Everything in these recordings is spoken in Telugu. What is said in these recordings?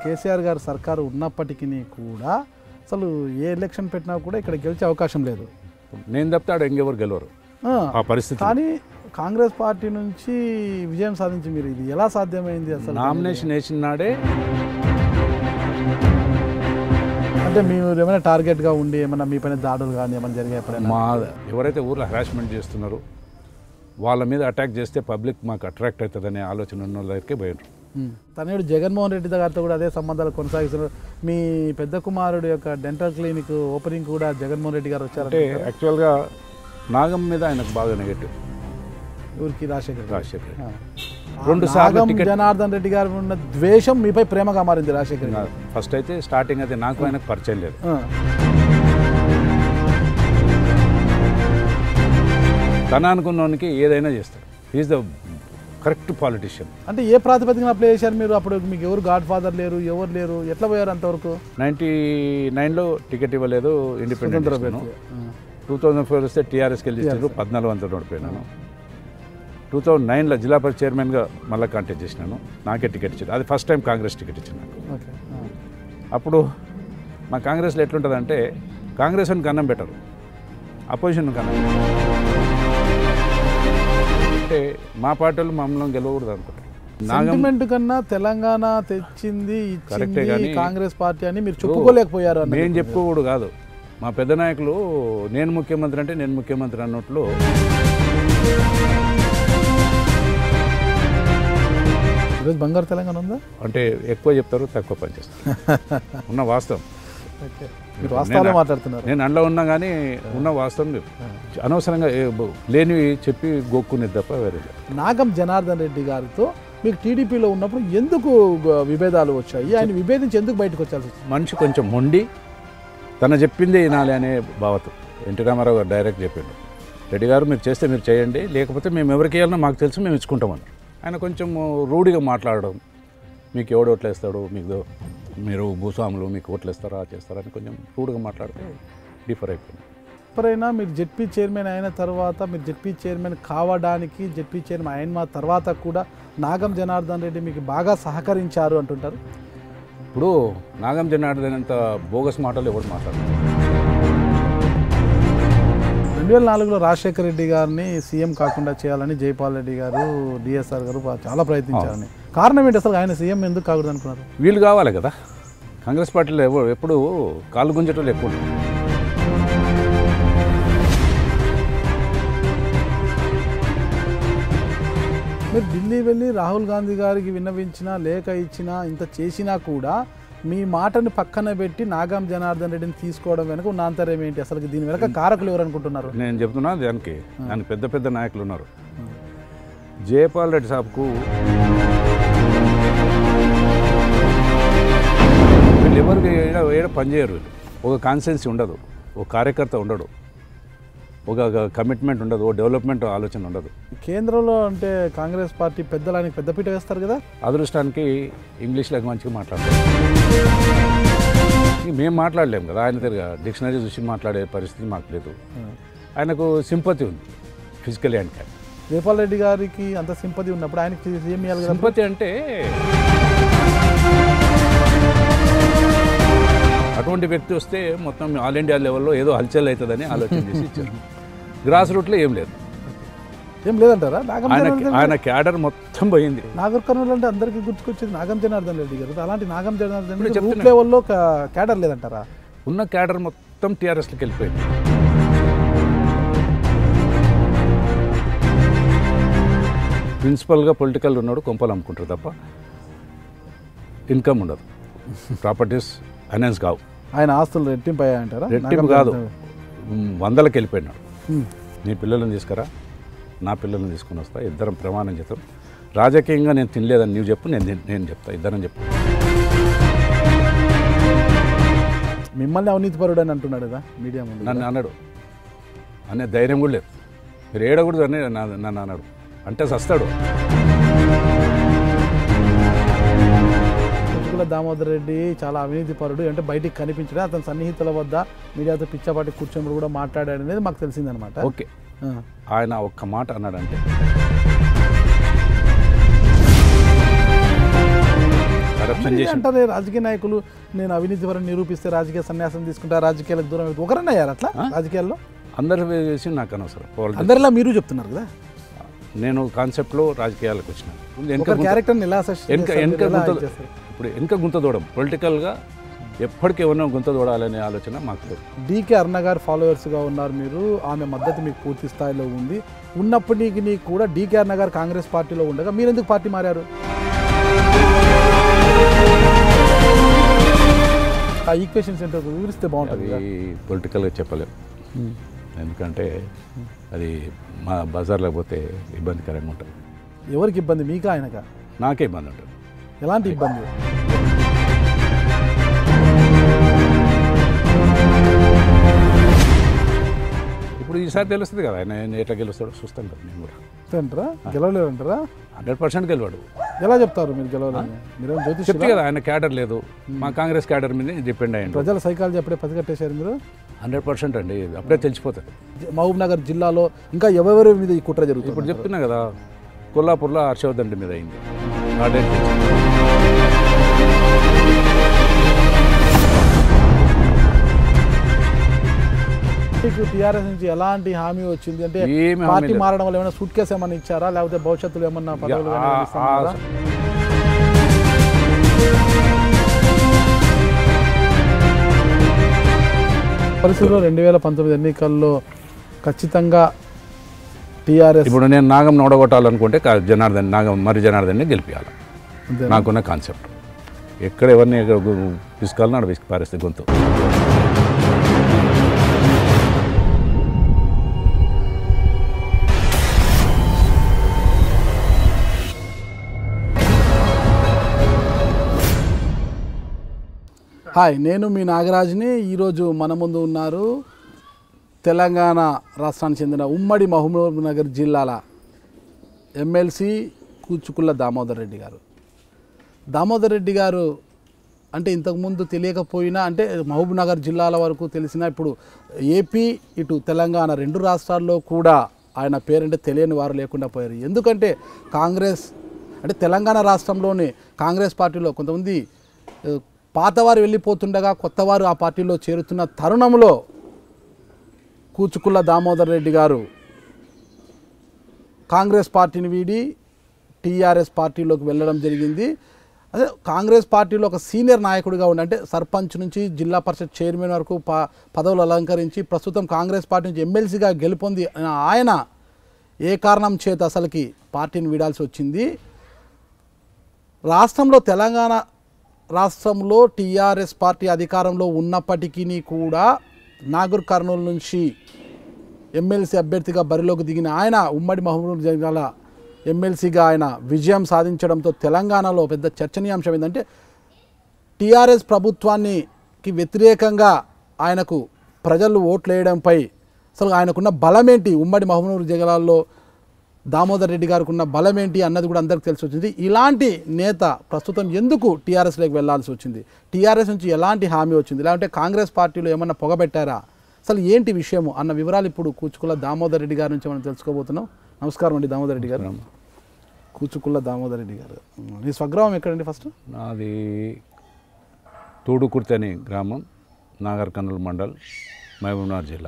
కేసీఆర్ గారు సర్కారు ఉన్నప్పటికీ కూడా అసలు ఏ ఎలక్షన్ పెట్టినా కూడా ఇక్కడ గెలిచే అవకాశం లేదు నేను తప్పితే ఆడ ఇంకెవరు గెలవరు ఆ, ఆ పరిస్థితి కానీ కాంగ్రెస్ పార్టీ నుంచి విజయం సాధించి మీరు ఇది ఎలా సాధ్యమైంది అసలు నామినేషన్ వేసిన నాడే అంటే మీరు ఏమైనా టార్గెట్గా ఉండి ఏమైనా మీ పైన దాడులు కానీ ఏమైనా జరిగాయి ఎప్పుడైనా మా ఎవరైతే ఊర్లో హరాస్మెంట్ చేస్తున్నారో వాళ్ళ మీద అటాక్ చేస్తే పబ్లిక్ మాకు అట్రాక్ట్ అవుతుందనే ఆలోచన ఉన్న వాళ్ళ దగ్గరికి పోయినారు ఉమ్. తనయుడు జగన్మోహన్ రెడ్డి గారితో కూడా అదే సంబంధాలు కొనసాగిస్తున్నారు మీ పెద్ద కుమారుడు యొక్క డెంటల్ క్లినిక్ ఓపెనింగ్ కూడా జగన్మోహన్ రెడ్డి గారు అంటే వచ్చారంటే యాక్చువల్గా నాగం మీద ఆయనకు బాగా నెగటివ్ ఊరికి రాజశేఖర్ గారు. రాజశేఖర్ ఆ. రెండు ఆ సార్లు నాగం టికెట్ జనార్దన్ రెడ్డి గారు ఉన్న ద్వేషం మీపై ప్రేమగా మారింది రాజశేఖర్ గారు ఫస్ట్ అయితే స్టార్టింగ్ అయితే నాకు ఆయనకు పరిచయం లేదు ఆ. తన అనుకున్నవానికి ఏదైనా చేస్తాడు ఈజ్ ద కరెక్ట్ పాలిటిషియన్ అంటే ఏ ప్రాతిపదికన అప్లై చేశారు మీరు అప్పుడు మీకు ఎవరు గాడ్ ఫాదర్ లేరు ఎవరు లేరు ఎట్లా పోయారు అంతవరకు నైంటీ నైన్లో టికెట్ ఇవ్వలేదు ఇండిపెండెంట్ స్వతంత్ర అభ్యర్థి. టూ థౌజండ్ ఫోర్ వస్తే టీఆర్ఎస్కి వెళ్ళి ఇచ్చారు పద్నాలుగు వందలు ఓడిపోయినాను టూ థౌజండ్ నైన్లో జిల్లా పరిషత్ చైర్మన్గా మళ్ళీ కాంటాక్ట్ చేసినాను నాకే టికెట్ ఇచ్చారు అది ఫస్ట్ టైం కాంగ్రెస్ టికెట్ ఇచ్చింది నాకు ఓకే ఆ. అప్పుడు మా కాంగ్రెస్లో ఎట్లుంటుందంటే కాంగ్రెస్ అని కన్నం పెట్టరు అపోజిషన్ కన్నం అంటే మా పార్టీలు మమ్మల్ని గెలవకూడదు అనుకుంటారు నాగం సెంటిమెంట్ కన్నా తెలంగాణ తెచ్చింది కరెక్టే ఇచ్చింది కానీ- కాంగ్రెస్ పార్టీ అని మీరు చెప్పుకోలేకపోయారు అన్నది. నేను చెప్పుకోకూడదు కాదు మా పెద్ద నాయకులు నేను ముఖ్యమంత్రి అంటే నేను ముఖ్యమంత్రి అన్నట్లు ఈరోజు బంగారు తెలంగాణ ఉందా అంటే ఎక్కువ చెప్తారు తక్కువ పని చేస్తారు ఉన్న వాస్తవం ఓకే మీరు వాస్తవాలు నేను- మాట్లాడుతున్నారు నేను అండలో ఉన్నా కానీ ఉన్న వాస్తవం లేదు. అనవసరంగా ఏ బ- లేనివి చెప్పి గోక్కునేది తప్ప వేరే లేదు. నాగం జనార్దన్ రెడ్డి గారితో మీకు టీడీపీలో ఉన్నప్పుడు ఎందుకు గ- విభేదాలు వచ్చాయి ఆయన విభేదించి ఎందుకు బయటకు వచ్చాల్సి వచ్చింది మనిషి కొంచెం మొండి తన చెప్పిందే వినాలి అనే భావతం ఎన్టీ రామారావు గారు డైరెక్ట్ చెప్పిండు రెడ్డి గారు మీరు చేస్తే మీరు చేయండి లేకపోతే మేము ఎవరికి ఇవ్వాలన్నా మాకు తెలుసు మేము ఇచ్చుకుంటామని ఆయన కొంచెం రూఢిగా మాట్లాడడం మీకు ఎవడు ఓట్లేస్తాడు మీకు మీరు భూస్వాములు మీకు ఓట్లేస్తారా చేస్తారా అని కొంచెం రూడ్గా మాట్లాడితే డిఫర్ అయిపోయింది ఎప్పుడైనా మీరు జెడ్పీ చైర్మన్ అయిన తర్వాత మీరు జెడ్పీ చైర్మన్ కావడానికి జెడ్పీ చైర్మన్ అయిన తర్వాత కూడా నాగం జనార్దన్ రెడ్డి మీకు బాగా సహకరించారు అంటుంటారు ఇప్పుడు నాగం జనార్దన్ అంత బోగస్ మాటలు ఎవడు మాట్లాడతారు రెండు వేల నాలుగులో రాజశేఖర రెడ్డి గారిని సీఎం కాకుండా చేయాలని జైపాల్ రెడ్డి గారు డిఎస్ఆర్ గారు బా- చాలా ప్రయత్నించారని కారణం ఏంటి అసలు ఆయన సీఎం ఎందుకు కాకూడదు అనుకున్నారు వీళ్ళు కావాలి కదా కాంగ్రెస్ పార్టీలో ఎవరు ఎప్పుడు కాళ్ళు గుంజటోళ్ళు ఎక్కువ ఉంటారు. మీరు ఢిల్లీ వెళ్ళి రాహుల్ గాంధీ గారికి విన్నవించినా లేఖ ఇచ్చినా ఇంత చేసినా కూడా మీ మాటని పక్కన పెట్టి నాగం జనార్దన్ రెడ్డిని తీసుకోవడం వెనక ఉన్న ఆంతర్యం ఏంటి అసలు దీని వెనక కారకులు ఎవరు అనుకుంటున్నారు నేను చెప్తున్నా దానికి దానికి పెద్ద పెద్ద నాయకులు ఉన్నారు జయపాల్ రెడ్డి సాబ్కు వీళ్ళు ఎవరికి ఏడ ఏడ పనిచేయరు వీళ్ళు ఒక కాన్సెన్సీ ఉండదు ఒక కార్యకర్త ఉండడు ఒక కమిట్మెంట్ ఉండదు ఓ డెవలప్మెంట్ ఆలోచన ఉండదు కేంద్రంలో అంటే కాంగ్రెస్ పార్టీ పెద్దలు ఆయనకి పెద్దపీట వేస్తారు కదా అదృష్టానికి ఇంగ్లీష్లోకి మంచిగా మాట్లాడతారు ఇంక మేము మాట్లాడలేము కదా ఆయన తిరిగా డిక్షనరీ చూసి మాట్లాడే పరిస్థితి మాకు లేదు ఆయనకు సింపతి ఉంది physical handicap Jaipal Reddy గారికి అంత సింపతి ఉన్నప్పుడు ఆయనకి సీఎం ఇవ్వాలి కదా సింపతి అంటే అటువంటి వ్యక్తి వస్తే మొత్తం ఆల్ ఇండియా లెవెల్లో ఏదో హల్చల్ అవుతుందని ఆలోచన చేసి ఇచ్చారు గ్రాస్ రూట్లో ఏం లేదు ఏం లేదంటారా నాగం ఆయన జనార్దన్ ఆయన క్యాడర్ మొత్తం పోయింది నాగర్ కర్నూలు అంటే అందరికీ గుర్తుకొచ్చేది నాగం జనార్దన్ రెడ్డి గారు అలాంటి నాగం జనార్దన్ ఇప్పుడు రెడ్డి రూట్ చెప్తున్నా. లెవెల్లో క- క్యాడర్ లేదంటారా ఉన్న క్యాడర్ మొత్తం టీఆర్ఎస్లోకి వెళ్ళిపోయింది ప్రిన్సిపల్గా పొలిటికల్ ఉన్నాడు కొంపలు అమ్ముకుంటారు తప్ప ఇన్కమ్ ఉండదు ప్రాపర్టీస్ ఫైనాన్స్ కావు ఆయన ఆస్తులు రెట్టింపు అయ్యాయంటారా రెట్టింపు నాగం కాదు జనార్దన్ మ్, వందలకు వెళ్ళిపోయినాడు ఉమ్. నీ పిల్లలను తీసుకురా నా పిల్లల్ని తీసుకుని వస్తా ఇద్దరం ప్రమాణం చేద్దాం రాజకీయంగా నేను తినలేదని నువ్వు చెప్పు నేను తిన్- నేను చెప్తా ఇద్దరం చెప్పు మిమ్మల్ని అవినీతిపరుడు అని అంటున్నాడు కదా మీడియా ముందు నన్ను అన్నాడు అనే ధైర్యం కూడా లేదు మీరు ఏడకూడదు అని నా- నన్ను అన్నాడు అంటే సస్తాడు కొట్టుకుల దామోదర్ రెడ్డి చాలా అవినీతిపరుడు అంటే బయటికి కనిపించడం అతని సన్నిహితుల వద్ద మీడియాతో పిచ్చపాటి కూర్చొని కూడా మాట్లాడాడు అనేది మాకు తెలిసిందనమాట ఓకే ఆయన ఒక్క మాట అన్నాడంటే కరప్షన్ చేసి అంటారే రాజకీయ నాయకులు నేను అవినీతి వరం నిరూపిస్తే రాజకీయ సన్యాసం తీసుకుంటా రాజకీయాలకు దూరం అవుతా. ఒకరన్నా అయ్యారు అట్లా రాజకీయాల్లో అందరు చేసి నాకు అనవసరం Politics. అందరిలా మీరు చెప్తున్నారు కదా నేను కాన్సెప్ట్లో రాజకీయాలకు వచ్చినాను వెనక ఒక గుంత- క్యారెక్టర్ని ఎలా assess వెనక చేస్తారు? వెనక మీరు ఎలా గుంత ఇది చేస్తారు? ఇప్పుడు వెనక గుంత దూడం పొలిటికల్గా ఎప్పటికీ ఎవరినో గుంత దూడాలనే ఆలోచన మాకు లేదు డీకే అరుణ గారు ఫాలోవర్స్గా ఉన్నారు మీరు ఆమె మద్దతు మీకు పూర్తి స్థాయిలో ఉంది ఉన్నప్పటికీ నీకు కూడా డీకే అరుణ గారు కాంగ్రెస్ పార్టీలో ఉండగా మీరు ఎందుకు పార్టీ మారారు ఆ ఈక్వేషన్స్ ఏంటో వివరిస్తే బాగుంటుంది అది పొలిటికల్గా చెప్పలేము ఎందుకంటే అది మా బజార్లో పోతే ఇబ్బందికరంగా ఉంటుంది ఎవరికి ఇబ్బంది మీకా ఆయనకా నాకే ఇబ్బంది ఉంటుంది ఎలాంటి ఇబ్బంది ఇప్పుడు ఈసారి తెలుస్తుంది కదా ఆయన ఆయన ఎట్లా గెలుస్తాడో చూస్తాం కదా నేను కూడా అంటారా గెలవలేరు అంటారా హండ్రెడ్ పర్సెంట్ గెలవాడు ఎలా చెప్తారు మీరు గెలవలేని మీరేం జ్యోతిష్ చెప్తే కదా ఆయన క్యాడర్ లేదు మా కాంగ్రెస్ క్యాడర్ మీద డిపెండ్ అయ్యిండు ప్రజల సైకాలజీ అప్పుడే పసిగట్టేశారు మీరు హండ్రెడ్ పర్సెంట్ అండి అప్పుడే తెలిసిపోతుంది మహబూబ్ నగర్ జిల్లాలో ఇంకా ఎవరెవరి మీద ఈ కుట్ర జరుగుతుంది ఇప్పుడు చెప్తున్నా కదా కొల్లాపూర్లో హర్షవర్ధన్ మీద అయింది ఆ డేట్ తెలుసు. మీకు టీఆర్ఎస్ నుంచి ఎలాంటి హామీ వచ్చింది అంటే ఏమి హామీ పార్టీ లేదు. మారడం వల్ల ఏమైనా సూట్ కేసు ఏమైనా ఇచ్చారా లేకపోతే భవిష్యత్తులో ఏమన్నా పదవులు కానీ ఆ- ఏమైనా ఇస్తున్నారా? ఆ- పరిస్థితుల్లో రెండు వేల పంతొమ్మిది ఎన్నికల్లో ఖచ్చితంగా టీఆర్ఎస్ ఇప్పుడు నేను నాగం నోడగొట్టాలనుకుంటే కా- జనార్దన్ నాగం మరి జనార్దన్ని గెలిపించాలి అంతేనా? నాకున్న కాన్సెప్ట్ ఎక్కడ ఎవరిని ఎక్కడ గు- పిసుకాలని ఆడ పిసుకు పారేస్తే గొంతు హాయ్ నేను మీ నాగరాజ్ని ఈరోజు మన ముందు ఉన్నారు తెలంగాణ రాష్ట్రానికి చెందిన ఉమ్మడి మహబూబ్ నగర్ జిల్లాల ఎమ్మెల్సీ కూచుకుల్ల దామోదర్ రెడ్డి గారు దామోదర్ రెడ్డి గారు అంటే ఇంతకుముందు తెలియకపోయినా అంటే మహబూబ్ నగర్ జిల్లాల వరకు తెలిసిన ఇప్పుడు ఏపీ ఇటు తెలంగాణ రెండు రాష్ట్రాల్లో కూడా ఆయన పేరంటే తెలియని వారు లేకుండా పోయారు ఎందుకంటే కాంగ్రెస్ అంటే తెలంగాణ రాష్ట్రంలోని కాంగ్రెస్ పార్టీలో కొంతమంది ఆ, పాతవారు వెళ్ళిపోతుండగా కొత్తవారు ఆ పార్టీలో చేరుతున్న తరుణంలో కూచుకుల్ల దామోదర్ రెడ్డి గారు కాంగ్రెస్ పార్టీని వీడి టీఆర్ఎస్ పార్టీలోకి వెళ్ళడం జరిగింది అదే కాంగ్రెస్ పార్టీలో ఒక సీనియర్ నాయకుడిగా ఉండి అంటే సర్పంచ్ నుంచి జిల్లా పరిషత్ చైర్మన్ వరకు ప పదవులు అలంకరించి ప్రస్తుతం కాంగ్రెస్ పార్టీ నుంచి ఎమ్మెల్సీగా గెలుపొంది ఆయన ఏ కారణం చేత అసలుకి పార్టీని వీడాల్సి వచ్చింది రాష్ట్రంలో తెలంగాణ రాష్ట్రంలో టీఆర్ఎస్ పార్టీ అధికారంలో ఉన్నప్పటికీ కూడా నాగర్ కర్నూలు నుంచి ఎమ్మెల్సీ అభ్యర్థిగా బరిలోకి దిగిన ఆయన ఉమ్మడి మహబూబ్ జిల్లాల ఎమ్మెల్సీగా ఆయన విజయం సాధించడంతో తెలంగాణలో పెద్ద చర్చనీయాంశం ఏంటంటే టీఆర్ఎస్ ప్రభుత్వానికి వ్యతిరేకంగా ఆయనకు ప్రజలు ఓట్లు వేయడంపై అసలు ఆయనకున్న బలమేంటి ఉమ్మడి మహబూబ్ జిల్లాలో దామోదర్ రెడ్డి గారికి ఉన్న బలం ఏంటి అన్నది కూడా అందరికీ తెలిసి వచ్చింది ఇలాంటి నేత ప్రస్తుతం ఎందుకు టీఆర్ఎస్లోకి వెళ్లాల్సి వచ్చింది టీఆర్ఎస్ నుంచి ఎలాంటి హామీ వచ్చింది లేదంటే కాంగ్రెస్ పార్టీలో ఏమన్నా పొగబెట్టారా అసలు ఏంటి విషయము అన్న వివరాలు ఇప్పుడు కూచుకుల్ల దామోదర్ రెడ్డి గారి నుంచి మనం తెలుసుకోబోతున్నాం నమస్కారం అండి దామోదర్ రెడ్డి గారు కూచుకుల్ల దామోదర్ రెడ్డి గారు మీ స్వగ్రామం ఎక్కడండి ఫస్ట్ నాది తూడుకుర్తి అని గ్రామం నాగర్ కర్నూలు మండల్ మహబూబ్నగర్ జిల్లా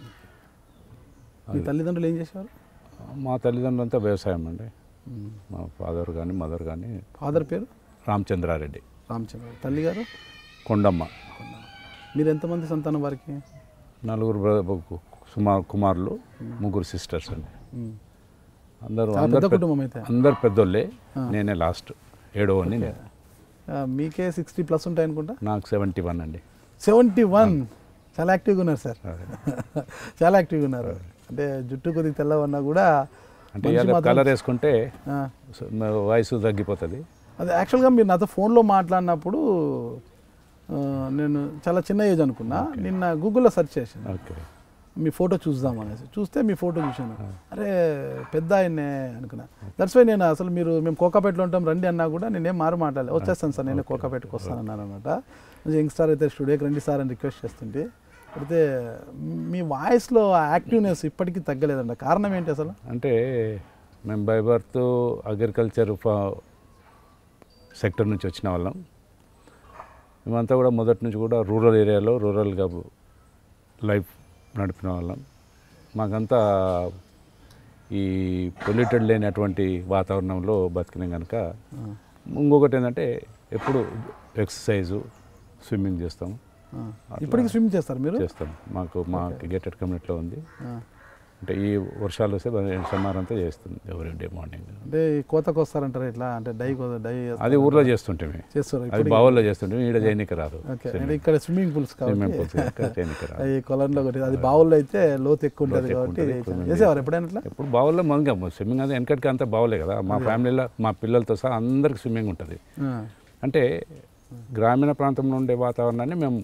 మీ తల్లిదండ్రులు ఏం చేసేవారు మా తల్లిదండ్రులంతా వ్యవసాయం అండి మా ఫాదర్ కానీ మదర్ కానీ ఫాదర్ పేరు రామచంద్రారెడ్డి రామచంద్ర తల్లి గారు కొండమ్మ మీరు ఎంతమంది సంతానం వారికి నలుగురు బ్ర- సుమార్ కుమారులు ముగ్గురు సిస్టర్స్ అండి అందరూ చాలా అందరు పెద్ద పెద్ద- కుటుంబం అయితే అందరు పెద్దోళ్ళే నేనే లాస్ట్ ఏడో అని నేను ఆ, మీకే సిక్స్టీ ప్లస్ ఉంటాయి అనుకుంటా నాకు సెవెంటీ వన్ అండి సెవెంటీ వన్ చాలా యాక్టివ్గా ఉన్నారు సార్ చాలా యాక్టివ్గా ఉన్నారు అంటే జుట్టు కొద్దిగా తెల్లవన్నా కూడా అంటే మనిషి ఇవాళ మాత్రం- కలర్ వేసుకుంటే ఆ, స- మ- వయసు తగ్గిపోతుంది అది యాక్చువల్గా మీరు నాతో ఫోన్లో మాట్లాడినప్పుడు ఆ, నేను చాలా చిన్న ఏజ్ అనుకున్నా నిన్న గూగుల్లో సెర్చ్ చేశాను ఓకే మీ ఫోటో చూద్దాం అనేసి చూస్తే మీ ఫోటో చూశాను అరే పెద్ద ఆయన్నే అనుకున్నా దట్స్ వై నేను అసలు మీరు మేము కోకాపేటలో ఉంటాం రండి అన్నా కూడా నేనేం మారు మాట్లాడలేదు వచ్చేస్తాను సార్ నేనే కోకాపేటకు వస్తాను అన్నాను అనమాట యంగ్స్టార్ అయితే స్టూడియోకి రండి సార్ అని రిక్వెస్ట్ చేస్తుంటే అయితే మీ వాయిస్లో యాక్టివ్నెస్ ఇప్పటికీ తగ్గలేదంట కారణం ఏంటి అసలు అంటే మేము బై బర్త్ అగ్రికల్చర్ సెక్టర్ నుంచి వచ్చిన వాళ్ళం మేమంతా కూడా మొదటి నుంచి కూడా రూరల్ ఏరియాలో రూరల్గా లైఫ్ నడిపిన వాళ్ళం మాకంతా ఈ పొల్యూటెడ్ లేనటువంటి వాతావరణంలో బతికినాం కనుక ఇంకొకటి ఏంటంటే ఎప్పుడు ఎక్సర్సైజు స్విమ్మింగ్ చేస్తాం ఆ. ఇప్పటికి స్విమ్ చేస్తారు మీరు చేస్తాం మాకు మా గేటెడ్ కమ్యూనిటీలో ఉంది ఆ. అంటే ఈ వర్షాలు వస్తే సమ్మర్ అంతా చేస్తుంది ఎవరి డే మార్నింగ్ అంటే ఈ కోతకు వస్తారంటారు ఇట్లా అంటే డై కో- డై అది ఊర్లో చేస్తుంటే చేస్తారు అది ఇప్పుడు బావుల్లో చేస్తుంటే ఈడ చేయనికి రాదు ఓకే అంటే ఇక్కడ స్విమ్మింగ్ పూల్స్ స్విమ్మింగ్ కాబట్టి పూల్స్ కనుక చేయనికి రాదు ఈ కొలంలో ఒకటి అది బావుల్లో అయితే లోతు ఎక్కువ ఉంటుంది లోతు ఎక్కువ కాబట్టి ఉంటుంది, ఎక్కువ మంది చేసేవారు ఎప్పుడైనా ఇట్లా ఎప్పుడు బావుల్లో మంగా స్విమ్మింగ్ అది వెనకటికి అంతా బావులే కదా మా ఫ్యామిలీలో మా పిల్లలతో సహా అందరికి స్విమ్మింగ్ ఉంటుంది ఆ. అంటే గ్రామీణ ప్రాంతంలో ఉండే వాతావరణాన్ని మేము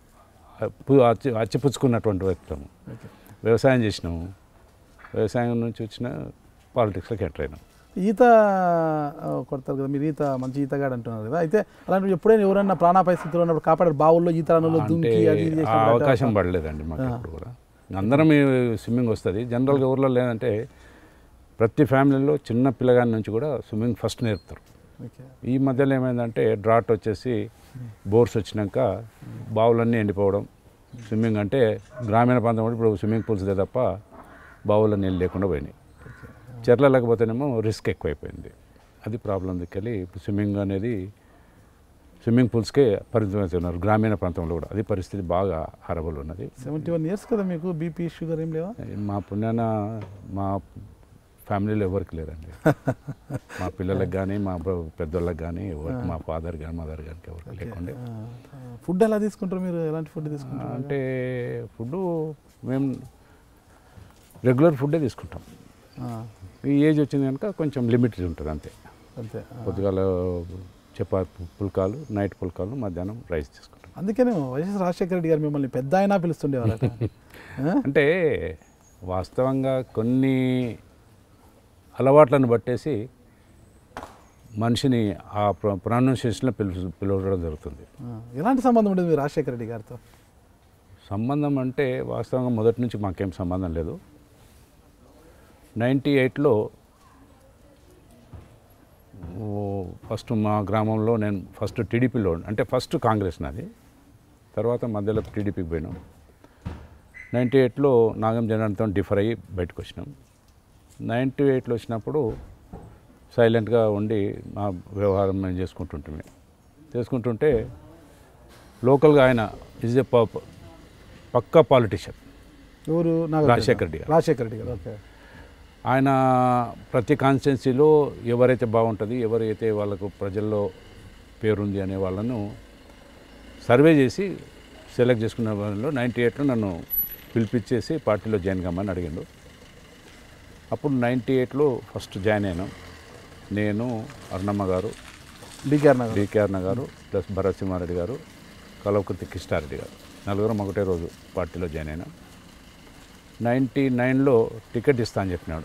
పు- అచ్చి అచ్చిపుచ్చుకున్నటువంటి వ్యక్తులము ఓకే. వ్యవసాయం చేసినాము వ్యవసాయం నుంచి వచ్చిన పాలిటిక్స్లోకి ఎంటర్ అయినాం ఈత ఆ, కొడతారు కదా మీరు ఈత మంచి ఈతగాడు అంటున్నారు కదా అయితే అలాంటి ఎప్పుడైనా ఎవరైనా ప్రాణాపాయ స్థితిలో ఉన్నప్పుడు కాపాడారు బావుల్లో ఈత రానులో అంటే దుంకి అది ఇది ఆ చేసినప్పుడు అవకాశం పడలేదండి మాకు ఎప్పుడు కూడా అందరం ఈ స్విమ్మింగ్ వస్తుంది జనరల్గా ఊర్లో లేదంటే ప్రతి ఫ్యామిలీలో చిన్న పిల్లగాని నుంచి కూడా స్విమ్మింగ్ ఫస్ట్ నేర్పుతారు ఓకే. ఈ మధ్యలో ఏమైందంటే డ్రాట్ వచ్చేసి బోర్స్ వచ్చినాక బావులన్నీ ఎండిపోవడం స్విమ్మింగ్ అంటే గ్రామీణ ప్రాంతం కూడా ఇప్పుడు స్విమ్మింగ్ పూల్స్ తప్ప బావుల్లో నీళ్ళు లేకుండా పోయినాయి చెర్ల లేకపోతేనేమో రిస్క్ ఎక్కువైపోయింది అది ప్రాబ్లం దిక్కెళ్ళి ఇప్పుడు స్విమ్మింగ్ అనేది స్విమ్మింగ్ పూల్స్కే పరిమితమవుతున్నారు గ్రామీణ ప్రాంతంలో కూడా అది పరిస్థితి బాగా హారబుల్ ఉన్నది సెవెంటీ వన్ ఇయర్స్ కదా మీకు బీపీ షుగర్ ఏం లేవా మా పుణ్యాన మా ఫ్యామిలీలో ఎవరికి లేదండి మా పిల్లలకు కానీ మా బ్ర- పెద్దోళ్ళకి కానీ ఎవరికి మా ఫాదర్ కానీ మదర్ కానీ ఎవరికి లేకుండా ఫుడ్ ఎలా తీసుకుంటారు మీరు ఎలాంటి ఫుడ్ తీసుకుంటారు అంటే ఫుడ్ మేము రెగ్యులర్ ఫుడ్డే తీసుకుంటాం ఆ, ఈ ఏజ్ వచ్చింది కనుక కొంచెం లిమిటెడ్ ఉంటుంది అంతే అంతే ఆ. పొద్దుగాల చపాతి పుల్కాలు నైట్ పుల్కాలు మధ్యాహ్నం రైస్ తీసుకుంటాం అందుకనే వైఎస్ రాజశేఖర రెడ్డి గారు మిమ్మల్ని పెద్ద అయినా పిలుస్తుండేవారు అంటే వాస్తవంగా కొన్ని అలవాట్లను బట్టేసి మనిషిని ఆ ప్రొనౌన్సియేషన్లో పిలు పిలవడం జరుగుతుంది ఎలాంటి సంబంధం ఉండేది మీరు రాజశేఖర రెడ్డి గారితో సంబంధం అంటే వాస్తవంగా మొదటి నుంచి మాకేం సంబంధం లేదు నైంటీ ఎయిట్లో ఫస్ట్ మా గ్రామంలో నేను ఫస్ట్ టీడీపీలో అంటే ఫస్ట్ కాంగ్రెస్ నాది తర్వాత మధ్యలో టీడీపీకి పోయినాం నైంటీ ఎయిట్లో నాగం జనార్దన్తో డిఫర్ అయ్యి బయటకు వచ్చినాం నైంటీ ఎయిట్లో వచ్చినప్పుడు సైలెంట్గా ఉండి మా వ్యవహారం మేము చేసుకుంటుంటే చేసుకుంటుంటే లోకల్గా ఆయన ఈజ్ ఎ పక్కా పాలిటిషియన్ ఎవరు నాకు రాజశేఖర రెడ్డి గారు. రాజశేఖర రెడ్డి గారు ఓకే ఆయన ప్రతి కాన్స్టిట్యున్సీలో ఎవరైతే బాగుంటుంది ఎవరైతే వాళ్ళకు ప్రజల్లో పేరుంది అనే వాళ్ళను సర్వే చేసి సెలెక్ట్ చేసుకున్న వాళ్ళలో నైంటీ ఎయిట్లో నన్ను పిలిపించేసి పార్టీలో జాయిన్ కమ్మని అడిగిండు అప్పుడు నైంటీ ఎయిట్లో ఫస్ట్ జాయిన్ అయినాం నేను అరుణమ్మ గారు డికేఆర్ నగర్ డికే అన్న గారు ప్లస్ భరత్ సింహారెడ్డి గారు కలవకుర్తి కృష్ణారెడ్డి గారు నలుగురం ఒకటే రోజు పార్టీలో జాయిన్ అయినా నైంటీ నైన్లో టికెట్ ఇస్తా అని చెప్పినాడు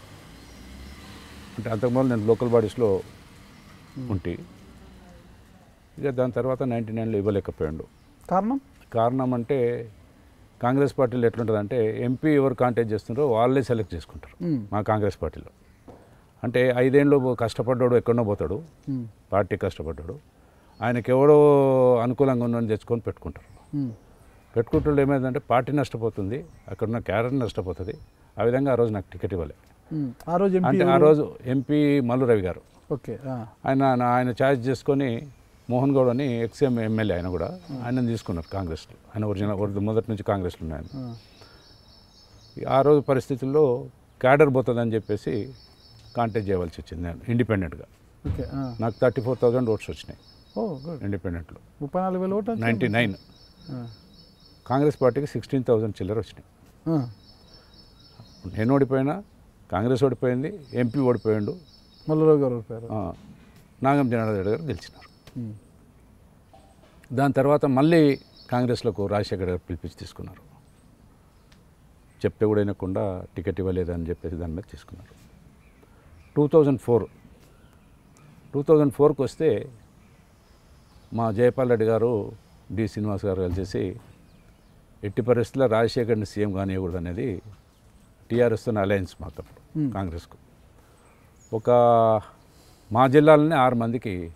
అంటే అంతకుముందు నేను లోకల్ బాడీస్లో ఉంటి ఇక దాని తర్వాత నైంటీ నైన్లో ఇవ్వలేకపోయాడు కారణం కారణం అంటే కాంగ్రెస్ పార్టీలో ఎట్లుంటుందంటే ఎంపీ ఎవరు కాంటాక్ట్ చేస్తున్నారో వాళ్ళే సెలెక్ట్ చేసుకుంటారు మ్మ్. మా కాంగ్రెస్ పార్టీలో అంటే ఐదేళ్ళు కష్టపడ్డాడు ఎక్కడో పోతాడు మ్మ్. పార్టీ కష్టపడ్డాడు ఆయనకి ఎవడో అనుకూలంగా ఉందని తెచ్చుకొని పెట్టుకుంటారు మ్మ్. పెట్టుకుంటుంటే ఏమైందంటే పార్టీ నష్టపోతుంది అక్కడ ఉన్న క్యాడర్ నష్టపోతుంది ఆ విధంగా ఆ రోజు నాకు టికెట్ ఇవ్వలే మ్మ్. ఆ రోజు ఎంపీ అంటే ఆ రోజు ఎంపీ మల్లు రవి గారు ఓకే ఆ. ఆయన నా- ఆయన ఛార్జ్ చేసుకొని మోహన్ గౌడ్ అని ఎక్స్ఎం ఎమ్మెల్యే ఆయన కూడా ఆయన తీసుకున్నారు కాంగ్రెస్లో ఆయన ఒరిజినల్ ఒరి- మొదటి నుంచి కాంగ్రెస్లో ఉన్నాయి ఆయన ఆ. ఆ రోజు పరిస్థితుల్లో క్యాడర్ పోతుందని చెప్పేసి కాంటాక్ట్ చేయవలసి వచ్చింది నేను ఇండిపెండెంట్గా ఓకే ఆ. నాకు థర్టీ ఫోర్ థౌజండ్ ఓట్స్ వచ్చినాయి ఓ గుడ్ ఇండిపెండెంట్లో ముప్పై నాలుగు వేల ఓట్లు వచ్చాయి. నైంటీ నైన్ ఆ. కాంగ్రెస్ పార్టీకి సిక్స్టీన్ థౌజండ్ చిల్లర వచ్చినాయి ఆ. నేను ఓడిపోయినా కాంగ్రెస్ ఓడిపోయింది ఎంపీ ఓడిపోయిండు మల్లురావు గారు ఓడిపోయారు ఆ, నాగం జనార్దన్ రెడ్డి గారు గెలిచినారు మ్మ్. దాని తర్వాత మళ్ళీ కాంగ్రెస్లోకి రాజశేఖర్ గారు పిలిపించి తీసుకున్నారు చెప్తే కూడా వినకుండా టికెట్ ఇవ్వలేదని చెప్పేసి దాని మీద తీసుకున్నారు two thousand four two thousand ఫోర్కి వస్తే మా జయపాల్ రెడ్డి గారు డి శ్రీనివాస్ గారు కలిసేసి ఎట్టి పరిస్థితుల్లో రాజశేఖర్ని సీఎం కానివ్వకూడదు అనేది టీఆర్ఎస్తో అలయన్స్ మాకు అప్పుడు Hmm. కాంగ్రెస్కు ఒక మా జిల్లాలోనే ఆరు మందికి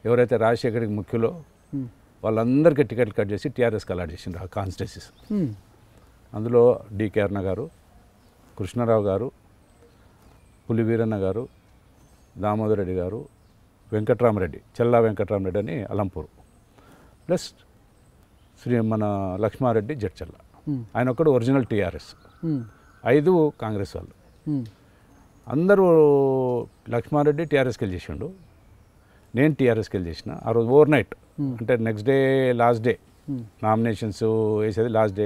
ఎవరైతే రాజశేఖరికి ముఖ్యులో ఉమ్. వాళ్ళందరికీ టికెట్లు కట్ చేసి టీఆర్ఎస్కి అలాట్ చేసిండ్రు ఆ కాన్స్టిట్యూన్సీస్ ఉమ్. అందులో డికే అరుణ గారు కృష్ణారావు గారు పులివీరన్న గారు దామోదర్ రెడ్డి గారు వెంకట్రామరెడ్డి చెల్లా వెంకట్రామరెడ్డి అని అలంపూర్ ప్లస్ శ్రీ మన లక్ష్మారెడ్డి జడ్చల్ల ఉమ్. ఆయన ఒక్కడు ఒరిజినల్ టీఆర్ఎస్ ఉమ్. ఐదు కాంగ్రెస్ వాళ్ళు ఉమ్. అందరూ లక్ష్మారెడ్డి టీఆర్ఎస్కి వెళ్ళి చేసిండు నేను టీఆర్ఎస్కి వెళ్ళి చేసిన ఆ రోజు ఓవర్ నైట్ అంటే next day last day Hmm. Nominations వేసేది last day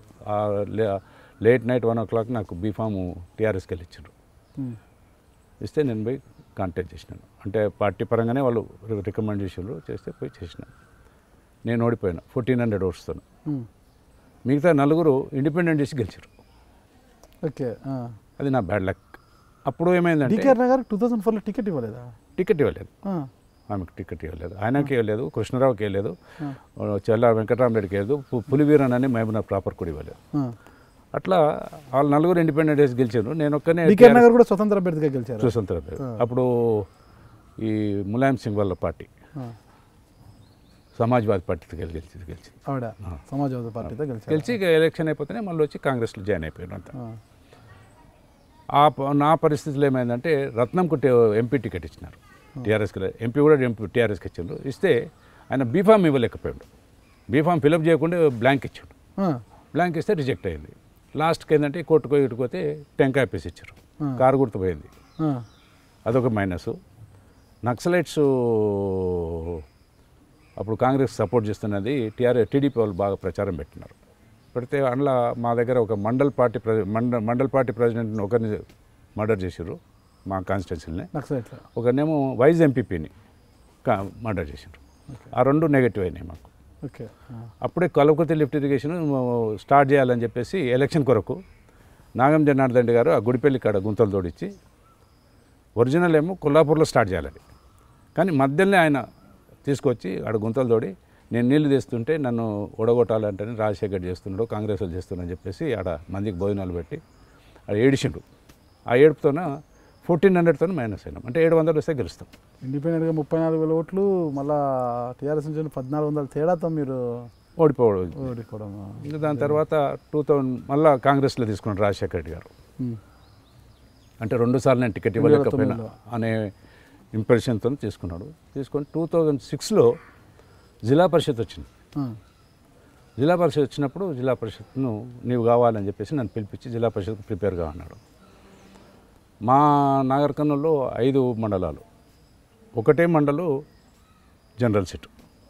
late night one o'clock నాకు బీఫామ్ టీఆర్ఎస్కి వెళ్ళి ఇచ్చారు ఉమ్. ఇస్తే నేను పోయి కాంటాక్ట్ చేసినాను అంటే పార్టీ పరంగానే వాళ్ళు రికమెండ్ చేసిండ్రు చేస్తే పోయి చేసిన నేను ఓడిపోయాను ఫోర్టీన్ హండ్రెడ్ ఓట్స్తో ఉమ్. మిగతా నలుగురు ఇండిపెండెంట్ చేసి గెలిచారు ఓకే ఆ. అది నా బ్యాడ్ లక్ అప్పుడు ఏమైందంటే డికేఆర్ నగర్ టూ థౌసండ్ ఫోర్లో టికెట్ ఇవ్వలేదా టికెట్ ఇవ్వలేదు ఆ. ఆమెకు టికెట్ ఇవ్వలేదు ఆయనకి ఇవ్వలేదు కృష్ణరావుకి ఇవ్వలేదు చెల్ల వెంకటరామరెడ్డికి ఇవ్వలేదు పు- పులివీరన్ అని మహబూబ్ ప్రాపర్ కూడా ఇవ్వలేదు ఆ. అట్లా వాళ్ళు నలుగురు ఇండిపెండెంట్ డేస్ గెలిచారు నేను ఒక్కనే డికేఆర్ నగర్ కూడా స్వతంత్ర అభ్యర్థిగా గెలిచారు స్వతంత్ర అప్పుడు ఈ ములాయం సింగ్ వాళ్ళ పార్టీ ఆ. సమాజ్వాదీ పార్టీతో గెలి- గెలిచి గెలిచింది ఆవిడ సమాజ్వాదీ పార్టీతో గెలిచారు గెలిచి ఇక ఎలక్షన్ అయిపోతేనే మళ్ళీ వచ్చి కాంగ్రెస్లో జాయిన్ అయిపోయాను అంత ఆ. ఆ ప- నా పరిస్థితిలో ఏమైందంటే రత్నంకు టే- ఎంపీ టికెట్ ఇచ్చినారు టీఆర్ఎస్కి ఎంపీ కూడా ఎంపీ టీఆర్ఎస్కి ఇచ్చిండ్రు ఇస్తే ఆయన బీఫామ్ ఇవ్వలేకపోయాడు బీఫామ్ ఫిలప్ చేయకుండా బ్లాంక్ ఇచ్చాడు ఆ. బ్లాంక్ ఇస్తే రిజెక్ట్ అయింది లాస్ట్కి ఏంటంటే కోర్టుకో ఇటుకోతే టెంకాయ పీస్ ఇచ్చారు కారు గుర్తు పోయింది ఆ. అదొక మైనస్ నక్సలైట్స్ అప్పుడు కాంగ్రెస్ సపోర్ట్ చేస్తున్నది టీఆర్ టీడీపీ వాళ్ళు బాగా ప్రచారం పెట్టినారు పెడితే అందులో మా దగ్గర ఒక మండల్ పార్టీ ప్రె మండల్ మండల్ పార్టీ ప్రెసిడెంట్ని ఒకరిని మర్డర్ చేసారు మా కాన్స్టిట్యున్సీని నక్సలైట్లో ఒకరినేమో వైజ్ ఎంపీపీని కా మర్డర్ చేసారు ఆ రెండు నెగటివ్ అయినాయి మాకు ఓకే ఆ. అప్పుడే కలవకుర్తి లిఫ్ట్ ఇరిగేషన్ స్టార్ట్ చేయాలని చెప్పేసి ఎలక్షన్ కొరకు నాగం జనార్దన్ రెడ్డి గారు ఆ గుడిపల్లి కాడ గుంతలు తోడిచ్చి ఒరిజినల్ ఏమో కొల్లాపూర్లో స్టార్ట్ చేయాలని కానీ మధ్యలోనే ఆయన తీసుకొచ్చి ఆడ గుంతలు తోడి నేను నీళ్లు తెస్తుంటే నన్ను ఓడగొట్టాలంటేనే రాజశేఖర్ చేస్తున్నాడు కాంగ్రెస్ వాళ్ళు చేస్తున్నా అని చెప్పేసి ఆడ మందికి భోజనాలు పెట్టి ఆడ ఏడిచిండు ఆ ఏడుపుతోన ఫోర్టీన్ హండ్రెడ్తో మైనస్ అయినాం అంటే ఏడు వందలు వస్తే గెలుస్తాం ఇండిపెండెంట్గా ముప్పై నాలుగు వేల ఓట్లు మళ్ళా టీఆర్ఎస్ నుంచి పద్నాలుగు వందల తేడాతో మీరు ఓడిపోవడం ఓడిపోవడం ఇంకా దాని తర్వాత టూ థౌజండ్ మళ్ళీ కాంగ్రెస్లో తీసుకున్నాడు రాజశేఖర రెడ్డి గారు ఉమ్. అంటే రెండుసార్లు నేను టికెట్ ఇవ్వలేకపోయినా అనే ఇంప్రెషన్తో తీసుకున్నాడు తీసుకొని టూ థౌజండ్ సిక్స్లో జిల్లా పరిషత్ వచ్చింది ఆ. జిల్లా పరిషత్ వచ్చినప్పుడు జిల్లా పరిషత్ను నీవు కావాలని చెప్పేసి నన్ను పిలిపించి జిల్లా పరిషత్ ప్రిపేర్గా అన్నాడు మా నాగర్ కర్నూలులో ఐదు మండలాలు ఒకటే మండలు జనరల్ సీట్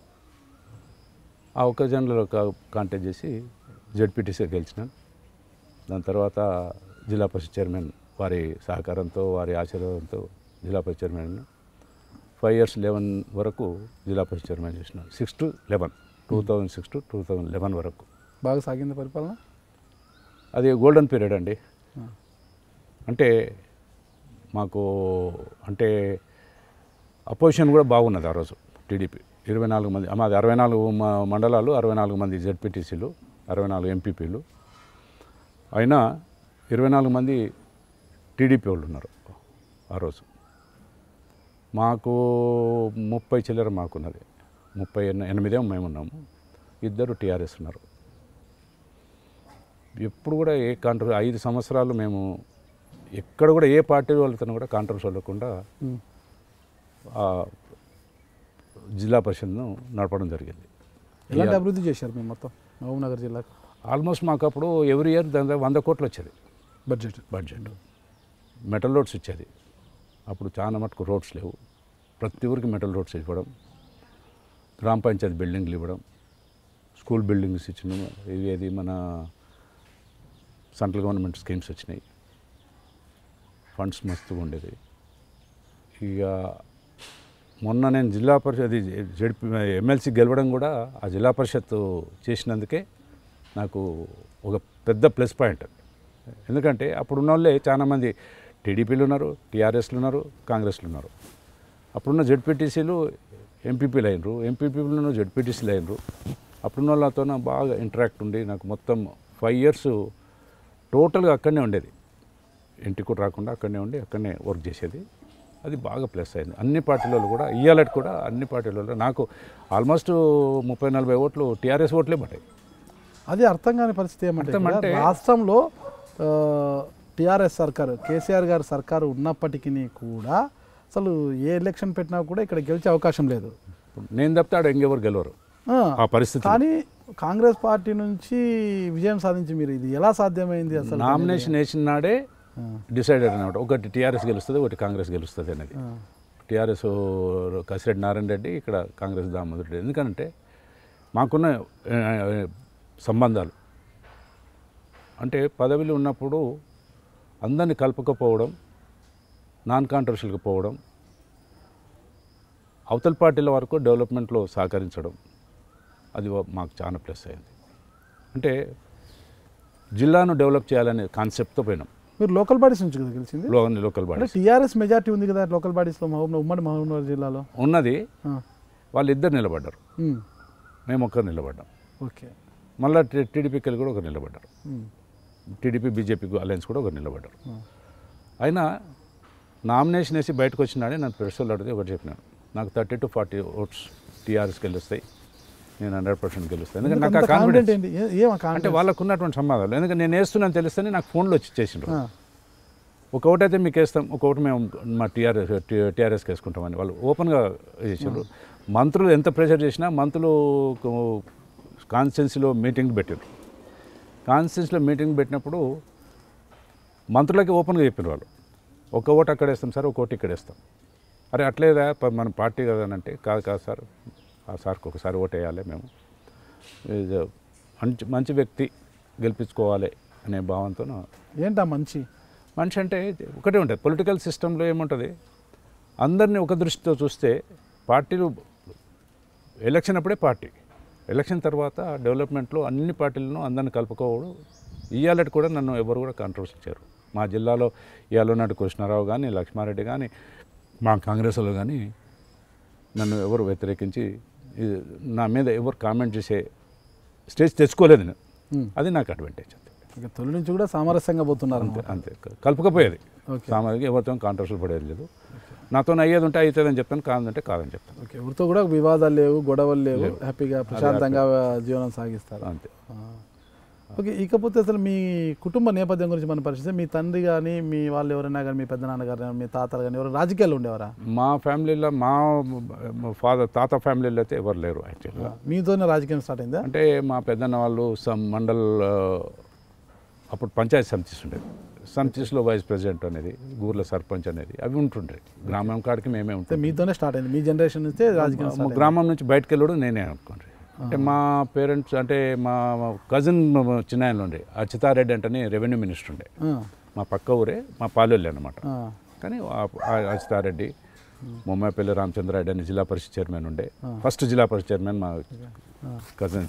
ఆ ఒక్క జనరల్ కాంటాక్ట్ చేసి జడ్పీటీసీ గెలిచినాను దాని తర్వాత జిల్లా పరిషత్ చైర్మన్ వారి సహకారంతో వారి ఆశీర్వాదంతో జిల్లా పరిషత్ చైర్మన్ అయినా. ఫైవ్ ఇయర్స్ లెవెన్ వరకు జిల్లా పరిషత్ చైర్మన్ చేసినాను six to eleven two thousand six to two thousand eleven వరకు బాగా సాగింది పరిపాలన అది గోల్డెన్ పీరియడ్ అండి ఆ. అంటే మాకు అంటే అపోజిషన్ కూడా బాగున్నది ఆ రోజు టీడీపీ ఇరవై నాలుగు మంది మాది అరవై నాలుగు మ- మండలాలు అరవై నాలుగు మంది జెడ్పీటీసీలు అరవై నాలుగు ఎంపీపీలు అయినా ఇరవై నాలుగు మంది టీడీపీ వాళ్ళు ఉన్నారు ఆ రోజు మాకు ముప్పై చిల్లర మాకున్నది ముప్పై ఎన్న- ఎనిమిదే మేము ఉన్నాము ఇద్దరు టీఆర్ఎస్ ఉన్నారు ఎప్పుడు కూడా ఏ కాంట్రవర్ ఐదు సంవత్సరాలు మేము ఎక్కడ కూడా ఏ పార్టీ వాళ్ళతో కూడా కాంట్రవర్సీ వెళ్ళకుండా ఉమ్. ఆ జిల్లా పరిషత్ను నడపడం జరిగింది ఎలాంటి అభివృద్ధి చేశారు మేము మొత్తం మహబూబ్ నగర్ జిల్లాకు ఆల్మోస్ట్ మాకు అప్పుడు ఎవ్రీ ఇయర్ దాని వంద కోట్లు వచ్చేది బడ్జెట్ బడ్జెట్ మెటల్ రోడ్స్ ఇచ్చేది అప్పుడు చాలా మటుకు రోడ్స్ లేవు ప్రతి ఊరికి మెటల్ రోడ్స్ ఇవ్వడం గ్రామ పంచాయతీ బిల్డింగ్లు ఇవ్వడం స్కూల్ బిల్డింగ్స్ ఇచ్చినాము ఇవి అది మన సెంట్రల్ గవర్నమెంట్ స్కీమ్స్ వచ్చినాయి ఫండ్స్ మస్తుగా ఉండేది ఇక మొన్న నేను జిల్లా పరిషత్ జడ్పీ ఎమ్మెల్సీ గెలవడం కూడా ఆ జిల్లా పరిషత్ చేసినందుకే నాకు ఒక పెద్ద ప్లస్ పాయింట్ ఎందుకంటే అప్పుడున్న వాళ్ళే చాలామంది టీడీపీలు ఉన్నారు టీఆర్ఎస్లు ఉన్నారు కాంగ్రెస్లు ఉన్నారు అప్పుడున్న జడ్పీటీసీలు ఎంపీపీలు అయినరు ఎంపీపీలు జడ్పీటీసీలు అయినరు అప్పుడున్న వాళ్ళతో బాగా ఇంటరాక్ట్ ఉండి నాకు మొత్తం ఫైవ్ ఇయర్స్ టోటల్గా అక్కడనే ఉండేది ఇంటికి కూడా రాకుండా అక్కడనే ఉండి అక్కడనే వర్క్ చేసేది అది బాగా ప్లస్ అయింది అన్ని పార్టీలలో కూడా ఇయ్యాలటి కూడా అన్ని పార్టీలలో నాకు ఆల్మోస్ట్ ముప్పై నలభై ఓట్లు టీఆర్ఎస్ ఓట్లే పడ్డాయి అది అర్థం కాని పరిస్థితి ఏమంటే అర్థం ఇక్కడ అంటే- రాష్ట్రంలో టీఆర్ఎస్ సర్కారు కేసీఆర్ గారి సర్కారు ఉన్నప్పటికీ కూడా అసలు ఏ ఎలక్షన్ పెట్టినా కూడా ఇక్కడ గెలిచే అవకాశం లేదు నేను తప్పితే ఆడ ఇంకెవరు గెలవరు ఆ, ఆ పరిస్థితి కానీ కాంగ్రెస్ పార్టీ నుంచి విజయం సాధించి మీరు ఇది ఎలా సాధ్యమైంది అసలు నామినేషన్ వేసిన నాడే ఆ, డిసైడెడ్ అన్నమాట ఒకటి టీఆర్ఎస్ గెలుస్తుంది ఒకటి కాంగ్రెస్ గెలుస్తుంది అనేది ఆ, టీఆర్ఎస్ కసిరెడ్డి నారాయణ రెడ్డి ఇక్కడ కాంగ్రెస్ దామోదర్ రెడ్డి ఎందుకంటే మాకున్న ఆ, సంబంధాలు అంటే పదవిలో ఉన్నప్పుడు అందరిని కలపకపోవడం నాన్ కాంట్రవర్షియల్గా పోవడం అవతల పార్టీల వరకు డెవలప్మెంట్లో సహకరించడం అది వా- మాకు చాలా ప్లస్ అయింది అంటే జిల్లాను డెవలప్ చేయాలనే కాన్సెప్ట్తో పోయినాం మీరు లోకల్ బాడీస్ నుంచి కదా గెలిచింది లో లోకల్ అంటే బాడీ టీఆర్ఎస్ మెజార్టీ ఉంది కదా లోకల్ బాడీస్లో మహబూబ్ ఉమ్మడి మహబూబ్నగర్ జిల్లాలో ఉన్నది ఆ, వాళ్ళు ఇద్దరు నిలబడ్డారు ఉమ్, మేము ఒక్కరు నిలబడ్డాం ఓకే మళ్ళీ టీడీపీకి వెళ్ళి కూడా ఒకరు నిలబడ్డారు ఉమ్, టీడీపీ బీజేపీకి అలయన్స్ కూడా ఒకరు నిలబడ్డారు ఆ, అయినా నామినేషన్ వేసి బయటకు వచ్చినాడే నన్ను ప్రెస్లో అడిగితే ఒకటి చెప్పినాను నాకు థర్టీ టు ఫార్టీ ఓట్స్ టీఆర్ఎస్కి గెలుస్తాయి నేను హండ్రెడ్ పర్సెంట్ గెలుస్తాను ఎందుకంటే నాకు ఆ అంత కాన్ఫిడెంట్ కాన్ఫిడెన్స్ ఏంటి ఏ- ఏం ఆ అంటే కాన్ఫిడెన్స్ వాళ్ళకు ఉన్నటువంటి సంబంధాలు ఎందుకంటే నేను వేస్తున్నాను తెలిస్తేనే నాకు ఫోన్లో వచ్చి చేసిండ్రు ఆ, ఒక ఓటు అయితే మీకు వేస్తాం ఒక ఓటు మేము మా టీఆర్ఎస్ టీఆర్ఎస్కి వేసుకుంటామని వాళ్ళు ఓపెన్గా చేసారు మంత్రులు ఎంత ప్రెషర్ చేసినా మంత్రులు కాన్స్టిట్యున్సీలో మీటింగ్ పెట్టారు కాన్స్టిట్యున్సీలో మీటింగ్ పెట్టినప్పుడు మంత్రులకి ఓపెన్గా చెప్పారు వాళ్ళు ఒక ఓటు అక్కడ వేస్తాం సార్ ఒక ఓటు ఇక్కడ వేస్తాం అరే అట్లేదా ప- మన పార్టీ కదా అని అంటే కాదు కాదు సార్ ఆ సార్కి ఒకసారి ఓటు వేయాలి మేము ఇది మంచి మంచి వ్యక్తి గెలిపించుకోవాలి అనే భావంతో ఏంటా మంచి మనిషి అంటే ఒకటే ఉంటుంది పొలిటికల్ సిస్టంలో ఏముంటుంది అందరినీ ఒక దృష్టితో చూస్తే పార్టీలు ఎలక్షన్ అప్పుడే పార్టీ ఎలక్షన్ తర్వాత డెవలప్మెంట్లో అన్ని పార్టీలను అందరిని కలుపుకోవడం ఇయ్యాలటి కూడా నన్ను ఎవరు కూడా కాంట్రవర్సీ ఇచ్చారు మా జిల్లాలో ఇవాళ ఉన్నట్టు కృష్ణారావు కానీ లక్ష్మారెడ్డి కానీ మా కాంగ్రెస్లో కానీ నన్ను ఎవరు వ్యతిరేకించి ఇది నా మీద ఎవరు కామెంట్ చేసే స్టేజ్ తెచ్చుకోలేదు నేను ఉమ్, అది నాకు అడ్వాంటేజ్ అంతే ఇక తొలి నుంచి కూడా సామరస్యంగా పోతున్నారు అంతే అంతే కలుపుకపోయేది ఓకే సామాజిక ఎవరితో కాంట్రవర్సీ పడేది లేదు నాతో అయ్యేది ఉంటే అవుతుందని చెప్తాను కాదంటే కాదని చెప్తాను ఓకే ఎవరితో కూడా వివాదాలు లేవు గొడవలు లేవు హ్యాపీగా ప్రశాంతంగా జీవనం సాగిస్తారు అంతే ఆ. ఓకే ఇకపోతే అసలు మీ కుటుంబ నేపథ్యం గురించి మనం పరిశీలిస్తే మీ తండ్రి కానీ మీ వాళ్ళు ఎవరైనా కానీ మీ పెద్ద నాన్నగారు కానీ మీ తాతలు కానీ ఎవరు రాజకీయాల్లో ఉండేవారా మా ఫ్యామిలీలో మా ఫాదర్ తాత ఫ్యామిలీలో అయితే ఎవరు లేరు యాక్చువల్గా మీతోనే రాజకీయం స్టార్ట్ అయిందా అంటే మా పెద్దన్న వాళ్ళు సమ్ మండల్ ఆ, అప్పుడు పంచాయతీ సమితిస్ ఉండేది సమితిస్లో వైస్ ప్రెసిడెంట్ అనేది ఊర్లో సర్పంచ్ అనేది అవి ఉంటుండే గ్రామం కాడికి మేమే అంటే ఉంటాం మీతోనే స్టార్ట్ అయింది మీ జనరేషన్ నుంచే రాజకీయం మా స్టార్ట్ అయింది. గ్రామం నుంచి బయటకు వెళ్ళడం నేనే అనుకోండి అంటే మా పేరెంట్స్ అంటే మా కజిన్ చిన్నాయనలు ఉండే అచ్యుతారెడ్డి అంటే రెవెన్యూ మినిస్టర్ ఉండే ఆ, మా పక్క ఊరే మా పాలెల్లి అనమాట ఆ, కానీ ఆ- ఆ అచ్యుతారెడ్డి మొమ్మాయిపల్లి రామచంద్రారెడ్డి అని జిల్లా పరిషత్ చైర్మన్ ఉండే ఆ. ఫస్ట్ జిల్లా పరిషత్ చైర్మన్ మా ఆ, కజిన్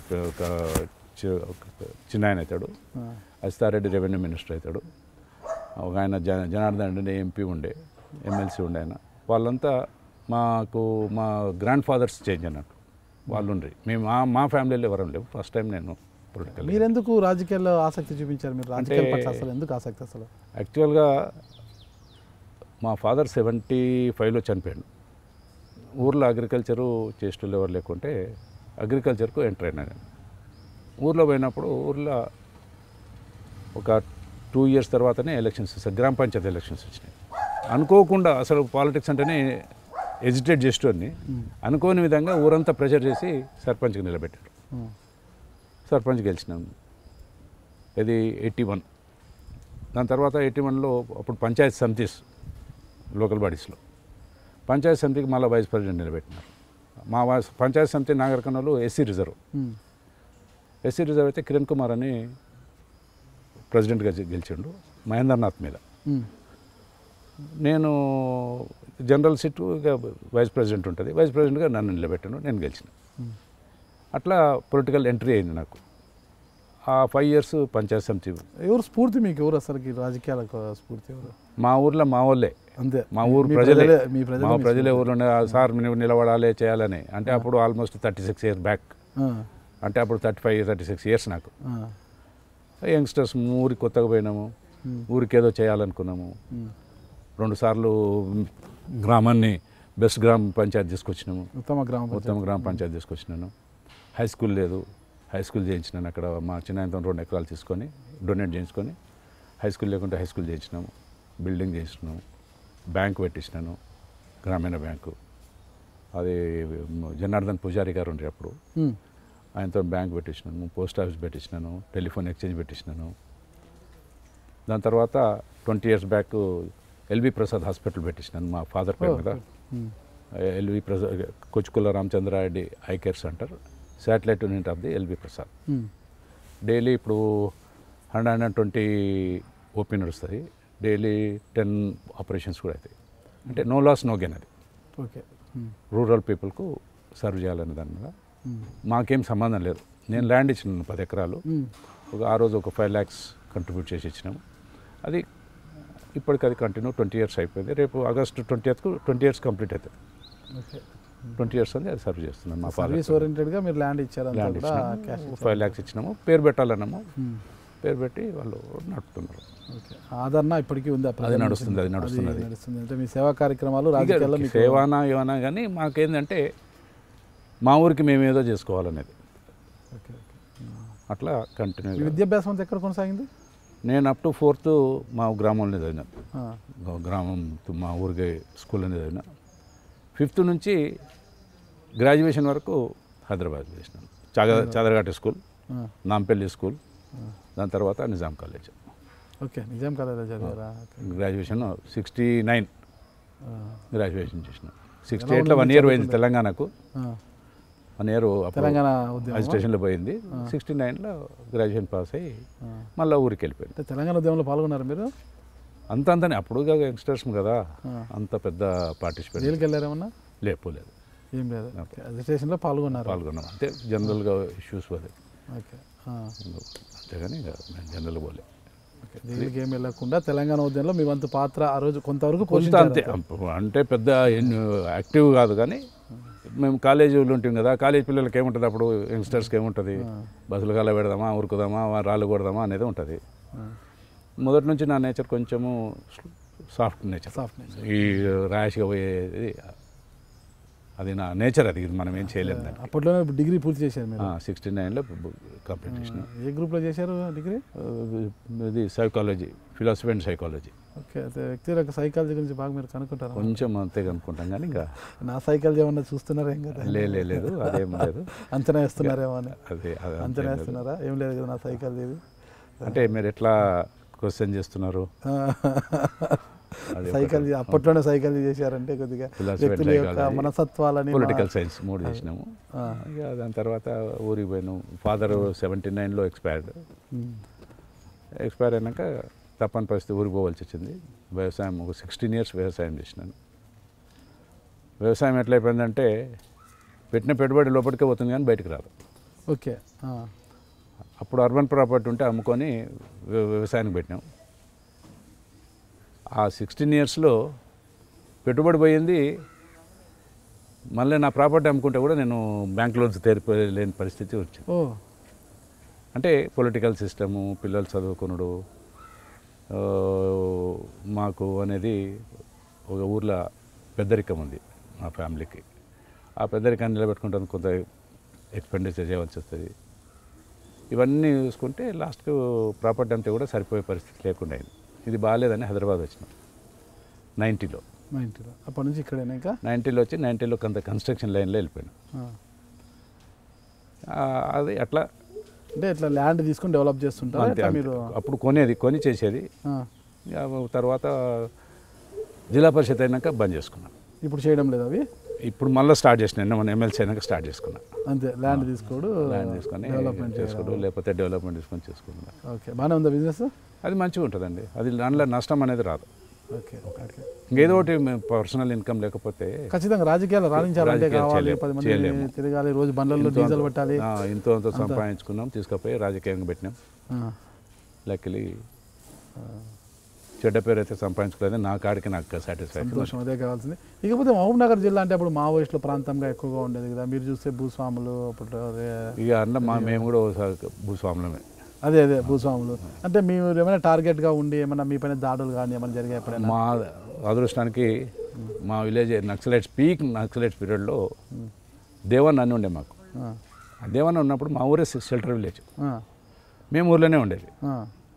చిన్నాయన అవుతాడు ఆ, అచ్యుతారెడ్డి రెవెన్యూ మినిస్టర్ అవుతాడు ఒక ఆయన జన జనార్దన్ రెడ్డి ఎంపీ ఉండే ఎమ్మెల్సీ ఉండే ఆయన వాళ్ళంతా మాకు మా గ్రాండ్ ఫాదర్స్ చేంజ్ అన్నట్టు వాళ్ళు ఉండ్రి మేము మా మా ఫ్యామిలీలో ఎవరం లేవు ఫస్ట్ టైం నేను పొలిటికల్ మీరెందుకు రాజకీయాల్లో ఆసక్తి చూపించారు మీరు రాజకీయాల పట్ల అసలు ఎందుకు ఆసక్తి అసలు యాక్చువల్గా మా ఫాదర్ సెవెంటీ ఫైవ్లో చనిపోయాడు ఊర్లో అగ్రికల్చరు చేసేటోళ్ళు ఎవరు లేకుంటే అగ్రికల్చర్కు ఎంటర్ అయినా నేను ఊర్లో పోయినప్పుడు ఊర్లో ఒక టూ ఇయర్స్ తర్వాతనే ఎలక్షన్స్ వస్తాయి గ్రామ పంచాయతీ ఎలక్షన్స్ వచ్చినాయి అనుకోకుండా అసలు పాలిటిక్స్ అంటేనే ఎజిటేట్ చేసేటోడిని అనుకోని విధంగా ఊరంతా ప్రెషర్ చేసి సర్పంచ్కి నిలబెట్టాడు ఆ, సర్పంచ్ గెలిచినాం ఇది ఎయిటీ వన్ దాని తర్వాత ఎయిటీ వన్లో అప్పుడు పంచాయత్ సమితిస్ లోకల్ బాడీస్లో పంచాయత్ సమితికి మళ్ళీ వైస్ ప్రెసిడెంట్ నిలబెట్టినారు మా వైస్ పంచాయత్ సమితి నాగరికన్నలో SC reserve um, SC reserve అయితే కిరణ్ కుమార్ అని ప్రెసిడెంట్గా గె- గెలిచిండు మహేంద్రనాథ్ మీద ఉమ్, నేను జనరల్ సీట్ ఇక వైస్ ప్రెసిడెంట్ ఉంటుంది వైస్ ప్రెసిడెంట్గా నన్ను నిలబెట్టాను నేను గెలిచిన ఉమ్. అట్లా పొలిటికల్ ఎంట్రీ అయింది నాకు ఆ ఫైవ్ ఇయర్స్ పంచాయత్ సమితి ఎవరు స్ఫూర్తి మీకు ఎవరు అసలుకి రాజకీయాలకు స్ఫూర్తి ఎవరు మా ఊర్లో మా వాళ్ళే అంతే మా ఊరు మీ ప్రజలే మీ ప్రజలే మా మీ ప్రజలే ఊర్లో ఉండే, "ఆ సార్ నువ్వు నిలబడాలి చేయాలని అంటే అప్పుడు almost thirty six years back ఆ, అంటే అప్పుడు thirty five thirty six years నాకు ఆ, యంగ్స్టర్స్ ఊరికి కొత్తగా పోయినాము ఉమ్, ఊరికి ఏదో చేయాలనుకున్నాము ఉమ్, రెండు సార్లు గ్రామాన్ని బెస్ట్ గ్రామ పంచాయతీ తీసుకొచ్చినాము ఉత్తమ గ్రామ పంచాయతీ. ఉత్తమ గ్రామ పంచాయతీ తీసుకొచ్చినాను హై స్కూల్ లేదు హై స్కూల్ చేయించినాను అక్కడ మా చిన్న రెండు ఎకరాలు తీసుకొని డొనేట్ చేయించుకొని హై స్కూల్ లేకుంటే హై స్కూల్ చేయించినాము బిల్డింగ్ చేయించినాము బ్యాంక్ పెట్టించినాను గ్రామీణ బ్యాంకు అది జనార్దన్ పూజారి గారు ఉండే అప్పుడు ఉమ్. ఆయనతో బ్యాంక్ పెట్టించినాను పోస్ట్ ఆఫీస్ పెట్టించినాను టెలిఫోన్ ఎక్స్చేంజ్ పెట్టించినాను దాని తర్వాత twenty years back LV Prasad hospital పెట్టించినాను మా ఫాదర్ పేరు మీద um. LV Prasad Kochukulla Ramachandra Reddy eye care centre satellite unit of the LV Prasad um. Daily ఇప్పుడు హండ్రెడ్ అండ్ ట్వంటీ ఓపీ నడుస్తుంది డైలీ టెన్ ఆపరేషన్స్ కూడా అవుతాయి అంటే నో లాస్ నో గెయిన్ అది ఓకే ఉమ్. రూరల్ పీపుల్కు సర్వ్ చేయాలనే దాని మీద ఉమ్. మాకేం సంబంధం లేదు నేను ల్యాండ్ ఇచ్చినాను పది ఎకరాలు ఉమ్. ఒక ఆ రోజు ఒక ఫైవ్ ల్యాక్స్ కంట్రిబ్యూట్ చేసి ఇచ్చినాము అది ఇప్పటికి అది కంటిన్యూ ట్వంటీ ఇయర్స్ అయిపోయింది రేపు ఆగస్టు ట్వంటీ ఎయిత్కు ట్వంటీ ఇయర్స్ కంప్లీట్ అవుతుంది ఓకే ట్వంటీ ఇయర్స్ అని అది సర్వ్ చేస్తున్నాను మా ఫాదర్ సర్వీస్ ఓరియంటెడ్గా మీరు ల్యాండ్ ఇచ్చారు అంతా ల్యాండ్ కూడా క్యాష్ ఇచ్చినాము ఫైవ్ ల్యాక్స్ ఇచ్చినాము పేరు పెట్టాలన్నాము ఉమ్. పేరు పెట్టి వాళ్ళు నడుపుతున్నారు ఓకే ఆదరణ ఇప్పటికీ ఉంది ఆ అది ప్రజల నడుస్తుంది అది నుంచి. నడుస్తుంది అది నడుస్తుంది అంటే మీ సేవా కార్యక్రమాలు ఇక రాజకీయాల్లో మీకు సేవానా ఏమన్నా కానీ మాకేందంటే మా ఊరికి మేము ఏదో చేసుకోవాలనేది ఓకే ఓకే అట్లా మీ కంటిన్యూ విద్యాభ్యాసం అంతా ఎక్కడ కొనసాగింది నేను అప్ టు ఫోర్త్ మా గ్రామంలో చదివిన ఆ, గ్రామం తో మా ఊరికి స్కూల్లోనే చదివిన ఫిఫ్త్ నుంచి గ్రాడ్యుయేషన్ వరకు హైదరాబాద్ చేసినాను చాగ చాదరఘాట స్కూల్ ఆ, నాంపల్లి స్కూల్ దాని తర్వాత నిజాం కాలేజ్ ఓకే నిజాం కాలేజీలో చదివారా ఓకే గ్రాడ్యుయేషన్ సిక్స్టీ నైన్ ఆ, గ్రాడ్యుయేషన్ చేసిన సిక్స్టీ ఎలా ఎయిట్లో ఉంది వన్ ఇయర్ పోయింది చదువుకుంటే? తెలంగాణకు ఆ, వన్ ఇయర్ తెలంగాణ ఉద్యమం అజిటేషన్లో పోయింది సిక్స్టీ నైన్లో గ్రాడ్యుయేషన్ పాస్ అయ్యి మళ్ళీ ఊరికి వెళ్ళిపోయింది అంటే తెలంగాణ ఉద్యమంలో పాల్గొన్నారు మీరు అంత అంతనే అప్పుడు యంగ్స్టర్స్ కదా ఆ. అంత పెద్ద పార్టిసిపేట్ జైలుకి వెళ్ళారేమన్నా లేకపోలేదు ఏం లేదు ఓకే అజిటేషన్లో పాల్గొన్నారు పాల్గొన్నాం అంటే జనరల్గా ఇష్యూస్ అది ఓకే ఆ, అంతేగాని ఇక మేము జనరల్ పోలే ఓకే జైలుకి ఏం వెళ్ళకుండా తెలంగాణ ఉద్యమంలో మీ వంతు పాత్ర ఆ రోజు కొంతవరకు కొంత పోషించారు అంతే అంటే పెద్ద ఎన్- యాక్టివ్ కాదు కానీ మేము కాలేజీలో ఉంటాం కదా కాలేజ్ పిల్లలకి ఏముంటుంది అప్పుడు యంగ్స్టర్స్కి ఏముంటుంది బస్సులు కాల పెడదామా ఉరుకుదామా వా- రాళ్ళు కొడదామా అనేది ఉంటుంది ఆ, మొదటి నుంచి నా నేచర్ కొంచెము సాఫ్ట్ నేచర్ సాఫ్ట్ నేచర్ ఈ ర్యాష్గా పోయేది అది నా నేచర్ అది ఇది మనం ఏం చేయలేము దాన్ని అప్పట్లోనే డిగ్రీ పూర్తి చేశారు మీరు సిక్స్టీ నైన్లో కంప్లీట్ చేసిన ఏ గ్రూప్లో చేశారు డిగ్రీ ఇది psychology philosophy and psychology okay అయితే వ్యక్తిగత సైకాలజీ గురించి బాగా మీరు కనుక్కుంటారా కొంచెం అంతే అనుకుంటాం కానీ ఇంకా నా సైకాలజీ ఏమన్నా చూస్తున్నారా ఏం కదా లే లే- లేదు అదేం లేదు అంచనా వేస్తున్నారేమో అని అదే అదే అంతే అంచనా లేదు. వేస్తున్నారా ఏం లేదు కదా నా సైకాలజీ ఇది అంటే మీరు ఎట్లా క్వశ్చన్ చేస్తున్నారు అది సైకాలజీ అప్పట్లోనే సైకాలజీ చేశారంటే కొద్దిగా Philosophy and వ్యక్తుల యొక్క psychology, మనసత్వాలని మా- పొలిటికల్ సైన్స్ మూడు చేసినాము ఆ, ఇక దాని తర్వాత ఊరికి పోయినాం ఫాదర్ సెవెంటీ నైన్లో ఎక్స్పైర్డ్ ఉమ్, ఎక్స్పైర్ అయినాక తప్పని పరిస్థితి ఊరికి పోవాల్సి వచ్చింది వ్యవసాయం ఒక సిక్స్టీన్ ఇయర్స్ వ్యవసాయం చేసినాను వ్యవసాయం ఎట్లయిపోయిందంటే పెట్టిన పెట్టుబడి లోపలికే పోతుంది కానీ బయటకు రాదు ఓకే ఆ, అప్పుడు అర్బన్ ప్రాపర్టీ ఉంటే అమ్ముకొని వ్య- వ్యవసాయానికి పెట్టినాం ఆ సిక్స్టీన్ ఇయర్స్లో పెట్టుబడి పోయింది మళ్ళీ నా ప్రాపర్టీ అమ్ముకుంటే కూడా నేను బ్యాంక్ లోన్స్ లేని పరిస్థితి వచ్చింది ఓ అంటే పొలిటికల్ సిస్టము పిల్లలు చదువుకునుడు ఆ, మాకు అనేది ఒక ఊర్లో పెద్దరికం ఉంది మా ఫ్యామిలీకి ఆ పెద్దరికాన్ని నిలబెట్టుకుంటాను కొంత ఎక్స్పెండిచర్ చేయవలసి వస్తుంది ఇవన్నీ చూసుకుంటే లాస్ట్కు ప్రాపర్టీ అంతా కూడా సరిపోయే పరిస్థితి లేకుండా అయింది ఇది బాగాలేదని హైదరాబాద్ వచ్చినాం నైంటీలో మా ఇంటిలో అప్పటి నుంచి ఇక్కడేనా ఇంకా నైంటీలో వచ్చి నైంటీలో కొంత కన్స్ట్రక్షన్ లైన్లో వెళ్ళిపోయాను ఆ. ఆ, అది అట్లా అంటే ఇట్లా ల్యాండ్ తీసుకొని డెవలప్ చేస్తుంటారా అంతే ఇట్లా అంతే. మీరు అప్పుడు కొనేది కొని చేసేది ఆ, ఇక తర్వాత జిల్లా పరిషత్ అయినాక బంద్ చేసుకున్నాను ఇప్పుడు చేయడం లేదు అవి ఇప్పుడు మళ్ళీ స్టార్ట్ చేసిన మన ఎమ్మెల్సీ అయినాక స్టార్ట్ చేసుకున్నా అంతే ల్యాండ్ తీసుకోడు ల్యాండ్ తీసుకొని డెవలప్మెంట్ చేసుకోడు లేకపోతే డెవలప్మెంట్ తీసుకొని చేసుకున్నా ఓకే బాగానే ఉందా బిజినెస్ అది మంచిగా ఉంటుందండి అది దాంట్లో నష్టం అనేది రాదు ఓకే ఓకే ఇంకేదో ఒకటి పర్సనల్ ఇన్కమ్ లేకపోతే ఖచ్చితంగా రాజకీయాలు రాణించాలంటే రాజకీయాలు కావాలి చేయలేము, పది మంది చేయలేము. తిరగాలి రోజు బండ్లలో ఇంతో డీజిల్ అంతో- పెట్టాలి ఆ, ఇంతో అంతో సంపాదించుకున్నాం తీసుకుపోయి రాజకీయంగా పెట్టినాం ఆ, లక్కీలీ చెడ్డ పేరు అయితే సంపాదించుకోలేదు నా కాడికి నాకు సాటిస్ఫాక్షన్ సంతోషం అదే కావాల్సింది ఇకపోతే మహబూబ్ నగర్ జిల్లా అంటే అప్పుడు మావోయిస్టుల ప్రాంతంగా ఎక్కువగా ఉండేది కదా మీరు చూస్తే భూస్వాములు అప్పుడు అదే ఇక అందులో మా మేము కూడా ఒకసారి భూస్వాములమే అదే అదే భూస్వాములు అంటే మీరు ఏమైనా టార్గెట్గా ఉండి ఏమైనా మీ పైన దాడులు కానీ ఏమైనా జరిగాయి ఎప్పుడైనా మా అదృష్టానికి మా విలేజ్ నక్సలైట్స్ పీక్ నక్సలైట్స్ పీరియడ్లో దేవన్ అని ఉండే మాకు ఆ, ఆ దేవన్ ఉన్నప్పుడు మా ఊరే షెల్టర్ విలేజ్ ఆ, మేము ఊర్లోనే ఉండేది ఆ,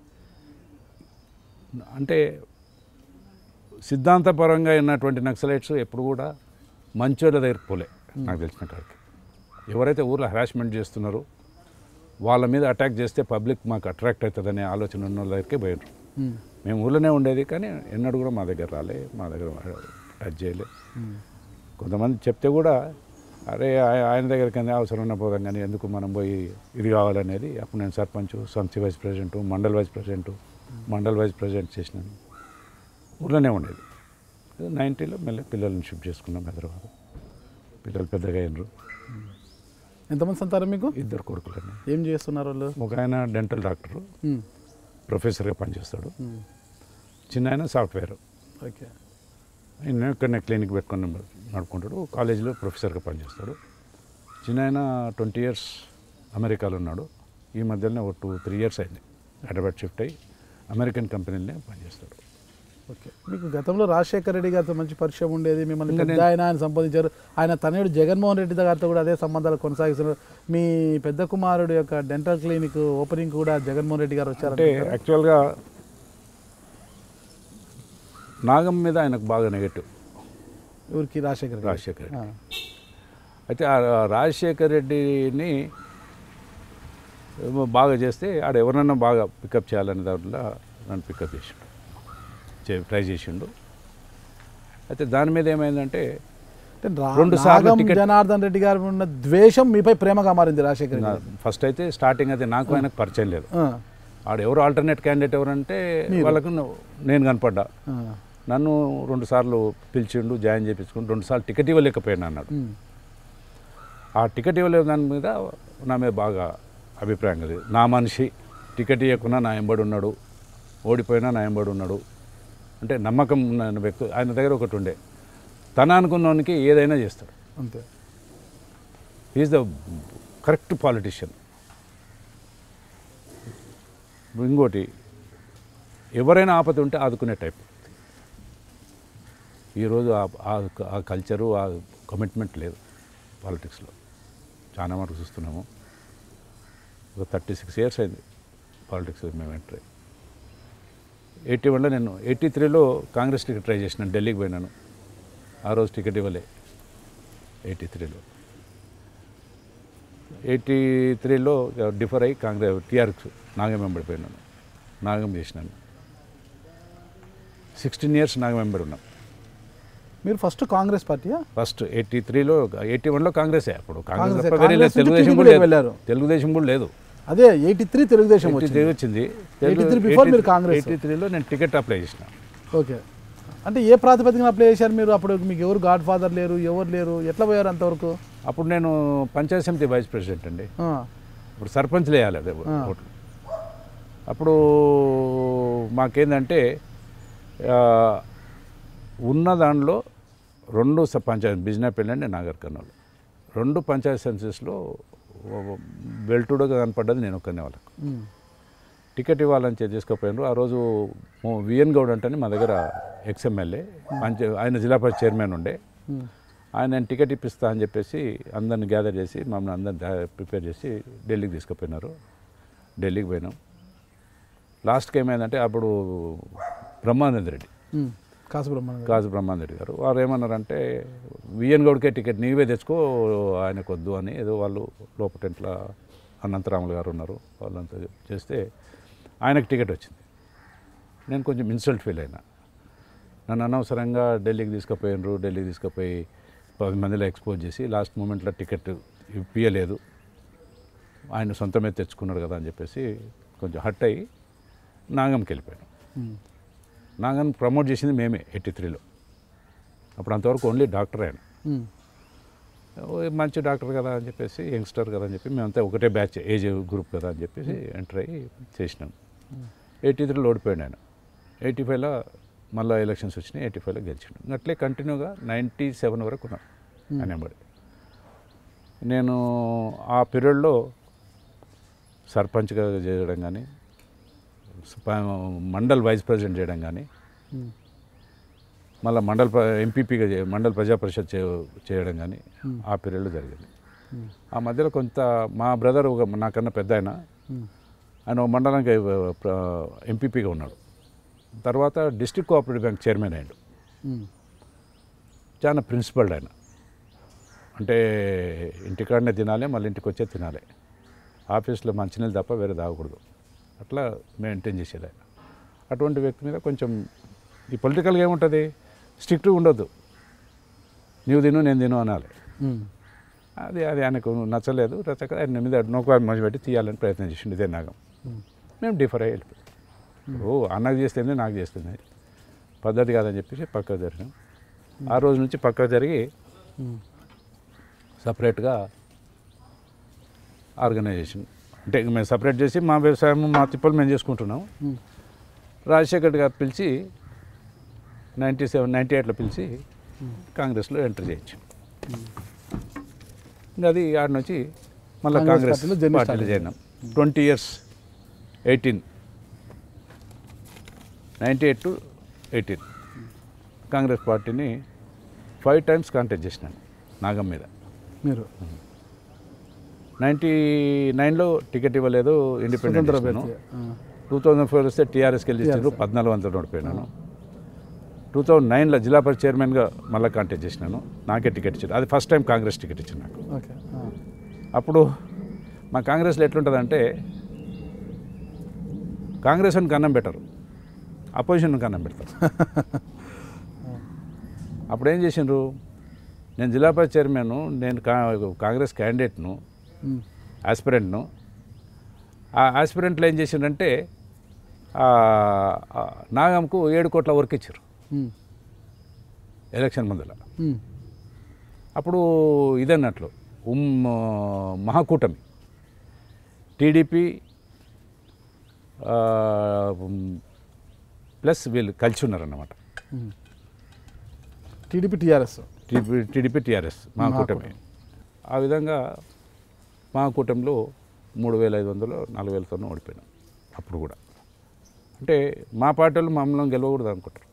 అంటే సిద్ధాంతపరంగా ఉన్నటువంటి నక్సలైట్స్ ఎప్పుడు కూడా మంచోళ్ళ దగ్గరికి పోలే నాకు తెలిసిన కాడికి ఎవరైతే ఊర్లో హరాస్మెంట్ చేస్తున్నారో వాళ్ళ మీద అటాక్ చేస్తే పబ్లిక్ మాకు అట్రాక్ట్ అవుతుందనే ఆలోచన ఉన్న వాళ్ళ దగ్గరికి పోయినారు ఉమ్, మేము ఊళ్ళోనే ఉండేది కానీ ఎన్నడూ కూడా మా దగ్గర రాలే మా దగ్గర టచ్ చేయలే ఉమ్, కొంతమంది చెప్తే కూడా అరే ఆయ- ఆయన దగ్గరికి అనేది అవసరం ఉన్న పోదాం కానీ ఎందుకు మనం పోయి ఇది కావాలనేది అప్పుడు నేను సర్పంచ్ సంస్థ vice president mandal vice president mandal vice president చేసినాను ఊళ్ళోనే ఉండేది నైంటీలో మళ్ళీ పిల్లల్ని షిఫ్ట్ చేసుకున్నాం హైదరాబాద్ పిల్లలు పెద్దగా అయినరు ఎంతమంది సంతారం మీకు ఇద్దరు కొడుకులని ఏం చేస్తున్నారు వాళ్ళు ఒక ఆయన డెంటల్ డాక్టరు ఉమ్, ప్రొఫెసర్గా పనిచేస్తాడు ఉమ్, చిన్న ఆయన సాఫ్ట్వేర్ ఓకే ఆయన ఇక్కడనే క్లినిక్ పెట్టుకొని నడుపుకుంటాడు కాలేజీలో ప్రొఫెసర్గా పనిచేస్తాడు చిన్న ఆయన ట్వంటీ ఇయర్స్ అమెరికాలో ఉన్నాడు ఈ మధ్యలోనే ఒక టూ త్రీ ఇయర్స్ అయింది హైదరాబాద్ షిఫ్ట్ అయ్యి అమెరికన్ కంపెనీలనే పనిచేస్తాడు ఓకే మీకు గతంలో రాజశేఖర రెడ్డి గారితో మంచి పరిచయం ఉండేది మిమ్మల్ని ఇంకా పెద్ద ఆయన ఆయన సంపాదించారు ఆయన తనయుడు జగన్మోహన్ రెడ్డి గారితో కూడా అదే సంబంధాలు కొనసాగిస్తున్నారు మీ పెద్ద కుమారుడు యొక్క డెంటల్ క్లినిక్ ఓపెనింగ్ కూడా జగన్మోహన్ రెడ్డి గారు అంటే వచ్చారంటే యాక్చువల్గా నాగం మీద ఆయనకు బాగా నెగటివ్ ఊరికి రాజశేఖర రెడ్డి రాజశేఖర్ రెడ్డి ఆ, అయితే ఆ రాజశేఖర్ రెడ్డిని ఏమో బాగా చేస్తే ఆడ ఎవరన్నా బాగా పికప్ చేయాలనే దాంట్లో నన్ను పికప్ చేసిండు చే ట్రై చేసిండు అయితే దాని మీద ఏమైందంటే అంటే రా- రెండు సార్లు నాగం టికెట్- జనార్దన్ రెడ్డి గారి ఉన్న ద్వేషం మీపై ప్రేమగా మారింది రాజశేఖర రెడ్డి గారు. ఫస్ట్ అయితే స్టార్టింగ్ అయితే నాకు ఆయనకు పరిచయం లేదు ఆ, ఆడ ఎవరు ఆల్టర్నేట్ క్యాండిడేట్ ఎవరంటే వాళ్ళకు నేను కనపడ్డా ఆ, నన్ను రెండు సార్లు పిలిచిండు జాయిన్ చేయించుకుని రెండు సార్లు టికెట్ ఇవ్వలేకపోయినా అన్నాడు ఉమ్, ఆ టికెట్ ఇవ్వలేదు దాని మీద నా మీద బాగా అభిప్రాయం కలిగి నా మనిషి టికెట్ ఇవ్వకుండా నా ఎంబడి ఉన్నాడు ఓడిపోయినా నా ఎంబడి ఉన్నాడు అంటే నమ్మకం ఉన్న వ్యక్తి ఆయన దగ్గర ఒకటి ఉండే తన అనుకున్నవానికి ఏదైనా చేస్తాడు అంతే ఈజ్ ద కరెక్ట్ పాలిటిషియన్ ఇంకోటి ఎవరైనా ఆపద ఉంటే ఆదుకునే టైప్ ఈరోజు ఆ- ఆ- ఆ కల్చరు ఆ కమిట్మెంట్ లేదు పాలిటిక్స్లో చాలా వరకు చూస్తున్నాము ఒక థర్టీ సిక్స్ ఇయర్స్ అయింది పాలిటిక్స్ మేము ఎంటర్ అయ్యి ఎయిటీ వన్లో నేను ఎయిటీ త్రీలో కాంగ్రెస్ టికెట్ ట్రై చేసినాను ఢిల్లీకి పోయినాను ఆ రోజు టికెట్ ఇవ్వలే ఎయిటీ త్రీలో ఎయిటీ త్రీలో డిఫర్ అయ్యి కాంగ్రెస్ టీఆర్ఎస్ నాగం వెంబడిపోయినాను నాగం చేసినాను సిక్స్టీన్ ఇయర్స్ నాగం వెంబడి ఉన్నాం మీరు ఫస్ట్ కాంగ్రెస్ పార్టీయా ఫస్ట్ ఎయిటీ త్రీలో ఎయిటీ వన్లో కాంగ్రెసే అప్పుడు కాంగ్రెస్ కాంగ్రెసే. తప్ప వేరే లేదు కాంగ్రెస్ నుంచి తెలుగుదేశం టీడీపీలోకి కూడా లేదు వెళ్ళారు. తెలుగుదేశం కూడా లేదు అదే ఎయిటీ త్రీ తెలుగుదేశం ఎయిటీ వచ్చింది త్రీ వచ్చింది 83 before మీరు కాంగ్రెస్. ఎయిటీ త్రీలో నేను టికెట్ అప్లై చేసిన ఓకే అంటే ఏ ప్రాతిపదికన అప్లై చేశారు మీరు అప్పుడు మీకు ఎవరు గాడ్ ఫాదర్ లేరు ఎవరు లేరు ఎట్లా పోయారు అంతవరకు అప్పుడు నేను పంచాయత్ సమితి వైస్ ప్రెసిడెంట్ అండి ఆ, ఇప్పుడు సర్పంచ్లు వేయాలి అదే ఆ. ఓట్లు అప్పుడు మాకేందంటే ఆ, ఉన్న దానిలో రెండు స- పంచాయత్ బిజినపల్లి అండి నాగర్ కర్నూలు రెండు పంచాయత్ సెన్సెస్లో వెల్టుడుగా కనపడ్డది నేను ఒక్కనే వాళ్ళకు ఉమ్, టికెట్ ఇవ్వాలని చెప్పి తీసుకుపోయినారు ఆ రోజు మో- విఎన్ గౌడ్ అంటే మా దగ్గర ఎక్స్ఎమ్మెల్యే పంచ ఆయన జిల్లా పరిషత్ చైర్మన్ ఉండే ఉమ్, ఆయన నేను టికెట్ ఇప్పిస్తా అని చెప్పేసి అందరిని గ్యాదర్ చేసి మమ్మల్ని అందరిని ప్రిపేర్ చేసి ఢిల్లీకి తీసుకుపోయినారు ఢిల్లీకి పోయినాం లాస్ట్కి ఏమైందంటే అప్పుడు బ్రహ్మానంద రెడ్డి ఉమ్, కాసు బ్రహ్మాండ గారు. కాజు బ్రహ్మానంద రెడ్డి గారు వారు ఏమన్నారంటే విఎన్ గౌడ్కే టికెట్ నీవే తెచ్చుకో ఆయనకు వద్దు అని ఏదో వాళ్ళు లోపటెంట్ల అనంతరాములు గారు ఉన్నారు వాళ్ళంతా చేస్తే ఆయనకు టికెట్ వచ్చింది నేను కొంచెం ఇన్సల్ట్ ఫీల్ అయినా నన్ను అనవసరంగా ఢిల్లీకి తీసుకుపోయినరు ఢిల్లీకి తీసుకుపోయి పది మందిలో ఎక్స్పోజ్ చేసి లాస్ట్ మూమెంట్లో టికెట్ ఇప్పియలేదు ఆయన సొంతమే తెచ్చుకున్నాడు కదా అని చెప్పేసి కొంచెం హట్ అయ్యి నాగంకి వెళ్ళిపోయాను ఉమ్, నాగన్ ప్రమోట్ చేసింది మేమే ఎయిటీ త్రీలో అప్పుడు అంతవరకు ఓన్లీ డాక్టర్ ఆయన ఉమ్, ఓ, మంచి డాక్టర్ కదా అని చెప్పేసి యంగ్స్టర్ కదా అని చెప్పి మేమంతా ఒకటే బ్యాచ్ ఏజ్ గ్రూప్ కదా అని చెప్పేసి ఎంటర్ అయ్యి చేసినాం ఎయిటీ త్రీలో ఓడిపోయాడు ఆయన ఎయిటీ ఫైవ్లో మళ్ళీ ఎలక్షన్స్ వచ్చినాయి ఎయిటీ ఫైవ్లో గెలిచిండు అట్లే కంటిన్యూగా నైంటీ సెవెన్ వరకు ఉన్నాం ఆయన వెంబడి నేను ఆ పీరియడ్లో సర్పంచ్గా చేయడం కానీ మండల్ వైస్ ప్రెసిడెంట్ చేయడం కానీ ఉమ్, మళ్ళీ మండల ప్ర- ఎంపీపీగా చే- మండల ప్రజా పరిషత్ చే చేయడం కానీ ఆ పీరియడ్లో జరిగింది ఉమ్, ఆ మధ్యలో కొంత మా బ్రదర్ ఒక నాకన్నా పెద్ద ఆయన ఉమ్, ఆయన ఓ మండలానికి ఎంపీపీగా ఉన్నాడు తర్వాత డిస్ట్రిక్ట్ కోఆపరేటివ్ బ్యాంక్ చైర్మన్ అయ్యాడు ఉమ్, చాలా ప్రిన్సిపల్డ్ ఆయన అంటే ఇంటికాడనే తినాలి మళ్ళీ ఇంటికి వచ్చే తినాలి ఆఫీస్లో మంచినీళ్ళు తప్ప వేరే తాగకూడదు అట్లా మెయింటైన్ చేసేది ఆయన అటువంటి వ్యక్తి మీద కొంచెం ఈ పొలిటికల్గా ఏముంటుంది స్ట్రిక్ట్గా ఉండొద్దు నీవు తిను నేను తిను అనాలి ఉమ్, అది అది ఆయనకు నచ్చలేదు నచ్చక ఆయన మీద నౌకా మధ్య పెట్టి తీయాలని ప్రయత్నం చేసిండు ఇదే నాగం ఉమ్, మేము డిఫర్ అయ్యి వెళ్ళిపోయాం ఓ అన్నకు చేస్తుంది నాకు చేస్తుంది పద్ధతి కాదని చెప్పేసి పక్కకు జరిగినాం ఆ రోజు నుంచి పక్కకు జరిగి ఉమ్, సపరేట్గా ఆర్గనైజేషన్ అంటే ఇంక మేము సపరేట్ చేసి మా వ్యవసాయం మా తిప్పలు మేము చేసుకుంటున్నాం ఉమ్, రాజశేఖర్ గారు పిలిచి నైంటీ సెవెన్ నైంటీ ఎయిట్లో పిలిచి కాంగ్రెస్లో ఎంటర్ చేయొచ్చు ఇంకా అది ఆడ నుంచి మళ్ళీ కాంగ్రెస్ కాంగ్రెస్ పార్టీలో జర్నీ పార్టీలో స్టార్ట్ చేరినాం twenty years eighteen ninety eight to eighteen Congress పార్టీని ఫైవ్ టైమ్స్ కాంటాక్ట్ చేసినాను నాగం మీద మీరు నైంటీ నైన్లో టికెట్ ఇవ్వలేదు ఇండిపెండెంట్ స్వతంత్ర చేసినాను. అభ్యర్థి ఆ, టూ థౌజండ్ ఫోర్ వస్తే టీఆర్ఎస్కి వెళ్ళి ఇచ్చారు పద్నాలుగు వందలు ఓడిపోయినాను టూ థౌజండ్ నైన్లో జిల్లా పరిషత్ చైర్మన్గా మళ్ళీ కాంటాక్ట్ చేసినాను నాకే టికెట్ ఇచ్చారు అది ఫస్ట్ టైం కాంగ్రెస్ టికెట్ ఇచ్చింది నాకు ఓకే ఆ, అప్పుడు మా కాంగ్రెస్లో ఎట్లుంటుందంటే కాంగ్రెస్ అని కన్నం పెట్టరు అపోజిషన్ కన్నం పెడతారు అప్పుడు ఏం చేసిండ్రు నేను జిల్లా పరిషత్ చైర్మన్ నేను కా కాంగ్రెస్ క్యాండిడేట్ను ఉమ్, ఆస్పిరెంట్ను ఆ ఆస్పిరెంట్లో ఏం చేసిండంటే ఆ, ఆ నాగంకు ఏడు కోట్ల వర్క్ ఇచ్చారు ఉమ్, ఎలక్షన్ ముందర ఉమ్, అప్పుడు ఇదన్నట్లు ఉమ్ మహాకూటమి టీడీపీ ప్లస్ వీళ్ళు కలిసి ఉన్నారన్నమాట um. TDP TRS TDP TDP TRS Mahakutami ఆ విధంగా మహాకూటమిలో మూడు వేల ఐదు వందలు నాలుగు వేలతో ఓడిపోయినాం అప్పుడు కూడా అంటే మా పార్టీ వాళ్ళు మమ్మల్ని గెలవకూడదు అనుకుంటారు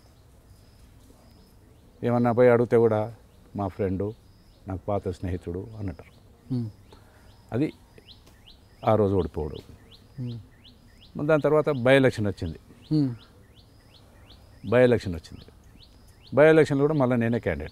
ఏమన్నా పోయి అడిగితే కూడా మా ఫ్రెండు నాకు పాత స్నేహితుడు అన్నట్టు ఉమ్, అది ఆ రోజు ఓడిపోవడు ఉమ్, దాని తర్వాత బై ఎలక్షన్ వచ్చింది ఉమ్, బై ఎలక్షన్ వచ్చింది బై ఎలక్షన్లో కూడా మళ్ళీ నేనే క్యాండిడేట్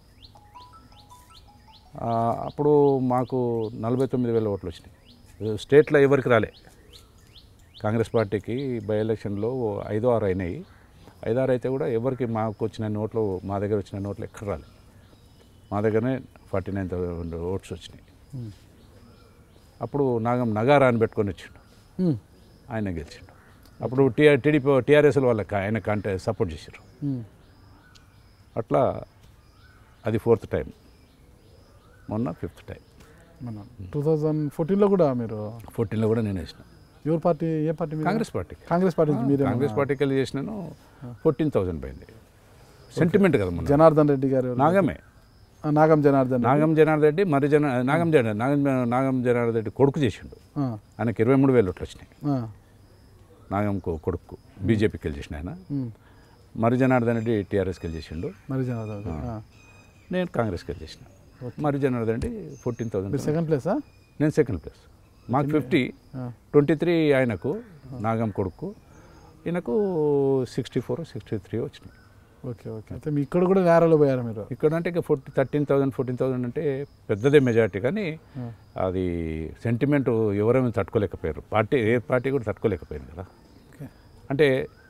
ఆ, అప్పుడు మాకు నలభై తొమ్మిది వేల ఓట్లు వచ్చినాయి స్టేట్లో ఎవరికి రాలే కాంగ్రెస్ పార్టీకి బై ఎలక్షన్లో ఐదో ఆరు అయినాయి ఐదారు అయితే కూడా ఎవరికి మాకు వచ్చిన నోట్లు మా దగ్గర వచ్చిన నోట్లు ఎక్కడ రాలే మా దగ్గరనే ఫార్టీ నైన్ థౌసండ్ ఓట్స్ వచ్చినాయి ఉమ్, అప్పుడు నాగం నగారా అని పెట్టుకొని వచ్చిండు ఉమ్, ఆయన గెలిచిండు అప్పుడు టీఆర్ టీడీపీ టీఆర్ఎస్ వాళ్ళకి ఆయన కాంటే సపోర్ట్ చేశారు ఉమ్, అట్లా అది ఫోర్త్ టైం మొన్న ఫిఫ్త్ టైం మన టూ థౌజండ్ ఫోర్టీన్లో కూడా మీరు ఫోర్టీన్లో కూడా నేను వేసిన ఎవరు పార్టీ ఏ పార్టీ మీరు కాంగ్రెస్ పార్టీ కాంగ్రెస్ పార్టీ నుంచి మీరే కాంగ్రెస్ పార్టీకి వెళ్ళి చేసినాను ఫోర్టీన్ థౌజండ్ పోయింది సెంటిమెంట్ కదా మొన్న జనార్దన్ రెడ్డి గారు ఎవరు? నాగమే ఆ, నాగం జనార్దన్ రెడ్డి. నాగం జనార్దన్ రెడ్డి మరి జన నాగం జన నాగం నాగం జనార్దన్ రెడ్డి కొడుకు చేసిండు ఆ, ఆయనకి ఇరవై మూడు వేలు ఓట్లు వచ్చినాయి ఆ, నాగం కొ- కొడుకు బీజేపీకి వెళ్ళి చేసిన ఆయన ఉమ్, మరి జనార్దన్ రెడ్డి టీఆర్ఎస్కి వెళ్ళి చేసిండు మరి జనార్దన్ రెడ్డి ఆ. నేను కాంగ్రెస్కి వెళ్ళి చేసిన మరి జనార్దన్ రెడ్డి ఫోర్టీన్ థౌసండ్ మీరు సెకండ్ ప్లేసా నేను సెకండ్ ప్లేస్ మాకు ఫిఫ్టీ ఆ, ట్వంటీ త్రీ ఆయనకు నాగం కొడుకు ఈయనకు సిక్స్టీ ఫోర్ సిక్స్టీ త్రీ వచ్చినాయి ఓకే ఓకే అయితే మీ ఇక్కడ కూడా నేరాలో పోయారు మీరు ఇక్కడ అంటే ఇక forty thirteen thousand fourteen thousand అంటే పెద్దదే మెజారిటీ కానీ ఆ, అది సెంటిమెంట్ ఎవరేమీ తట్టుకోలేకపోయారు పార్టీ ఏ పార్టీ కూడా తట్టుకోలేకపోయింది కదా ఓకే అంటే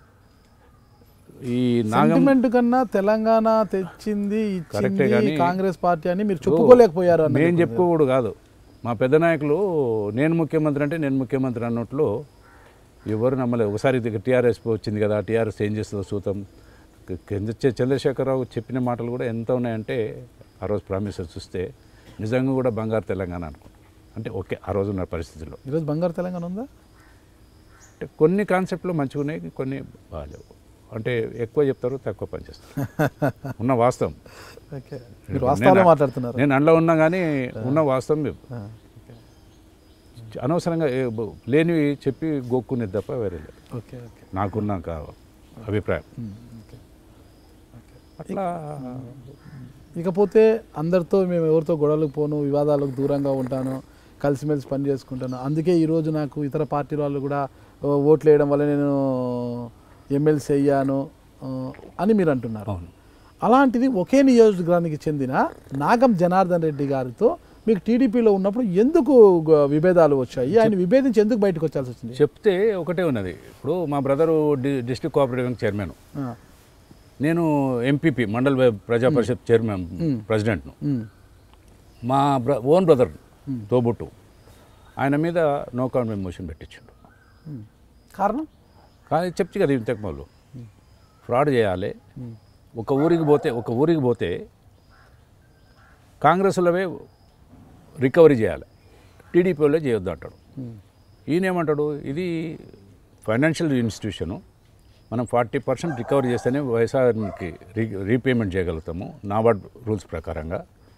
ఈ నాగం సెంటిమెంట్ కన్నా తెలంగాణ తెచ్చింది కరెక్టే ఇచ్చింది కానీ- కాంగ్రెస్ పార్టీ అని మీరు చెప్పుకోలేకపోయారు అన్నది నేను చెప్పుకోకూడదు కాదు మా పెద్ద నాయకులు నేను ముఖ్యమంత్రి అంటే నేను ముఖ్యమంత్రి అన్నట్లు ఎవరు నమ్మలేదు ఒకసారి టీఆర్ఎస్ వచ్చింది కదా టీఆర్ఎస్ ఏం చేస్తుందో చూద్దాం కింద చ- చంద్రశేఖరరావు చెప్పిన మాటలు కూడా ఎంత ఉన్నాయంటే ఆ రోజు ప్రామిసెస్ చూస్తే నిజంగా కూడా బంగారు తెలంగాణ అనుకున్నాను అంటే ఓకే ఆ రోజు ఉన్న పరిస్థితుల్లో ఈరోజు బంగారు తెలంగాణ ఉందా అంటే కొన్ని కాన్సెప్ట్లు మంచిగా ఉన్నాయి కొన్ని బాగాలేవు అంటే ఎక్కువ చెప్తారు తక్కువ పని చేస్తారు ఉన్న వాస్తవం ఓకే మీరు వాస్తవాలు నేను- మాట్లాడుతున్నారు నేను అందులో ఉన్నా కానీ ఉన్న వాస్తవం ఇవి. ఆ, అనవసరంగా ఏ బ- లేనివి చెప్పి గోక్కునేది తప్ప వేరే లేదు ఓకే ఓకే నాకున్న కా- అభిప్రాయం ఉమ్, ఓకే ఓకే అట్లా ఇకపోతే అందరితో మేము ఎవరితో గొడవలకు పోను వివాదాలకు దూరంగా ఉంటాను కలిసిమెలిసి పని చేసుకుంటాను అందుకే ఈరోజు నాకు ఇతర పార్టీల వాళ్ళు కూడా ఓ, ఓట్లు వేయడం వల్ల నేను ఎమ్మెల్సీ అయ్యాను ఆ, అని మీరు అంటున్నారు అవును అలాంటిది ఒకే నియోజకవర్గానికి చెందిన నాగం జనార్దన్ రెడ్డి గారితో మీకు టీడీపీలో ఉన్నప్పుడు ఎందుకు గ- విభేదాలు వచ్చాయి ఆయన విభేదించి ఎందుకు బయటకు వచ్చాల్సి వచ్చింది చెప్తే ఒకటే ఉన్నది ఇప్పుడు మా బ్రదరు డి డిస్ట్రిక్ట్ కోఆపరేటివ్ బ్యాంక్ చైర్మన్ ఆ, నేను ఎంపీపీ మండల్ వే- ప్రజా పరిషత్ చైర్మన్ ప్రెసిడెంట్ను ఉమ్, మా బ్ర ఓన్ బ్రదర్ తోబుట్టు ఆయన మీద నో కాన్ఫిడెన్స్ మోషన్ పెట్టించిండు ఉమ్. కారణం కానీ చెప్తే కదా ఇంతకు మొదలు ఫ్రాడ్ చేయాలి ఒక ఊరికి పోతే ఒక ఊరికి పోతే కాంగ్రెస్లవే రికవరీ చేయాలి టీడీపీ వాళ్ళే చేయొద్దు అంటాడు ఉమ్, ఈయనేమంటాడు ఇది ఫైనాన్షియల్ ఇన్స్టిట్యూషను మనం ఫార్టీ పర్సెంట్ రికవరీ చేస్తేనే వైఎస్ఆర్కి రీ రీపేమెంట్ చేయగలుగుతాము నాబార్డ్ రూల్స్ ప్రకారంగా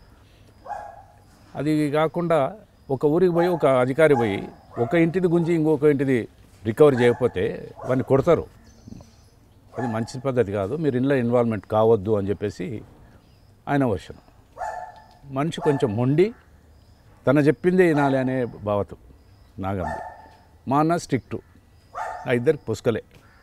అది కాకుండా ఒక ఊరికి పోయి ఒక అధికారి పోయి ఒక ఇంటిది గుంజి ఇంకొక ఇంటిది రికవరీ చేయకపోతే వాడిని కొడతారు అది మంచి పద్ధతి కాదు మీరు ఇంట్లో ఇన్వాల్వ్మెంట్ కావద్దు అని చెప్పేసి ఆయన వర్షన్ మనిషి కొంచెం మొండి తన చెప్పిందే వినాలి అనే భావతం నాగంది మా అన్న స్ట్రిక్టు ఆ ఇద్దరికి పుష్కలే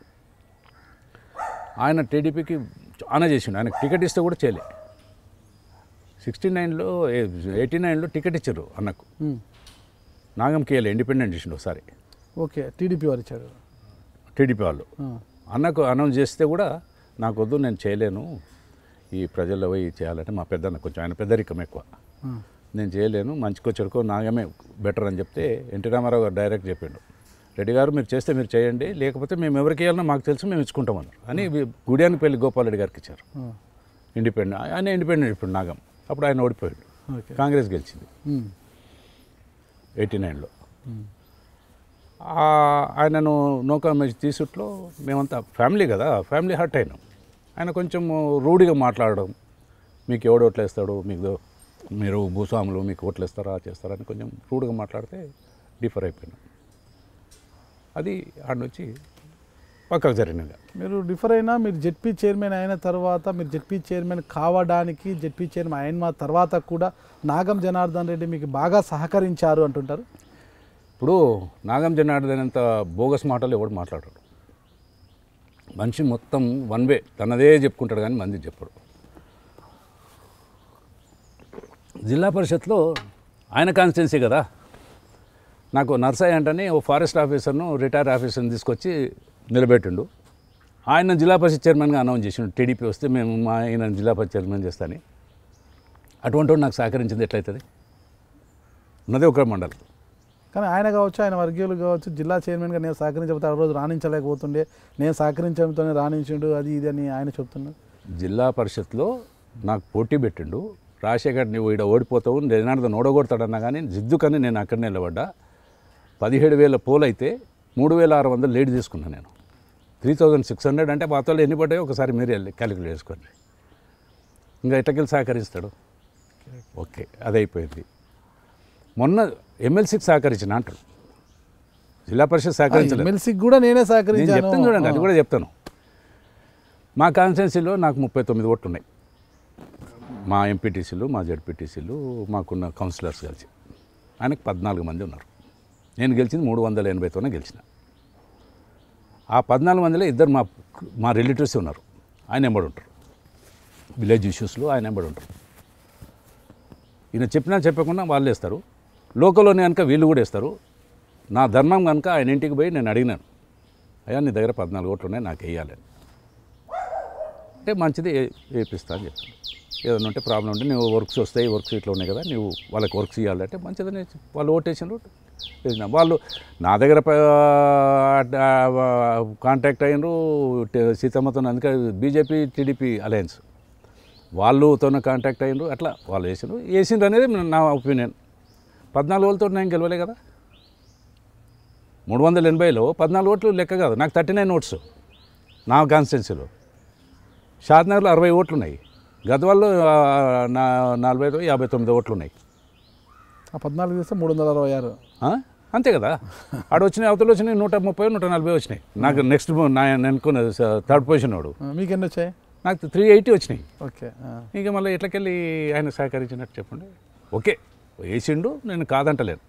ఆయన టీడీపీకి చాలా చేసిండు ఆయనకు టికెట్ ఇస్తే కూడా చేయలే సిక్స్టీ నైన్లో ఎయిటీ నైన్లో టికెట్ ఇచ్చారు అన్నకు ఉమ్. నాగంకి వెళ్ళి ఇండిపెండెంట్ ఇచ్చిండు ఒకసారి ఓకే టీడీపీ వారు ఇచ్చారు టీడీపీ వాళ్ళు ఆ, అన్నకు అనౌన్స్ చేస్తే కూడా నాకు వద్దు నేను చేయలేను ఈ ప్రజల్లో పోయి చేయాలంటే మా పెద్దన్న కొంచెం ఆయన పెద్దరికం ఎక్కువ ఆ, నేను చేయలేను మంచికో చెడుకో నాగమే బెటర్ అని చెప్తే ఎన్టీ రామారావు గారు డైరెక్ట్ చెప్పిండు రెడ్డి గారు మీరు చేస్తే మీరు చేయండి లేకపోతే మేము ఎవరికి ఇవ్వాలన్నా మాకు తెలుసు మేము ఇచ్చుకుంటామన్నారు అని గుడియానిపల్లి గోపాల్ రెడ్డి గారికి ఇచ్చారు ఆ, ఇండిపెండెంట్ ఆయన ఇండిపెండెంట్ ఇప్పుడు నాగం అప్పుడు ఆయన ఓడిపోయాడు ఓకే కాంగ్రెస్ గెలిచింది ఉమ్, ఎయిటీ నైన్లో ఉమ్, ఆయనను నౌకా మ్యాచ్ తీసుట్లో మేమంతా ఫ్యామిలీ కదా ఫ్యామిలీ హర్ట్ అయినాం ఆయన కొంచెం రూఢిగా మాట్లాడడం మీకు ఎవడు ఓట్లు వేస్తాడు మీకు మీరు భూస్వాములు మీకు ఓట్లు వేస్తారా చేస్తారా అని కొంచెం రూడ్గా మాట్లాడితే డిఫర్ అయిపోయినాం అది ఆడ నుంచి పక్కకు జరిగినగా మీరు డిఫర్ అయినా మీరు జెడ్పీ చైర్మన్ అయిన తర్వాత మీరు జెడ్పీ చైర్మన్ కావడానికి జెడ్పీ చైర్మన్ అయిన తర్వాత కూడా నాగం జనార్దన్ రెడ్డి మీకు బాగా సహకరించారు అంటుంటారు ఇప్పుడు నాగం జనార్దన్ అంత బోగస్ మాటలు ఎవడు మాట్లాడాడు మనిషి మొత్తం వన్ వే తనదే చెప్పుకుంటాడు కానీ మంది చెప్పడు జిల్లా పరిషత్లో ఆయన కాన్స్టిట్యున్సీ కదా నాకు నర్సయ్య అంటని ఓ ఫారెస్ట్ ఆఫీసర్ను రిటైర్ ఆఫీసర్ని తీసుకొచ్చి నిలబెట్టిండు ఆయన జిల్లా పరిషత్ చైర్మన్గా అనౌన్స్ చేసిండు టీడీపీ వస్తే మేము మా ఆయన జిల్లా పరిషత్ చైర్మన్ చేస్తాని అటువంటి వాడు నాకు సహకరించింది ఎట్లయితుంది ఉన్నదే ఒక మండలం కానీ ఆయన కావచ్చు ఆయన వర్గీయులు కావచ్చు జిల్లా చైర్మన్గా నేను సహకరించకపోతే ఆ రోజు రాణించలేకపోతుండే నేను సహకరించడంతోనే రాణించిండు అది ఇది అని ఆయన చెప్తున్నారు జిల్లా పరిషత్లో నాకు పోటీ పెట్టిండు రాజశేఖర్ నువ్వు ఇక్కడ ఓడిపోతావు జనార్దన్ ఓడగొడతాడన్నా కానీ జిద్దుకని నేను అక్కడ నిలబడ్డా పదిహేడు వేల పోలు అయితే మూడు వేల ఆరు వందలు లేట్ తీసుకున్నాను నేను త్రీ థౌజండ్ సిక్స్ హండ్రెడ్ అంటే పాతలో ఎన్ని పడ్డాయో ఒకసారి మీరే క్యాలిక్యులేట్ చేసుకోండి ఇంకా ఎట్టకెళ్ళి సహకరిస్తాడు ఓకే అది అయిపోయింది మొన్న ఎమ్మెల్సీకి సహకరించిన అంటాడు జిల్లా పరిషత్ సహకరించలేదు ఎమ్మెల్సీకి కూడా నేనే నేను సహకరించాను చెప్తాను చూడండి అది కూడా చెప్తాను మా కాన్స్టిట్యున్సీలో నాకు ముప్పై తొమ్మిది ఓట్లు ఉన్నాయి మా ఎంపీటీసీలు మా జడ్పీటీసీలు మాకున్న కౌన్సిలర్స్ కలిసి ఆయనకు పద్నాలుగు మంది ఉన్నారు నేను గెలిచింది మూడు వందల ఎనభైతోనే గెలిచిన ఆ పద్నాలుగు మందిలో ఇద్దరు మా మా రిలేటివ్స్ ఉన్నారు ఆయన ఎంబడి ఉంటారు విలేజ్ ఇష్యూస్లో ఆయన ఎంబడి ఉంటారు ఈయన చెప్పినా చెప్పకుండా వాళ్ళు వేస్తారు లోకల్లోనే కనుక వీళ్ళు కూడా వేస్తారు నా ధర్మం కనుక ఆయన ఇంటికి పోయి నేను అడిగినాను అయ్యా నీ దగ్గర పద్నాలుగు ఓట్లు ఉన్నాయి నాకు వేయాలని అంటే మంచిది ఏ- వేపిస్తా అని చెప్పాను ఏదైనా ఉంటే ప్రాబ్లం ఉంటే నువ్వు వర్క్స్ వస్తాయి వర్క్స్ ఇట్లా ఉన్నాయి కదా నువ్వు వాళ్ళకి వర్క్స్ ఇవ్వాలంటే మంచిదని వాళ్ళు ఓటేసినారు వేసిన వాళ్ళు నా దగ్గర కాంటాక్ట్ అయినరు సీతమ్మతో అందుకే బీజేపీ టీడీపీ అలయన్స్ వాళ్ళుతో కాంటాక్ట్ అయినరు అట్లా వాళ్ళు వేసినారు వేసిండ్రు అనేది నా ఒపీనియన్ పద్నాలుగు ఓట్లతో నేను గెలవలే కదా మూడు వందల ఎనభైలో పద్నాలుగు ఓట్లు లెక్క కాదు నాకు థర్టీ నైన్ ఓట్స్ నా కాన్స్టిట్యున్సీలో షాద్నగర్లో అరవై ఓట్లు ఉన్నాయి గద్వాల్లో ఆ, నా నలభై ఐదు యాభై తొమ్మిది ఓట్లు ఉన్నాయి ఆ పద్నాలుగు చేస్తే మూడు వందల అరవై ఆరు ఆ? అంతే కదా ఆడ వచ్చినాయి అవతల వచ్చినాయి నూట ముప్పై నూట నలభై వచ్చినాయి నాకు నెక్స్ట్ నా నేను అనుకున్న థర్డ్ పొజిషన్ వాడు ఆ, మీకు ఎన్ని వచ్చాయి నాకు త్రీ ఎయిటీ వచ్చినాయి ఓకే ఆ. ఇక మళ్ళీ ఎట్లకెళ్ళి ఆయన సహకరించినట్టు చెప్పండి ఓకే వేసిండు నేను కాదంటలేను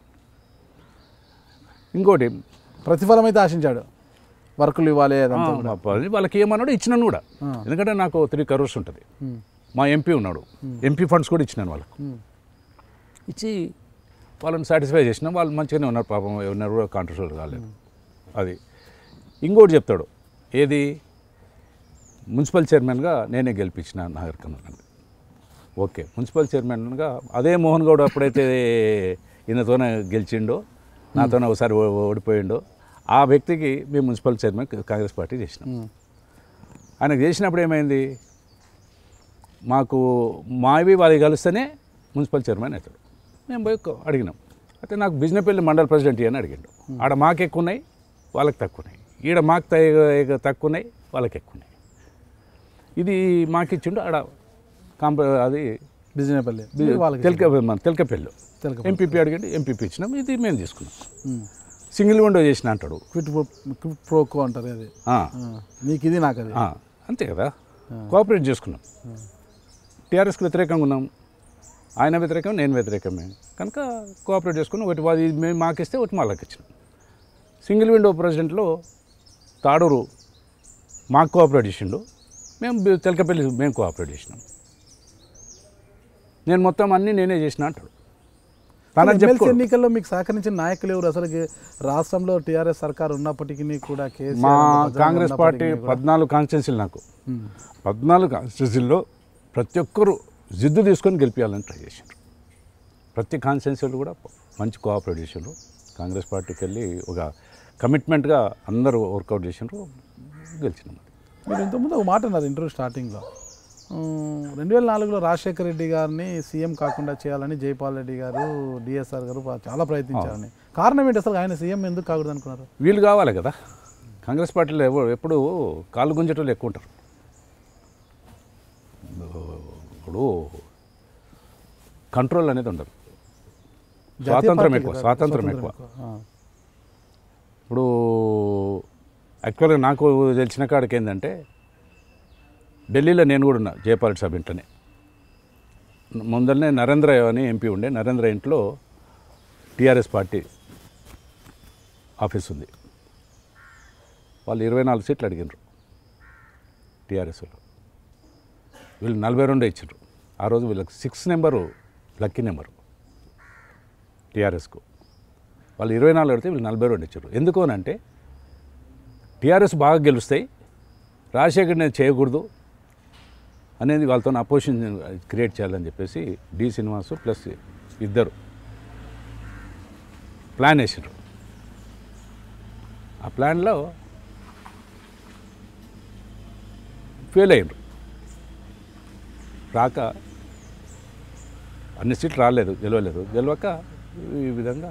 ఇంకోటి ప్రతిఫలం అయితే ఆశించాడు వర్కులు ఇవ్వాలి అదంతా ఆ, కూడా. అది వాళ్ళకి ఏమన్నాడు ఇచ్చినాను కూడా ఆ. ఎందుకంటే నాకు త్రీ కరోర్స్ ఉంటుంది ఉమ్. మా ఎంపీ ఉన్నాడు ఎంపీ ఫండ్స్ కూడా ఇచ్చినాను వాళ్ళకు ఉమ్. ఇచ్చి వాళ్ళని సాటిస్ఫై చేసిన వాళ్ళు మంచిగానే ఉన్నారు పాపం ఎవరినారు కూడా కాంట్రవర్షియల్ కాలేదు అది ఇంకోటి చెప్తాడు ఏది మున్సిపల్ చైర్మన్గా నేనే గెలిపించిన నాగర్ కర్నూలు ఓకే మున్సిపల్ చైర్మన్గా అదే మోహన్ గౌడ్ అప్పుడైతే ఈయనతోనే గెలిచిండో నాతోనే ఒకసారి ఓ- ఓడిపోయిండో ఆ వ్యక్తికి మేము మున్సిపల్ చైర్మన్ కాంగ్రెస్ పార్టీ చేసినాం ఉమ్. ఆయనకు చేసినప్పుడు ఏమైంది మాకు మావి వాళ్ళకి కలిస్తేనే మున్సిపల్ చైర్మన్ అవుతాడు మేము పోయి కొ- అడిగినాం అయితే నాకు బిజినపల్లి మండల ప్రెసిడెంట్ అని అడిగిండు ఆడ మాకు ఎక్కువ ఉన్నాయి వాళ్ళకి తక్కువ ఉన్నాయి ఈడ మాకు త- తక్కువ ఉన్నాయి వాళ్ళకి ఎక్కువ ఉన్నాయి ఇది మాకు ఇచ్చిండు ఆడ కాంప అది బిజినపల్లి మీరు వాళ్ళకి తెలక మన తెలకపల్లి తెలకపల్లి. ఎంపీపీ అడిగిండు ఎంపీపీ ఇచ్చినాం ఇది మేము తీసుకున్నాం ఉమ్. సింగిల్ విండో చేసిన అంటాడు క్విట్ ప్రో క్విట్ ప్రోకో అంటారు అది ఆ, ఆ. నీకు ఇది నాకు అది ఆ, అంతే కదా కోఆపరేట్ చేసుకున్నాం టీఆర్ఎస్కి వ్యతిరేకంగా ఉన్నాం ఆయన వ్యతిరేకం నేను వ్యతిరేకమే కనుక కోఆపరేట్ చేసుకుని ఒకటి వాది మేము మాకిస్తే ఒకటి మాకు ఇచ్చినాం సింగిల్ విండో ప్రెసిడెంట్లో తాడూరు మాకు కోఆపరేట్ చేసిండు మేము బి- తెలకపల్లి మేము కోఆపరేట్ చేసినాం నేను మొత్తం అన్నీ నేనే చేసిన అంటాడు తనకు ఎమ్మెల్సీ చెప్పుకో ఎన్నికల్లో మీకు సహకరించిన నాయకులు ఎవరు అసలు రాష్ట్రంలో టీఆర్ఎస్ సర్కార్ ఉన్నప్పటికీ కూడా కేసీఆర్ మా ప్రజలు కాంగ్రెస్ పార్టీ ఉన్నప్పటికీ కూడా- పద్నాలుగు కాన్స్టిట్యున్సీలు నాకు ఉమ్. పద్నాలుగు కాన్స్టిట్యున్సీల్లో ప్రతి ఒక్కరు జిద్దు తీసుకొని గెలిపించాలని ట్రై చేశారు ప్రతి కాన్స్టిట్యున్సీలు కూడా మంచి కోఆపరేట్ చేశారు కాంగ్రెస్ పార్టీకి వెళ్ళి ఒక కమిట్మెంట్గా అందరూ వర్కౌట్ చేసినారు గెలిచినాం మీరు ఇంతకుముందు ఒక మాట అన్నారు ఇంటర్వ్యూ స్టార్టింగ్లో రెండు వేల నాలుగులో రాజశేఖర రెడ్డి గారిని సీఎం కాకుండా చేయాలని జైపాల్ రెడ్డి గారు డిఎస్ఆర్ గారు పా- చాలా ప్రయత్నించారని కారణం ఏంటి అసలు ఆయన సీఎం ఎందుకు కాకూడదు అనుకున్నారు వీళ్ళు కావాలి కదా కాంగ్రెస్ పార్టీలో ఎవ- ఎప్పుడు కాలు గుంజేటోళ్ళు ఎక్కువ ఉంటారు ఇప్పుడు కంట్రోల్ అనేది ఉండదు జాతీయ స్వాతంత్రం పార్టీ ఎక్కువ కదా, స్వాతంత్రం ఎక్కువ ఆ. ఇప్పుడు యాక్చువల్గా నాకు తెలిసిన కాడికి ఏంటంటే ఢిల్లీలో నేను కూడా ఉన్నా జయపాల్ సాబ్ ఇంట్లోనే ముందరనే నరేంద్ర అని ఎంపీ ఉండే నరేంద్ర ఇంట్లో టీఆర్ఎస్ పార్టీ ఆఫీస్ ఉంది వాళ్ళు ఇరవై నాలుగు సీట్లు అడిగినారు టీఆర్ఎస్ వాళ్ళు వీళ్ళు నలభై రెండు ఇచ్చారు ఆ రోజు వీళ్ళకి సిక్స్ నెంబరు లక్కీ నెంబరు టీఆర్ఎస్కు వాళ్ళు ఇరవై నాలుగు అడిగితే వీళ్ళు నలభై రెండు ఇచ్చారు ఎందుకు అని అంటే టీఆర్ఎస్ బాగా గెలుస్తాయి రాజశేఖర్ నేను చేయకూడదు అనేది వాళ్ళతో అపోజిషన్ క్రియేట్ చేయాలని చెప్పేసి డి శ్రీనివాసు ప్లస్ ఇద్దరు ప్లాన్ వేసారు ఆ ప్లాన్లో ఫెయిల్ అయ్యారు రాక అన్ని సీట్లు రాలేదు గెలవలేదు గెలవక ఈ విధంగా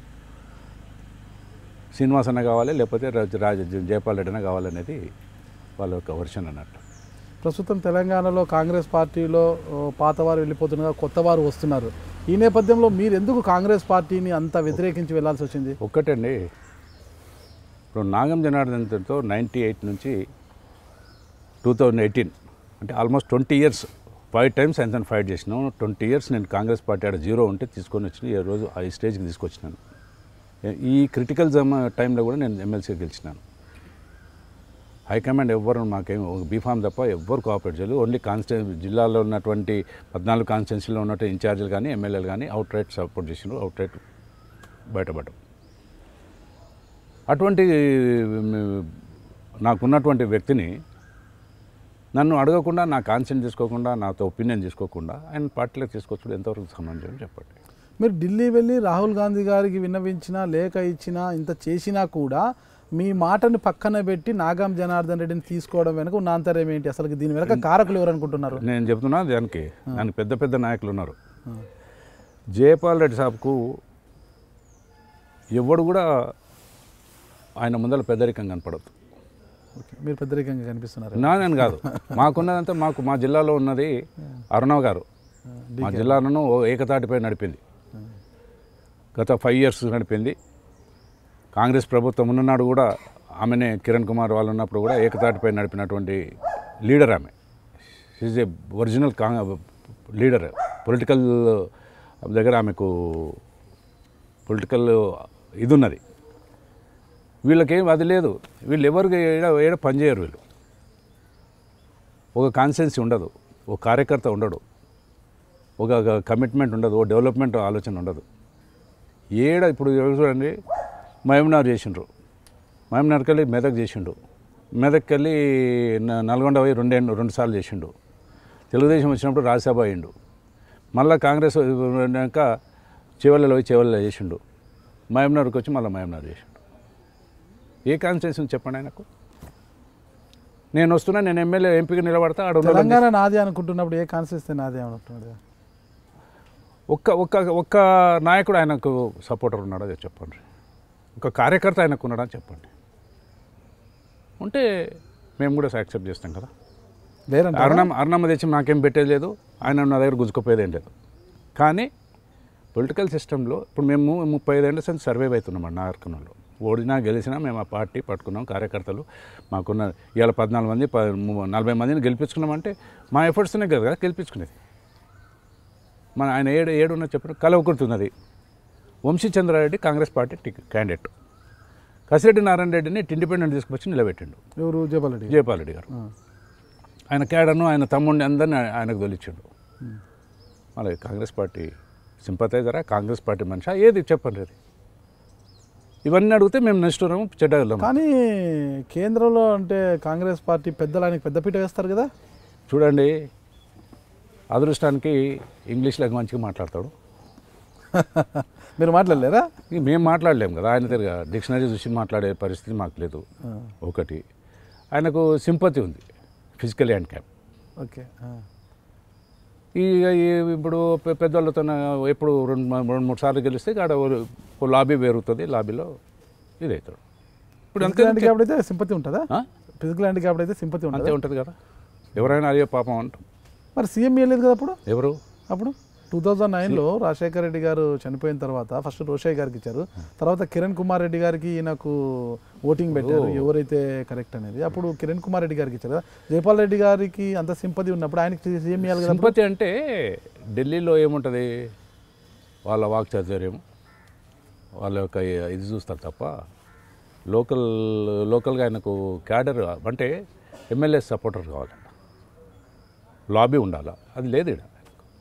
శ్రీనివాస్ అన్న కావాలి లేకపోతే రాజ రాజ జయపాల్ రెడ్డి అన్న కావాలనేది వాళ్ళ యొక్క వర్షన్ అన్నట్టు ప్రస్తుతం తెలంగాణలో కాంగ్రెస్ పార్టీలో ఓ, పాతవారు వెళ్ళిపోతుండగా కొత్త వారు వస్తున్నారు ఈ నేపథ్యంలో మీరు ఎందుకు కాంగ్రెస్ పార్టీని అంత వ్యతిరేకించి వెళ్లాల్సి వచ్చింది ఒక్కటండి ఇప్పుడు నాగం జనార్దన్తో నైంటీ ఎయిట్ నుంచి టూ థౌజండ్ ఎయిటీన్ అంటే almost twenty years five times ఆయనతో ఫైట్ చేసినాం ట్వంటీ ఇయర్స్ నేను కాంగ్రెస్ పార్టీ ఆడ జీరో ఉంటే తీసుకొని వచ్చి ఈ రోజు ఆ స్టేజ్కి తీసుకొచ్చినాను ఈ క్రిటికల్ జమ టైంలో కూడా నేను ఎమ్మెల్సీ గెలిచినాను హైకమాండ్ ఎవ్వరు మాకేం ఒక బీఫామ్ తప్ప ఎవ్వరు కోఆపరేట్ చేయలేదు ఓన్లీ కాన్స్టిట్యూ జిల్లాలో ఉన్నటువంటి పద్నాలుగు కాన్స్టిట్యున్సీలో ఉన్నటువంటి ఇన్ఛార్జీలు కానీ ఎమ్మెల్యేలు కానీ అవుట్ రైట్ సపోర్ట్ చేసినారు అవుట్ రైట్ బయటపడ్డం అటువంటి మ్, నాకున్నటువంటి వ్యక్తిని నన్ను అడగకుండా నా కాన్సెంట్ తీసుకోకుండా నాతో ఒపీనియన్ తీసుకోకుండా ఆయన పార్టీలోకి తీసుకొచ్చుడు ఎంతవరకు సమంజసం చెప్పండి మీరు ఢిల్లీ వెళ్ళి రాహుల్ గాంధీ గారికి విన్నవించినా లేఖ ఇచ్చినా ఇంత చేసినా కూడా మీ మాటని పక్కన పెట్టి నాగాం జనార్దన్ రెడ్డిని తీసుకోవడం వెనక ఉన్న ఆంతర్యం ఏంటి అసలు దీని వెనక కారకులు ఎవరు అనుకుంటున్నారు నేను చెప్తున్నా దానికి దానికి పెద్ద పెద్ద నాయకులు ఉన్నారు జయపాల్ రెడ్డి సాబ్కు ఎవడు కూడా ఆయన ముందర పెద్దరికం కనపడదు ఓకే మీరు పెద్దరికంగా కనిపిస్తున్నారు నాదని కాదు మాకున్నదంతా మాకు మా జిల్లాలో ఉన్నది అరుణవ్ గారు మా జిల్లాలను ఓ ఏకతాటిపై నడిపింది గత ఫైవ్ ఇయర్స్ నడిపింది కాంగ్రెస్ ప్రభుత్వం ఉన్ననాడు కూడా ఆమెనే కిరణ్ కుమార్ వాళ్ళు ఉన్నప్పుడు కూడా ఏకతాటిపై నడిపినటువంటి లీడర్ ఆమె ఈజ్ ఏ ఒరిజినల్ కా లీడర్ పొలిటికల్ దగ్గర ఆమెకు పొలిటికల్ ఇది ఉన్నది వీళ్ళకేం అది లేదు వీళ్ళు ఎవరికి ఏడ ఏడ పనిచేయరు వీళ్ళు ఒక కాన్సెన్సీ ఉండదు ఒక కార్యకర్త ఉండడు ఒక కమిట్మెంట్ ఉండదు ఒక డెవలప్మెంట్ ఆలోచన ఉండదు ఏడ ఇప్పుడు ఎవరు చూడండి మహమ్నార్ చేసిండ్రు మహమ్నార్కి వెళ్ళి మెదక్ చేసిండు మెదక్కి వెళ్ళి న- నల్గొండ పోయి రెండేళ్ళు రెండు సార్లు చేసిండు తెలుగుదేశం వచ్చినప్పుడు రాజ్యసభ అయ్యిండు మళ్ళీ కాంగ్రెస్ అయినాక చివరిలో పోయి చివరిలో చేసిండు మహమ్నార్కి వచ్చి మళ్ళీ మహమ్నార్ చేసిండు ఏ కాన్స్టిట్యూన్సీ ఉంది చెప్పండి ఆయనకు నేను వస్తున్నా నేను ఎమ్మెల్యే ఎంపీగా నిలబడతా ఆడ ఉన్న తెలంగాణ నాది అనుకుంటున్నప్పుడు ఏ కాన్స్టిట్యూన్సీ నాది అనుకుంటున్నాడు ఒక్క ఒక్క ఒక్క నాయకుడు ఆయనకు సపోర్టర్ ఉన్నాడో అది చెప్పండి ఒక కార్యకర్త ఆయనకు ఉన్నాడా అని చెప్పండి ఉంటే మేము కూడా యాక్సెప్ట్ చేస్తాం కదా లేరంట అరుణమ్మ అరుణమ్మ తెచ్చి నాకేం పెట్టేది లేదు ఆయన నా దగ్గర గుంజుకుపోయేది ఏం లేదు కానీ పొలిటికల్ సిస్టంలో ఇప్పుడు మేము ముప్పై ఐదేళ్ళ సంది సర్వైవ్ అవుతున్నాం నాగరికనంలో ఓడినా గెలిచినా మేము ఆ పార్టీ పట్టుకున్నాం కార్యకర్తలు మాకున్న ఇవాళ పద్నాలుగు మంది ప- ము- నలభై మందిని గెలిపించుకున్నామంటే మా ఎఫర్ట్స్నే కదా కదా గెలిపించుకునేది మన ఆయన ఏడు ఏడు ఉన్న చెప్పిన కలవకుర్తున్నది Vamshi Chand Reddy Congress party ticket candidate Kasireddy Narayana రెడ్డిని ఇండిపెండెంట్ తీసుకొచ్చి నిలబెట్టిండు ఎవరు జయపాల్ రెడ్డి జయపాల్ రెడ్డి గారు ఆ. ఆయన కేడర్ను ఆయన తమ్ముడిని అందరిని ఆయ- ఆయనకు తొలిచ్చాడు మళ్ళీ కాంగ్రెస్ పార్టీ సింపతైజరా కాంగ్రెస్ పార్టీ మనిషా ఏది చెప్పండి అది ఇవన్నీ అడిగితే మేము నెక్స్ట్ రోజు చెడ్డగలం కానీ కేంద్రంలో అంటే కాంగ్రెస్ పార్టీ పెద్దలు ఆయనకి పెద్దపీట వేస్తారు కదా చూడండి అదృష్టానికి ఇంగ్లీష్లో మంచిగా మాట్లాడతాడు మీరు మాట్లాడలేరా ఇక మేము మాట్లాడలేము కదా ఆయన దగ్గర డిక్షనరీ చూసి మాట్లాడే పరిస్థితి మాకు లేదు ఆ, ఒకటి ఆయనకు సింపతి ఉంది ఫిజికల్ హ్యాండ్ క్యాప్ ఓకే ఆ. ఈ ఈ ఇప్పుడు పె- పెద్దోళ్ళతో ఎప్పుడు రెండు మ- రెండు మూడు సార్లు గెలిస్తే ఆడ ఓ- ఓ లాబీ పెరుగుతుంది లాబీలో ఇది అవుతాడు ఇప్పుడు అంతే ఫిజికల్ హ్యాండిక్యాప్ అయితే సింపతి ఉంటుందా ఆ? ఫిజికల్ హ్యాండిక్యాప్ అయితే సింపతి అంతే ఉంటుంది ఉంటుంది కదా ఎవరైనా అయ్యో పాపం అంటాం మరి సీఎం ఇవ్వలేదు కదా అప్పుడు ఎవరు అప్పుడు టూ థౌజండ్ నైన్లో రాజశేఖర రెడ్డి గారు చనిపోయిన తర్వాత ఫస్ట్ రోషయ్య గారికి ఇచ్చారు తర్వాత కిరణ్ కుమార్ రెడ్డి గారికి ఈయనకు ఓటింగ్ పెట్టారు ఎవరైతే కరెక్ట్ అనేది అప్పుడు కిరణ్ కుమార్ రెడ్డి గారికి ఇచ్చారు కదా జైపాల్ రెడ్డి గారికి అంత సింపతి ఉన్నప్పుడు ఆయనకి సీఎం ఇవ్వాలి కదా సింపతి అంటే ఢిల్లీలో ఏముంటుంది వాళ్ళ వాక్చాతుర్యం వాళ్ళ యొక్క ఇది చూస్తారు తప్ప లోకల్ లోకల్గా ఆయనకు క్యాడర్ అంటే ఎమ్మెల్యే సపోర్టర్ కావాలి లాబీ ఉండాలా అది లేదు ఈడ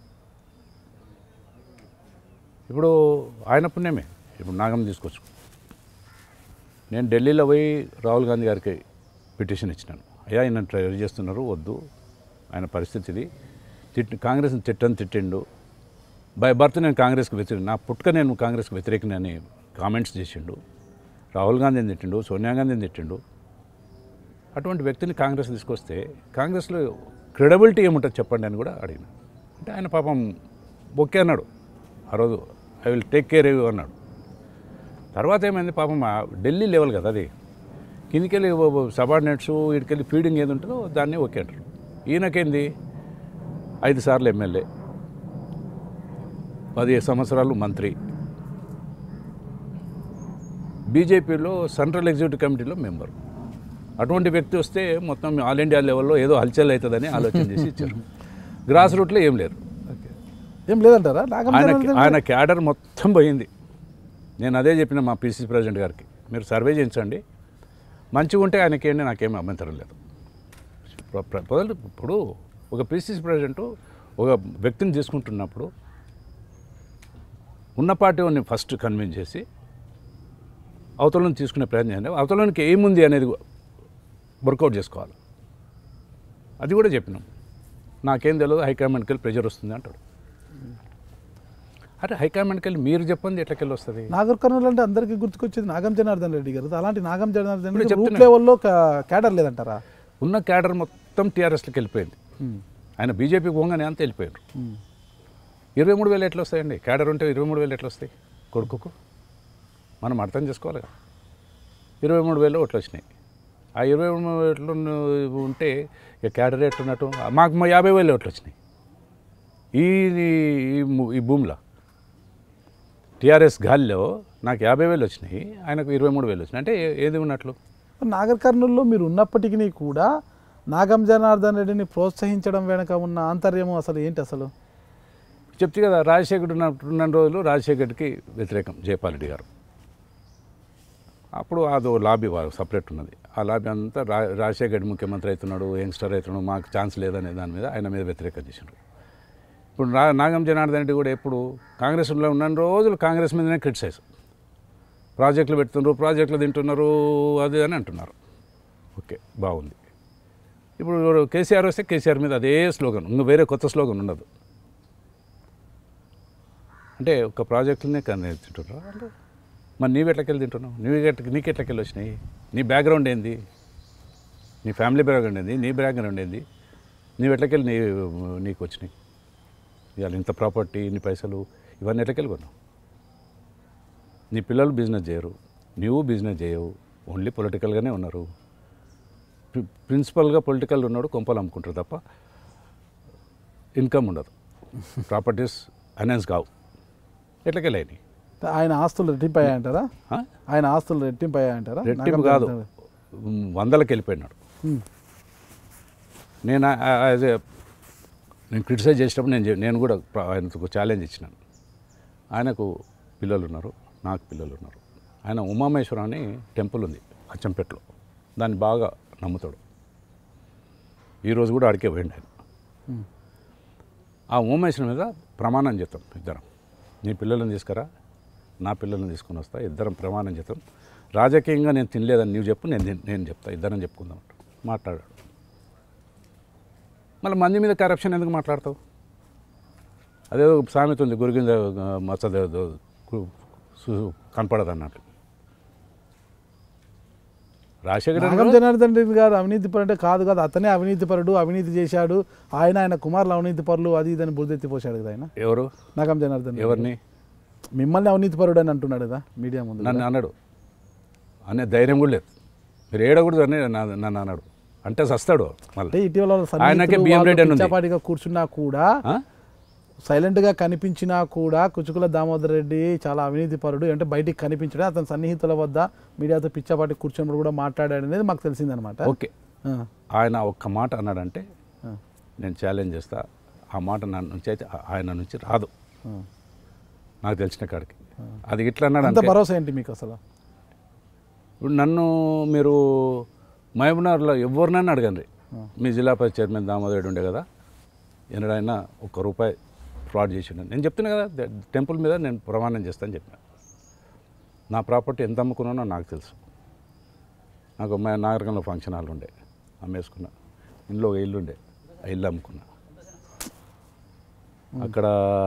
ఇప్పుడు ఆయన పుణ్యమే ఇప్పుడు నాగం తీసుకొచ్చు నేను ఢిల్లీలో పోయి రాహుల్ గాంధీ గారికి పిటిషన్ ఇచ్చినాను అయ్యా ఆయన ట్రై చేస్తున్నారు వద్దు ఆయన పరిస్థితి ఇది తిట్టి కాంగ్రెస్ని తిట్టని తిట్టిండు బై బర్త్ నేను కాంగ్రెస్కి వ్యతిరేక నా పుట్టుక నేను కాంగ్రెస్కి వ్యతిరేకని అని కామెంట్స్ చేసిండు రాహుల్ గాంధీని తిట్టిండు సోనియా గాంధీని తిట్టిండు అటువంటి వ్యక్తిని కాంగ్రెస్ తీసుకొస్తే కాంగ్రెస్లో క్రెడబిలిటీ ఏముంటుంది చెప్పండి అని కూడా అడిగిన అంటే ఆయన పాపం ఓకే అన్నాడు ఆ రోజు I will take care you అన్నాడు తర్వాత ఏమైంది పాపం ఆ ఢిల్లీ లెవెల్ కదా అది కిందికెళ్ళి సబార్డినేట్స్ వీటికెళ్ళి ఫీడింగ్ ఏది ఉంటుందో దాన్ని ఓకే అంటారు ఈయనకేంది ఐదు సార్లు ఎమ్మెల్యే పది సంవత్సరాలు మంత్రి బీజేపీలో సెంట్రల్ ఎగ్జిక్యూటివ్ కమిటీలో మెంబర్ అటువంటి వ్యక్తి వస్తే మొత్తం ఆల్ ఇండియా లెవెల్లో ఏదో హల్చల్ అవుతుందని ఆలోచన చేసి ఇచ్చారు గ్రాస్ రూట్లో ఏం లేదు ఓకే ఏం లేదంటారా నాగం ఆయన జనార్దన్ ఆయన క్యాడర్ మొత్తం పోయింది నేను అదే చెప్పిన మా పీసీసీ ప్రెసిడెంట్ గారికి మీరు సర్వే చేయించండి మంచిగా ఉంటే ఆయనకేంటి నాకేం అభ్యంతరం లేదు ప్ర- ప్ర- ప్రజలు ఇప్పుడు ఒక పీసీసీ ప్రెసిడెంట్ ఒక వ్యక్తిని తీసుకుంటున్నప్పుడు ఉన్న పార్టీని ఫస్ట్ కన్విన్స్ చేసి అవతలను తీసుకునే ప్రయత్నం చేయండి అవతలనికి ఏముంది అనేది వర్కౌట్ చేసుకోవాలి అది కూడా చెప్పినాం నాకేం తెలియదు హైకమాండ్కి వెళ్ళి ప్రెజర్ వస్తుంది అంటాడు అరే హైకమాండ్కి వెళ్ళి మీరు చెప్పండి ఎట్లకెళ్ళి వస్తుంది నాగర్ కర్నూలు అంటే అందరికీ గుర్తుకొచ్చేది నాగం జనార్దన్ రెడ్డి గారు అలాంటి నాగం జనార్దన్ ఇప్పుడు రెడ్డి రూట్ చెప్తున్నా. లెవెల్లో కా- క్యాడర్ లేదంటారా ఉన్న క్యాడర్ మొత్తం టీఆర్ఎస్కి వెళ్ళిపోయింది ఉమ్, ఆయన బీజేపీకి పోగానే అంత వెళ్ళిపోయారు ఉమ్. ఇరవై మూడు వేలు ఎట్లా వస్తాయండి క్యాడర్ ఉంటే ఇరవై మూడు వేలు ఎట్లా వస్తాయి కొడుకుకు మనం అర్థం చేసుకోవాలి కదా ఇరవై మూడు వేలు ఓట్లు వచ్చినాయి ఆ ఇరవై మూడు వేలు ఉంటే ఇక క్యాడర్ ఎట్టున్నట్టు మాకు మా యాభై వేలు ఓట్లు వచ్చినాయి ఈ ఈ ము- ఈ భూమిలో టీఆర్ఎస్ గాలిలో నాకు యాభై వేలు వచ్చినాయి ఆయనకు ఇరవై మూడు వేలు వచ్చినాయి అంటే ఏ- ఏది ఉన్నట్లు నాగర్ కర్నూలులో మీరు ఉన్నప్పటికీ కూడా నాగం జనార్దన్ రెడ్డిని ప్రోత్సహించడం వెనక ఉన్న ఆంతర్యము అసలు ఏంటి అసలు చెప్తే కదా రాజశేఖర్ ఉన్న ఉన్న రోజులు రాజశేఖర్కి వ్యతిరేకం జయపాల్ రెడ్డి గారు అప్పుడు అదో లాబీ వారు సపరేట్ ఉన్నది ఆ లాబీ అంతా రా రాజశేఖర్ రెడ్డి ముఖ్యమంత్రి అవుతున్నాడు యంగ్స్టర్ అవుతున్నాడు మాకు ఛాన్స్ లేదనే దాని మీద ఆయన మీద వ్యతిరేకం చేసినారు ఇప్పుడు రా నాగం జనార్దన్ రెడ్డి కూడా ఎప్పుడు కాంగ్రెస్లో ఉన్న రోజులు కాంగ్రెస్ మీదనే క్రిటిసైజ్ ప్రాజెక్టులు పెడుతున్నారు ప్రాజెక్టులు తింటున్నారు అది అని అంటున్నారు ఓకే బాగుంది ఇప్పుడు కేసీఆర్ వస్తే కేసీఆర్ మీద అదే స్లోగన్ ఇంకా వేరే కొత్త స్లోగన్ ఉండదు అంటే ఒక ప్రాజెక్టులనే కానీ తింటున్నారా అంటే మరి నీవు ఎట్లకెళ్ళి తింటున్నావు నీవు ఎట్ల నీకు ఎట్లకెళ్ళి వచ్చినాయి నీ బ్యాక్గ్రౌండ్ ఏంది నీ ఫ్యామిలీ బ్యాక్గ్రౌండ్ ఏంది నీ బ్యాక్గ్రౌండ్ ఏంది నీవు ఎట్లకెళ్ళి నీ నీకు వచ్చినాయి ఇవాళ ఇంత ప్రాపర్టీ ఇన్ని పైసలు ఇవన్నీ ఎట్లకెళ్ళి కొన్నావు నీ పిల్లలు బిజినెస్ చేయరు నీవు బిజినెస్ చేయవు ఓన్లీ పొలిటికల్గానే ఉన్నారు ప్రి- ప్రిన్సిపల్గా పొలిటికల్ ఉన్నాడు కొంపలు అమ్ముకుంటారు తప్ప ఇన్కమ్ ఉండదు ప్రాపర్టీస్ అనౌన్స్ కావు ఎట్లకెళ్ళాయి ఆయన ఆస్తులు రెట్టింపు అయ్యాయంటారా ఆయన ఆస్తులు రెట్టింపు అయ్యాయంటారా రెట్టింపు నాగం కాదు జనార్దన్ రెడ్డి. వందలకి వెళ్ళిపోయినాడు ఉమ్. నేను యాజ్ ఏ నేను క్రిటిసైజ్ చేసినప్పుడు నేను చె- నేను కూడా ప్ర- ఆయనకు ఛాలెంజ్ ఇచ్చినాను ఆయనకు పిల్లలు ఉన్నారు నాకు పిల్లలు ఉన్నారు ఆయన ఉమామేశ్వరం అని టెంపుల్ ఉంది అచ్చంపేటలో దాన్ని బాగా నమ్ముతాడు ఈరోజు కూడా అడిగే పోయిండు ఆయన ఉమ్. ఆ ఉమామేశ్వరం మీద ప్రమాణం చేస్తాం ఇద్దరం నీ పిల్లలను తీసుకురా నా పిల్లల్ని తీసుకుని వస్తా ఇద్దరం ప్రమాణం చేస్తాం రాజకీయంగా నేను తినలేదని నువ్వు చెప్పు నేను తిన్- నేను చెప్తా ఇద్దరం చెప్పుకుందాం అంట. మాట్లాడాడు మళ్ళీ మంది మీద కరప్షన్ ఎందుకు మాట్లాడతావు అదేదో సామెత ఉంది గురిగింద మచ్చద కనపడదు అన్నట్టు రాజశేఖర్ రెడ్డి నాగం జనార్దన్ రెడ్డి గారు అవినీతి పరుడు అంటే కాదు కాదు అతనే అవినీతి పరుడు అవినీతి చేశాడు ఆయన ఆయన కుమారులు అవినీతి పరులు అది ఇదని బురదెత్తి పోశాడు కదా ఆయన ఎవరు నాగం జనార్దన్ రెడ్డి. ఎవరిని మిమ్మల్ని అవినీతి పరుడు అని అంటున్నాడు కదా మీడియా ముందు నన్ను అన్నాడు అనే ధైర్యం కూడా లేదు మీరు ఏడకూడదు అని నా- నన్ను అన్నాడు అంటే సస్తాడు మళ్ళీ అంటే ఇటీవల ఆయనకే బియ్యం రేట్ అని ఉంది. పిచ్చాపాటిగా కూర్చున్నా కూడా ఆ? సైలెంట్ గా కనిపించినా కూడా కుచుకుల దామోదర్ రెడ్డి చాలా అవినీతి పరుడు అంటే బయటికి కనిపించడం అతని సన్నిహితుల వద్ద మీడియాతో పిచ్చాపాటి కూర్చున్నప్పుడు కూడా మాట్లాడాడు అనేది మాకు తెలిసిందనమాట ఓకే ఆయన ఒక్క మాట అన్నాడంటే నేను ఛాలెంజ్ చేస్తా ఆ మాట నా నుంచి అయితే ఆ- ఆయన నుంచి రాదు నాకు తెలిసిన కాడికి అది ఇట్లా అంత అన్నాడంటే భరోసా ఏంటి మీకు అసలు ఇప్పుడు నన్ను మీరు మహబూబ్నగర్లో ఎవరినైనా అడగండి మీ జిల్లా పరిషత్ చైర్మన్ దామోదర్ రెడ్డి ఉండే కదా ఎన్నడైనా ఒక్క రూపాయి ఫ్రాడ్ చేసిండు నేను చెప్తున్నా కదా ద- టెంపుల్ మీద నేను ప్రమాణం చేస్తాను చెప్పిన నా ప్రాపర్టీ ఎంత అమ్ముకున్నానో నాకు తెలుసు నాకు మా నాగరికంలో ఫంక్షన్ హాల్ ఉండే అమ్మేసుకున్నా ఇంట్లో ఒక ఇల్లు ఉండే ఆ ఇల్లు అమ్ముకున్నా అక్కడ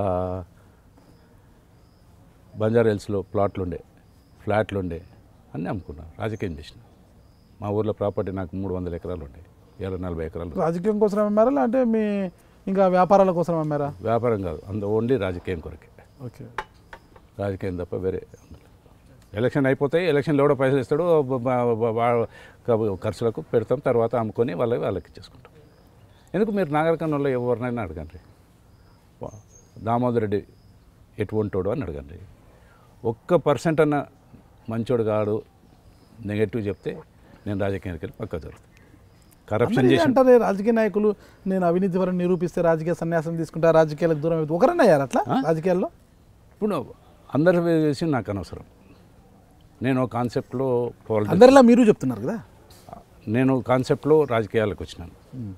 బంజారా హిల్స్లో ప్లాట్లు ఉండే ఫ్లాట్లు ఉండే అన్నీ అమ్ముకున్నా రాజకీయం చేసిన మా ఊర్లో ప్రాపర్టీ నాకు మూడు వందల ఎకరాలు ఉండే ఇరవై నలభై ఎకరాలు రాజకీయం కోసం అమ్మారా లేదంటే మీ ఇంకా వ్యాపారాల కోసం అమ్మారా వ్యాపారం కాదు అంత ఓన్లీ రాజకీయం కొరకే ఓకే రాజకీయం తప్ప వేరే ఎలక్షన్ అయిపోతాయి ఎలక్షన్లో కూడా పైసలు ఇస్తాడు బ- బ- బ- వా- క- ఖర్చులకు పెడతాం తర్వాత అమ్ముకొని వాళ్ళకి వాళ్ళకి ఇచ్చేసుకుంటాం ఎందుకు మీరు నాగరికంలో ఎవరినైనా అడగండి వా- దామోదర్ రెడ్డి ఎటువంటోడు అని అడగండి ఒక్క పర్సెంట్ అన్న మంచోడు కాడు నెగటివ్ చెప్తే నేను రాజకీయానికి వెళ్ళి పక్క జరుగుతుంది కరప్షన్ అందరూ ఇదే చేసి అంటారే రాజకీయ నాయకులు నేను అవినీతి వరం నిరూపిస్తే రాజకీయ సన్యాసం తీసుకుంటా రాజకీయాలకు దూరం అవుతుంది ఒకరన్నా అయ్యారు అట్లా ఆ? రాజకీయాల్లో ఇప్పుడు అందరు వేసి నాకు అనవసరం నేను ఒక కాన్సెప్ట్లో పాలిటిక్స్ అందరిలా మీరు చెప్తున్నారు కదా నేను కాన్సెప్ట్లో రాజకీయాలకు వచ్చినాను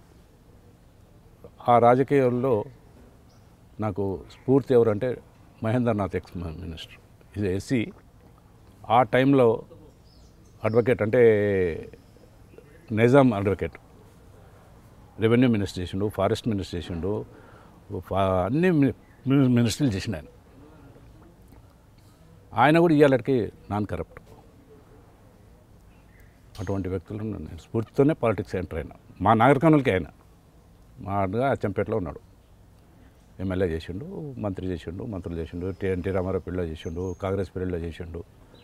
ఆ రాజకీయాల్లో నాకు స్ఫూర్తి ఎవరంటే మహేంద్రనాథ్ ఎక్స్ మినిస్టర్ ఇది ఎస్సీ ఆ టైంలో అడ్వకేట్ అంటే నిజాం అడ్వకేట్ రెవెన్యూ మినిస్టర్ చేసిండు ఫారెస్ట్ మినిస్టర్ చేసిండు ఫా- అన్ని మి- మి- మినిస్టర్లు చేసిండు ఆయన ఆయన కూడా ఇవాళకి నాన్ కరప్ట్ అటువంటి వ్యక్తులను నేను స్ఫూర్తితోనే పాలిటిక్స్ ఎంటర్ అయినా మా నాగరికనులకి ఆయన మా అన్నగా అచ్చంపేటలో ఉన్నాడు ఎమ్మెల్యే చేసిండు మంత్రి చేసిండు మంత్రులు చేసిండు టి ఎన్టీ రామారావు పిల్ల చేసిండు కాంగ్రెస్ పీరియడ్లో చేసిండు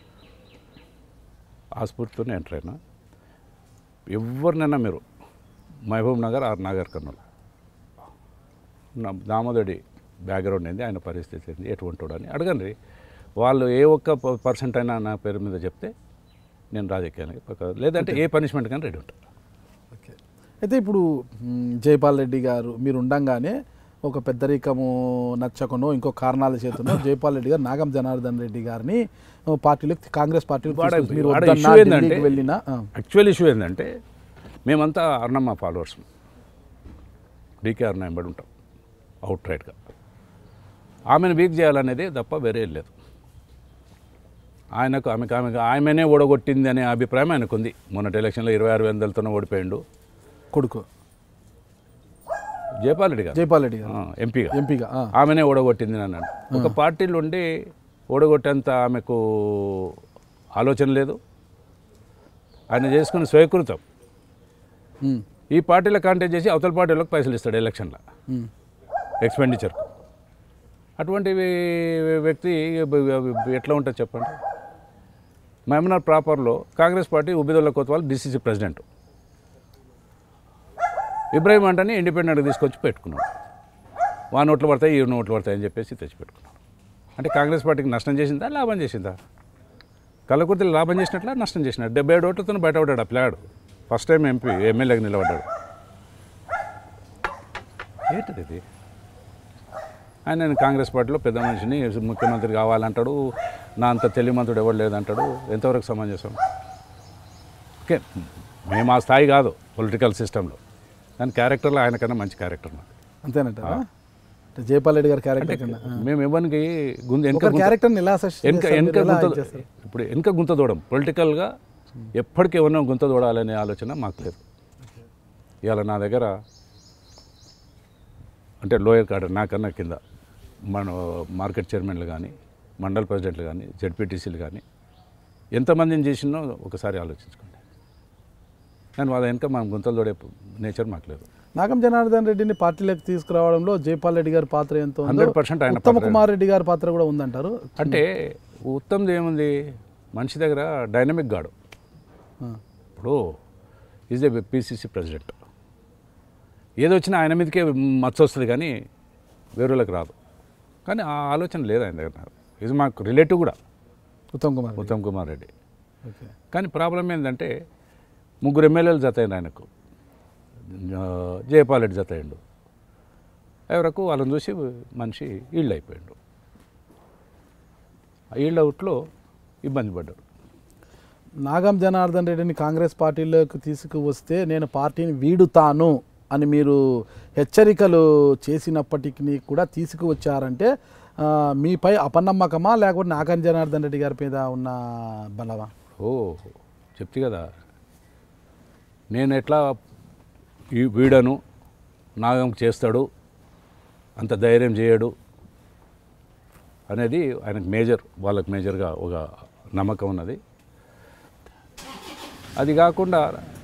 ఆ స్ఫూర్తితోనే ఎంటర్ అయినా ఎవరినైనా మీరు Mahabubnagar or Nagarkurnool నా దామోదడి బ్యాక్గ్రౌండ్ ఏంది ఆయన పరిస్థితి ఏంది ఎటువంటి అని అడగండి వాళ్ళు ఏ ఒక్క పర్సెంట్ అయినా నా పేరు మీద చెప్తే నేను రాజకీయానికి పక్క లేదంటే ఏ పనిష్మెంట్ కానీ రెడీ ఉంటాను ఓకే అయితే ఇప్పుడు మ్, జైపాల్ రెడ్డి గారు మీరు ఉండంగానే ఒక పెద్దరికము నచ్చకనో ఇంకో కారణాల చేతనో జైపాల్ రెడ్డి గారు నాగం జనార్దన్ రెడ్డి గారిని ఓ పార్టీలోకి కాంగ్రెస్ పార్టీలో వాడ- తీసుకొచ్చి మీరు వాడ వద్దన్నా issue ఏందంటే- ఢిల్లీకి వెళ్ళినా ఆ, యాక్చువల్ ఇష్యూ ఏంటంటే మేమంతా అర్ణమ్మ ఫాలోవర్స్ డీకే అర్ణ ఎంబడి ఉంటాం అవుట్ రైట్గా ఆమెను వీక్ చేయాలనేది తప్ప వేరే ఏం లేదు ఆయనకు ఆమెకు ఆమెకు ఆమెనే ఓడగొట్టింది అనే అభిప్రాయం ఆయనకు ఉంది మొన్నటి ఎలక్షన్లో ఇరవై ఆరు వందలతోనే ఓడిపోయిండు కొడుకు జయపాల్ రెడ్డి గారు జైపాల్ రెడ్డి గారు ఆ, ఎంపీగా ఎంపీగా ఆ, ఆమెనే ఓడగొట్టింది అని అన్నాడు ఒక పార్టీలో ఉండి ఓడగొట్టేంత ఆమెకు ఆలోచన లేదు ఆయన చేసుకుని స్వీకృతం మ్, ఈ పార్టీలో కాంటాక్ట్ చేసి అవతల పార్టీలకు పైసలు ఇస్తాడు ఎలక్షన్లో మ్. ఎక్స్పెండిచర్ అటువంటి వే- వ్యక్తి ఎట్లా ఉంటుంది చెప్పండి మహమనార్ ప్రాపర్లో Congress party Ubaidullah Kotwal DCC president Ibrahim అంటని ఇండిపెండెంట్గా తీసుకొచ్చి పెట్టుకున్నాడు వా నోట్లు పడతాయి ఈ నోట్లు పడతాయి అని చెప్పేసి తెచ్చిపెట్టుకున్నాడు అంటే కాంగ్రెస్ పార్టీకి నష్టం చేసిందా లాభం చేసిందా కళ్ళకుర్తిలో లాభం చేసినట్లా నష్టం చేసినట్టు డెబ్బై ఏడు ఓట్లతో బయటపడ్డాడు ఆ పిల్లాడు ఫస్ట్ టైం ఎంపీ ఎమ్మెల్యేగా నిలబడ్డాడు ఏంటిది ఇది ఆయన నేను కాంగ్రెస్ పార్టీలో పెద్ద మనిషిని ముఖ్యమంత్రి కావాలంటాడు నా అంత తెలియమంతుడు ఎవరు లేదంటాడు ఎంతవరకు సమంజసం ఓకే మేము ఆ స్థాయి కాదు పొలిటికల్ సిస్టంలో దాని క్యారెక్టర్లో ఆయన కన్నా మంచి క్యారెక్టర్ నాకు అంతేనంటారా అంటే జైపాల్ రెడ్డి గారి క్యారెక్టర్ కన్నా ఆ. మేము ఎవరికి గుంత వెనక ఒక గుంత- క్యారెక్టర్ని ఎలా assess వెనక చేస్తారు? వెనక మీరు ఎలా గుంత ఇది చేస్తారు? ఇప్పుడు వెనక గుంత దూడం పొలిటికల్గా ఎప్పటికీ ఎవరినో గుంత దూడాలనే ఆలోచన మాకు లేదు ఇవాళ నా దగ్గర అంటే లోయర్ కార్డర్ నాకన్నా కింద మన మార్కెట్ చైర్మన్లు కానీ మండల్ ప్రెసిడెంట్లు కానీ జెడ్పీటీసీలు కానీ ఎంతమందిని చేసినో ఒకసారి ఆలోచించుకోండి కానీ వాళ్ళ వెనక మనం గుంతలు దూడే నేచర్ మాకు లేదు నాగం జనార్దన్ రెడ్డిని పార్టీలోకి తీసుకురావడంలో జైపాల్ రెడ్డి గారి పాత్ర ఎంత ఉందో 100% ఆయన ఉత్తమ పాత్ర. కుమార్ రెడ్డి గారి పాత్ర కూడా ఉందంటారు అంటే ఉత్తమ్ది ఏముంది మనిషి దగ్గర డైనమిక్ గాడు ఆ. ఇప్పుడు ఈజ్ ఏ పిసిసి ప్రెసిడెంట్ ఏది వచ్చినా ఆయన మీదకే మచ్చ వస్తుంది కానీ వేరేళ్ళకి రాదు కానీ ఆ ఆలోచన లేదు ఆయన దగ్గర ఇది మాకు రిలేటివ్ కూడా ఉత్తమ్ కుమార్ రెడ్డి. ఉత్తమ్ కుమార్ రెడ్డి ఓకే కానీ ప్రాబ్లం ఏంటంటే ముగ్గురు ఎమ్మెల్యేలు జత అయిన ఆయనకు ఆ, జయపాల్ రెడ్డి జత అయ్యిండు ఎవరకు వాళ్ళని చూసి మనిషి ఈళ్ళు అయిపోయిండు ఆ ఈళ్ళ అవుట్లో ఇబ్బంది పడ్డాడు నాగం జనార్దన్ రెడ్డిని కాంగ్రెస్ పార్టీలోకి తీసుకువస్తే నేను పార్టీని వీడుతాను అని మీరు హెచ్చరికలు చేసినప్పటికీ కూడా తీసుకువచ్చారంటే ఆ, మీపై అపనమ్మకమా లేకపోతే నాగం జనార్దన్ రెడ్డి గారి మీద ఉన్న బలవా ఓ చెప్తే కదా నేను ఎట్లా ఈ వీడను నాగం చేస్తాడు అంత ధైర్యం చేయడు అనేది ఆయనకు మేజర్ వాళ్ళకి మేజర్గా ఒక నమ్మకం ఉన్నది అది కాకుండా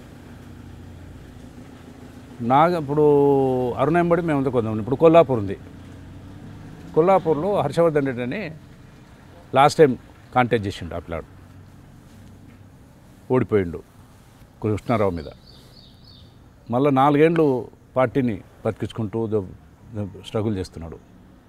నాగ ఇప్పుడు అరుణంబడి మేమంతా కొందాం ఇప్పుడు కొల్లాపూర్ ఉంది కొల్లాపూర్లో హర్షవర్ధన్ రెడ్డి అని లాస్ట్ టైం కాంటాక్ట్ చేసిండు ఆ పిల్లాడు ఓడిపోయిండు కృష్ణారావు మీద మళ్ళీ నాలుగేండ్లు పార్టీని బతికించుకుంటూ ద- ద- స్ట్రగుల్ చేస్తున్నాడు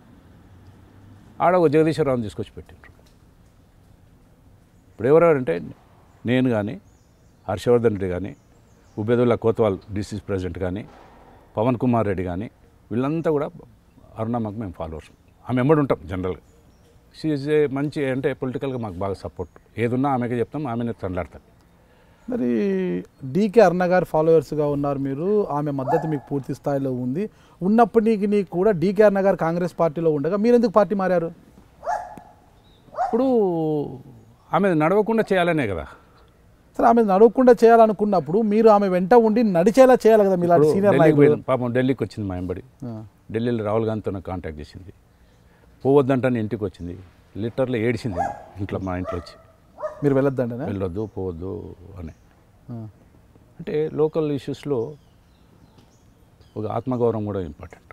ఆడ ఒక జగదీశ్వరరావుని తీసుకొచ్చి పెట్టిండ్రు ఇప్పుడు ఎవరెవరంటే నేను కానీ హర్షవర్ధన్ రెడ్డి కానీ ఉబేదుల్లా కోత్వాల్ డిసిసి ప్రెసిడెంట్ కానీ పవన్ కుమార్ రెడ్డి కానీ వీళ్ళంతా కూడా అరుణమ్మకు మేము ఫాలోవర్స్ ఆమె ఎంబడి ఉంటాం జనరల్గా షీఈ్ ఏ మంచి అంటే పొలిటికల్గా మాకు బాగా సపోర్ట్ ఏదున్నా ఆమెకే చెప్తాం ఆమెనే తండ్లాడతాం మరి డీకే అరుణ గారు ఫాలోవర్స్గా ఉన్నారు మీరు ఆమె మద్దతు మీకు పూర్తి స్థాయిలో ఉంది ఉన్నప్పటికీ కూడా డీకే అరుణ గారు కాంగ్రెస్ పార్టీలో ఉండగా మీరు ఎందుకు పార్టీ మారారు ఇప్పుడు ఆమె నడవకుండా చేయాలనే కదా సరే ఆమె నడవకుండా చేయాలనుకున్నప్పుడు మీరు ఆమె వెంట ఉండి నడిచేలా చేయాలి కదా మీలాంటి ఇప్పుడు సీనియర్ ఢిల్లీకి నాయకులు పోయినాం. పాపం ఢిల్లీకి వచ్చింది మా ఎంబడి ఆ. ఢిల్లీలో రాహుల్ గాంధీతో నాకు కాంటాక్ట్ చేసింది పోవద్దంటని ఇంటికి వచ్చింది లిటర్లో ఏడిసింది ఇంట్లో మా ఇంట్లో వచ్చి మీరు వెళ్ళొద్దండి వెళ్ళొద్దు పోవద్దు అని అంటే లోకల్ ఇష్యూస్లో ఒక ఆత్మగౌరవం కూడా ఇంపార్టెంట్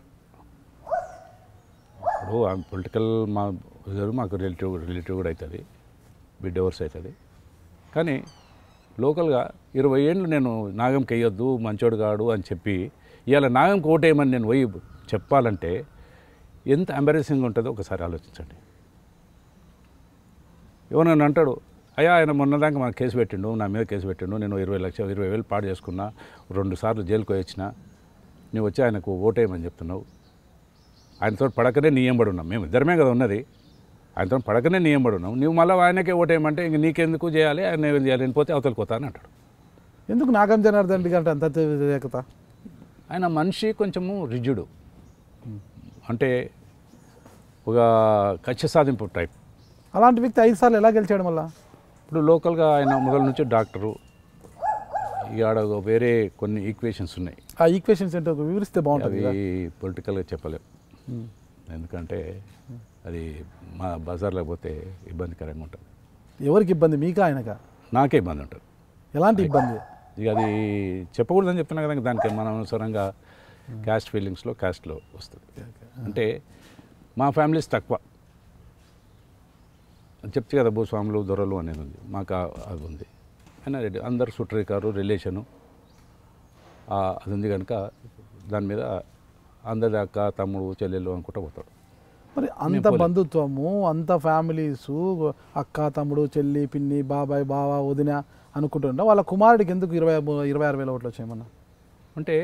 ఇప్పుడు ఆమె పొలిటికల్ మా మాకు రిలేటివ్ రిలేటివ్ కూడా అవుతుంది బిడ్ డివోర్స్ అవుతుంది కానీ లోకల్గా ఇరవై ఏళ్ళు నేను నాగంకి వేయొద్దు మంచోడు కాడు అని చెప్పి ఇవాళ నాగంకి ఓటేయమని నేను పోయి చెప్పాలంటే ఎంత ఎంబారెసింగ్ ఉంటుందో ఒకసారి ఆలోచించండి ఎవరైనా అంటాడు అయ్యా ఆయన మొన్నదాకా మన కేసు పెట్టిండు నా మీద కేసు పెట్టిండు నేను ఇరవై లక్షలు ఇరవై వేలు పాడు చేసుకున్నా రెండు సార్లు జైలుకు వచ్చిన నువ్వు వచ్చి ఆయనకు ఓటేయమని చెప్తున్నావు ఆయనతో పడకనే నీయంబడి ఉన్నాం మేము ఇద్దరమే కదా ఉన్నది ఆయనతో పడకనే నీయంబడి ఉన్నాం నువ్వు మళ్ళీ ఆయనకే ఓటేయమంటే ఇంక నీకెందుకు చేయాలి ఆయన ఏం చేయాలి అని పోతే అవతలకి పోతా అని అంటాడు ఎందుకు నాగం జనార్దన్ రెడ్డి గారు అంత వ్యతిరేకత ఆయన మనిషి కొంచెము రిజిడు అంటే ఒక కక్ష సాధింపు టైప్ అలాంటి వ్యక్తి ఐదు సార్లు ఎలా గెలిచాడు మళ్ళా ఇప్పుడు లోకల్గా ఆయన మొదల నుంచి డాక్టరు ఇక ఆడ వేరే కొన్ని ఈక్వేషన్స్ ఉన్నాయి ఆ ఈక్వేషన్స్ ఏంటో వివరిస్తే బాగుంటుంది అవి పొలిటికల్గా చెప్పలేం ఎందుకంటే అది మా బజార్లో పోతే ఇబ్బందికరంగా ఉంటుంది ఎవరికి ఇబ్బంది మీకా ఆయనకా నాకే ఇబ్బంది ఉంటుంది ఎలాంటి ఇబ్బంది ఇక అది చెప్పకూడదని చెప్తున్నా కదా ఇంక దానికి మనం అనుసరంగా క్యాస్ట్ ఫీలింగ్స్లో క్యాస్ట్లో వస్తుంది అంటే మా ఫ్యామిలీస్ తక్కువ చెప్తే కదా భూస్వాములు దొరలు అనేది ఉంది మాకు ఆ- అది ఉంది అయినా రెడ్డి అందరు సుట్రికారు రిలేషను ఆ, అది ఉంది కనుక దాని మీద అందరి అక్క తమ్ముడు చెల్లెలు అనుకుంటూ పోతాడు మరి అంత బంధుత్వము అంత ఫ్యామిలీస్ అక్క తమ్ముడు చెల్లి పిన్ని బాబాయ్ బావ వదిన అనుకుంటుంటే వాళ్ళ కుమారుడికి ఎందుకు ఇరవై ఇరవై ఆరు వేల ఓట్లు వచ్చాయమన్నా అంటే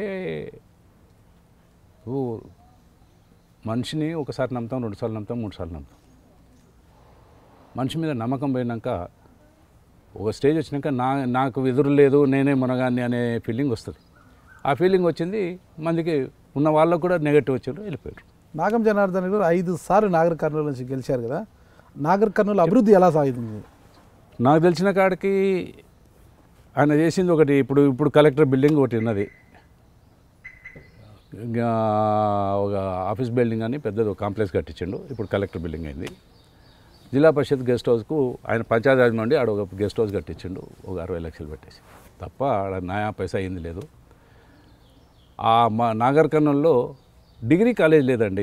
ఓ మనిషిని ఒకసారి నమ్ముతాం రెండుసార్లు నమ్ముతాం మూడుసార్లు నమ్ముతాం మనిషి మీద నమ్మకం పోయినాక ఒక స్టేజ్ వచ్చినాక నా నాకు ఎదురు లేదు నేనే మునగాన్ని అనే ఫీలింగ్ వస్తుంది ఆ ఫీలింగ్ వచ్చింది మందికి ఉన్న వాళ్ళకు కూడా నెగటివ్ వచ్చారు వెళ్ళిపోయారు నాగం జనార్దన్ గారు ఐదు సార్లు నాగర్ కర్నూలు నుంచి గెలిచారు కదా నాగర్ కర్నూలు అభివృద్ధి ఎలా సాగుతుంది నాకు తెలిసిన కాడికి ఆయన చేసింది ఒకటి ఇప్పుడు ఇప్పుడు కలెక్టర్ బిల్డింగ్ ఒకటి ఉన్నది ఇంకా ఒక ఆఫీస్ బిల్డింగ్ అని పెద్దది ఒక కాంప్లెక్స్ కట్టించిండు ఇప్పుడు కలెక్టర్ బిల్డింగ్ అయింది జిల్లా పరిషత్ గెస్ట్ హౌస్కు ఆయన పంచాయతీ నుండి ఆడ ఒక గెస్ట్ హౌస్ కట్టించిండు ఒక అరవై లక్షలు పెట్టేసి తప్ప ఆడ నయా పైసా అయింది లేదు ఆ మా నాగర్ కర్నూల్లో డిగ్రీ కాలేజ్ లేదండి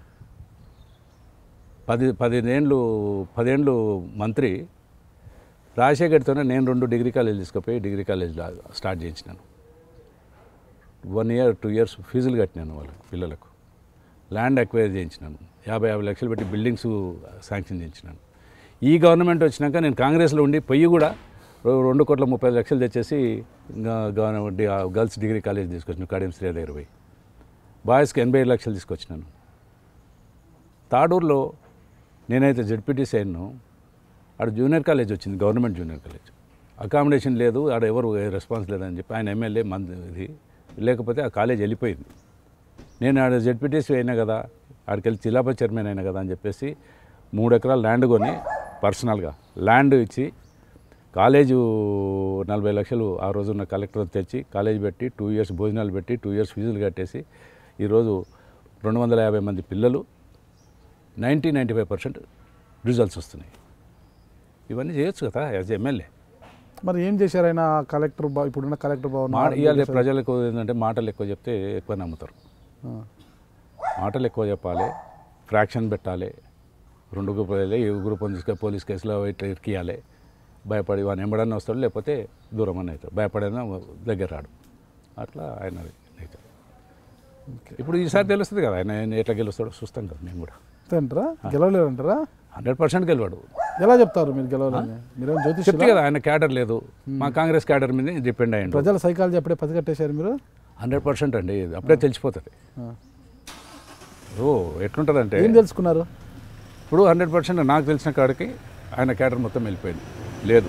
పది పదిహేండ్లు పదేండ్లు మంత్రి రాజశేఖర్తోనే నేను రెండు డిగ్రీ కాలేజ్ తీసుకుపోయి డిగ్రీ కాలేజ్ స్టార్ట్ చేయించినాను వన్ ఇయర్ టూ ఇయర్స్ ఫీజులు కట్టినాను వాళ్ళకి పిల్లలకు ల్యాండ్ అక్వైర్ చేయించినాను యాభై యాభై లక్షలు పెట్టి బిల్డింగ్స్ శాంక్షన్ చేయించినాను ఈ గవర్నమెంట్ వచ్చినాక నేను కాంగ్రెస్లో ఉండి పొయ్యి కూడా రె- రెండు కోట్ల ముప్పై ఐదు లక్షలు తెచ్చేసి గవర్నమెంట్ గర్ల్స్ డిగ్రీ కాలేజ్ తీసుకొచ్చిన కడియం శ్రీ దగ్గర పోయి బాయ్స్కి ఎనభై ఐదు లక్షలు తీసుకొచ్చినాను తాడూరులో నేనైతే జడ్పీటీసీ అయినాను ఆడ జూనియర్ కాలేజ్ వచ్చింది గవర్నమెంట్ జూనియర్ కాలేజ్ అకామిడేషన్ లేదు ఆడ ఎవరు రెస్పాన్స్ లేదని చెప్పి ఆయన ఎమ్మెల్యే మంది ఇది లేకపోతే ఆ కాలేజ్ వెళ్ళిపోయింది నేను ఆడ జడ్పీటీసీ అయినా కదా ఆడికి వెళ్ళి జిల్లా పరిషత్ చైర్మన్ అయినా కదా అని చెప్పేసి మూడు ఎకరాల ల్యాండ్ కొని పర్సనల్గా ల్యాండ్ ఇచ్చి కాలేజు నలభై లక్షలు ఆ రోజున్న కలెక్టర్ తెచ్చి కాలేజ్ పెట్టి టూ ఇయర్స్ భోజనాలు పెట్టి టూ ఇయర్స్ ఫీజులు కట్టేసి ఈరోజు రెండు వందల యాభై మంది పిల్లలు ninety ninety five percent results వస్తున్నాయి ఇవన్నీ చేయొచ్చు కదా యాజ్ ఎమ్మెల్యే మరి ఏం చేశారు ఆయన కలెక్టర్ బా ఇప్పుడున్న కలెక్టర్ భవన్ మాట ఇవాళ ప్రజలకు ఏంటంటే మాటలు ఎక్కువ చెప్తే ఎక్కువ నమ్ముతారు ఆ. మాటలు ఎక్కువ చెప్పాలి ఫ్రాక్షన్ పెట్టాలి రెండు గ్రూపులు ఈ గ్రూప్ తీసుకొని పోలీస్ కేసులో ఇట్లా ఇరికియాలి భయపడి వాడిని ఎంబడన్నా వస్తాడు లేకపోతే దూరం అని అవుతాడు భయపడైనా దగ్గర రాడు అట్లా ఆయన nature. ఇప్పుడు ఈసారి తెలుస్తుంది కదా ఆయన ఎట్లా గెలుస్తాడో చూస్తాం కదా మేము కూడా అంటారా గెలవలేరు అంటారా హండ్రెడ్ పర్సెంట్ గెలవాడు ఎలా చెప్తారు మీరు గెలవలేని మీరేం జ్యోతిష్ చెప్తే కదా ఆయన క్యాడర్ లేదు మా కాంగ్రెస్ క్యాడర్ మీద డిపెండ్ అయ్యిండు ప్రజల సైకాలజీ అప్పుడే పసిగట్టేశారు మీరు హండ్రెడ్ పర్సెంట్ అండి అప్పుడే తెలిసిపోతుంది ఆ. ఓ ఎట్లుంటుందంటే ఏం తెలుసుకున్నారు ఇప్పుడు హండ్రెడ్ పర్సెంట్ నాకు తెలిసిన కాడికి ఆయన క్యాడర్ మొత్తం వెళ్ళిపోయింది లేదు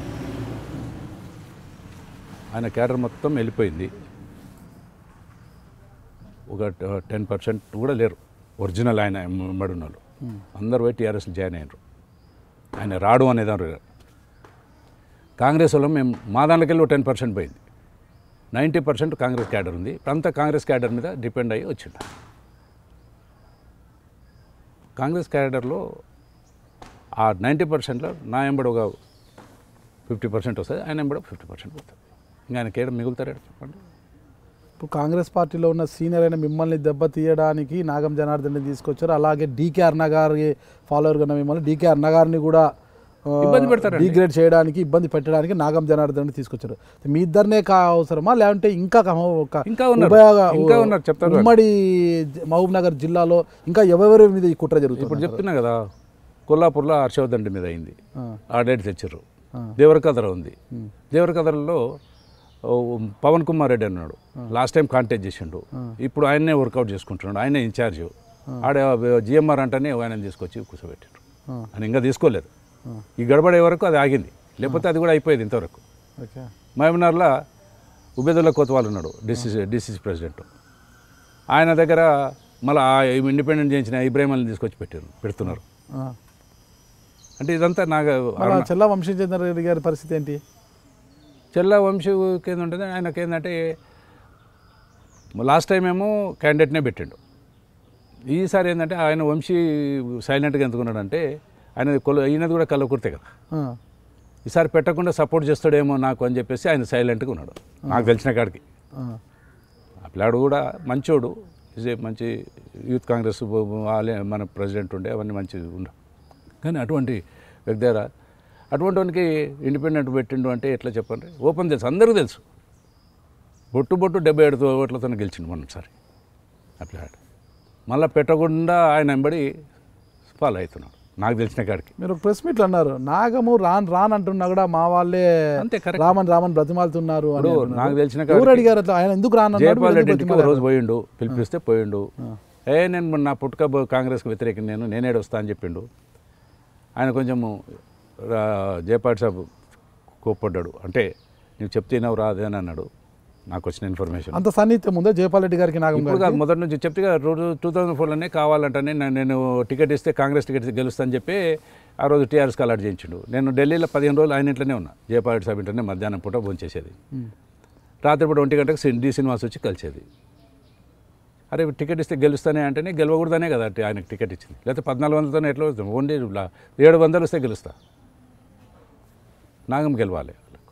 ఆయన క్యాడర్ మొత్తం వెళ్ళిపోయింది ఒక టెన్ పర్సెంట్ కూడా లేరు ఒరిజినల్ ఆయన వెంబడిన వాళ్ళు అందరు పోయి టీఆర్ఎస్లో జాయిన్ అయ్యారు ఆయన రాడు అనేది కాంగ్రెస్ వాళ్ళు మేము మా దాంట్లోకి వెళ్ళి టెన్ పర్సెంట్ పోయింది నైంటీ పర్సెంట్ కాంగ్రెస్ క్యాడర్ ఉంది అంతా కాంగ్రెస్ క్యాడర్ మీద డిపెండ్ అయ్యి వచ్చిండు కాంగ్రెస్ క్యాడర్లో ఆ నైంటీ పర్సెంట్లో నా ఎంబడి ఒక ఫిఫ్టీ పర్సెంట్ వస్తుంది ఆయన ఎంబడి ఫిఫ్టీ పర్సెంట్ పోతుంది ఇంకా ఆయన కేడ మిగులుతారు ఎక్కడ చెప్పండి ఇప్పుడు కాంగ్రెస్ పార్టీలో ఉన్న సీనియర్ అయిన మిమ్మల్ని దెబ్బతీయడానికి నాగం జనార్దన్ తీసుకొచ్చారు అలాగే డీకే అర్ణ గారి ఫాలోవర్ ఉన్న మిమ్మల్ని డీకే అర్ణ గారిని కూడా ఇబ్బంది పెడతారండి. డిగ్రేడ్ చేయడానికి ఇబ్బంది పెట్టడానికి నాగం జనార్దన్ తీసుకొచ్చారు మీ ఇద్దరినే కా అవసరమా లేదంటే ఇంకా కమ- ఒక ఇంకా ఉన్నారు. ఉభయ- ఇంకా ఉన్నారు, చెప్తారు వాళ్ళు. ఉమ్మడి జ- మహబూబ్ నగర్ జిల్లాలో ఇంకా ఎవరెవరి మీద ఈ కుట్ర ఇప్పుడు జరుగుతుంది చెప్తున్నా కదా కొల్లాపూర్లో హర్షవర్ధన్ మీద అయింది ఆ, ఆ డేట్ తెచ్చారు ఆ. దేవరకథర ఉంది దేవరకథరలో ఓ, పవన్ కుమార్ రెడ్డి అన్నాడు లాస్ట్ టైం కాంటాక్ట్ చేసిండు ఇప్పుడు ఆయన్నే వర్కౌట్ చేసుకుంటున్నాడు ఆయనే ఇన్ఛార్జ్ ఆడ జిఎంఆర్ అంటేనే ఆయన తీసుకొచ్చి కూర్చోబెట్టాడు ఆ. ఆయన ఇంకా తీసుకోలేదు ఈ గడబడే వరకు అది ఆగింది లేకపోతే అది కూడా అయిపోయేది ఇంతవరకు ఓకే మహబూబ్నగర్లో ఉబేదుల్లా కోత్వాల్ ఉన్నాడు డిసిసి డిసిసి ప్రెసిడెంట్ ఆయన దగ్గర మళ్ళీ ఆ ఇండిపెండెంట్ చేయించిన ఇబ్రాహిం అలీని తీసుకొచ్చి పెట్టారు పెడుతున్నారు ఆ. అంటే ఇదంతా నాకు మళ్ళా చెల్ల వంశీచంద్ర రెడ్డి గారి పరిస్థితి ఏంటి చెల్ల వంశీకి ఏంటంటే ఆయనకి ఏంటంటే లాస్ట్ టైం ఏమో క్యాండిడేట్నే పెట్టిండు ఈసారి ఏంటంటే ఆయన వంశీ సైలెంట్గా ఎందుకున్నాడంటే ఆయన కొల ఈయనది కూడా కలకుర్తే కదా ఆ. ఈసారి పెట్టకుండా సపోర్ట్ చేస్తాడేమో నాకు అని చెప్పేసి ఆయన సైలెంట్గా ఉన్నాడు నాకు తెలిసిన కాడికి ఆ. ఆ పిల్లాడు కూడా మంచోడు ఇజ్ ఏ మంచి యూత్ కాంగ్రెస్ వాళ్ళే మన ప్రెసిడెంట్ ఉండే అవన్నీ మంచి ఉండ కానీ అటువంటి వ్యక్తి దగ్గర అటువంటి వానికి ఇండిపెండెంట్ పెట్టిండు అంటే ఎట్లా చెప్పండి ఓపెన్ తెలుసు అందరికీ తెలుసు బొట్టు బొట్టు డెబ్బై ఏడు ఓట్లతో గెలిచిండు మొన్నసారి ఆ పిల్లాడు మళ్ళీ పెట్టకుండా ఆయన వెంబడి ఫాలో అవుతున్నాడు నాకు తెలిసిన కాడికి మీరు ఒక ప్రెస్ మీట్లు అన్నారు నాగము రాన్ రాన్ అంటున్నా కూడా మా వాళ్ళే అంతే కరెక్ట్ రామన్ రామన్ బ్రతిమాలుతున్నారు అని ఇప్పుడు అంటున్నారు. నాకు తెలిసిన ఎవరు కాడికి అడిగారు అట్లా ఆయన ఎందుకు రాన్ అన్నాడు? జయపాల్ మీరు రెడ్డి ఎందుకు ఇంటికి ఒక రోజు బతిమాలారు? పోయిండు పిలిపిస్తే పోయిండు ఏ నేను మొన్న నా పుట్టుక బో- కాంగ్రెస్కి వ్యతిరేకం నేను నేనేడు వస్తా అని చెప్పిండు ఆయన కొంచెము రా- జయపాల్ సాబ్ కోప్పడ్డాడు అంటే నువ్వు చెప్తే వినవు రాదే అని అన్నాడు నాకు వచ్చిన ఇన్ఫర్మేషన్ అంత సన్నిహిత్యం ఉందా జయపాల్ రెడ్డి గారికి నాగం ఇప్పుడు గారికి కాదు మొదటి నుంచి చెప్తే కదా రోజు టూ థౌజండ్ ఫోర్లోనే కావాలంటేనే నేను- నేను టికెట్ ఇస్తే కాంగ్రెస్ టికెట్ గెలుస్తా అని చెప్పి ఆ రోజు టీఆర్ఎస్ అలాట్ చేయించిండు నేను ఢిల్లీలో పదిహేను రోజులు ఆయన ఇంట్లోనే ఉన్నా జయపాల్ రెడ్డి సాబ్ ఇంట్లోనే మధ్యాహ్నం పూట భోంచేసేది రాత్రిపూట ఒంటి గంటకు సి- డి శ్రీనివాస్ వచ్చి కలిసేది అరే టికెట్ ఇస్తే గెలుస్తానే అంటేనే గెలవకూడదనే కదా అట్టి ఆయనకు టికెట్ ఇచ్చింది లేకపోతే పద్నాలుగు వందలతోనే ఎట్లా వస్తుంది ఓన్లీ లా- ఏడు వందలు వస్తే గెలుస్తా నాగం గెలవాలి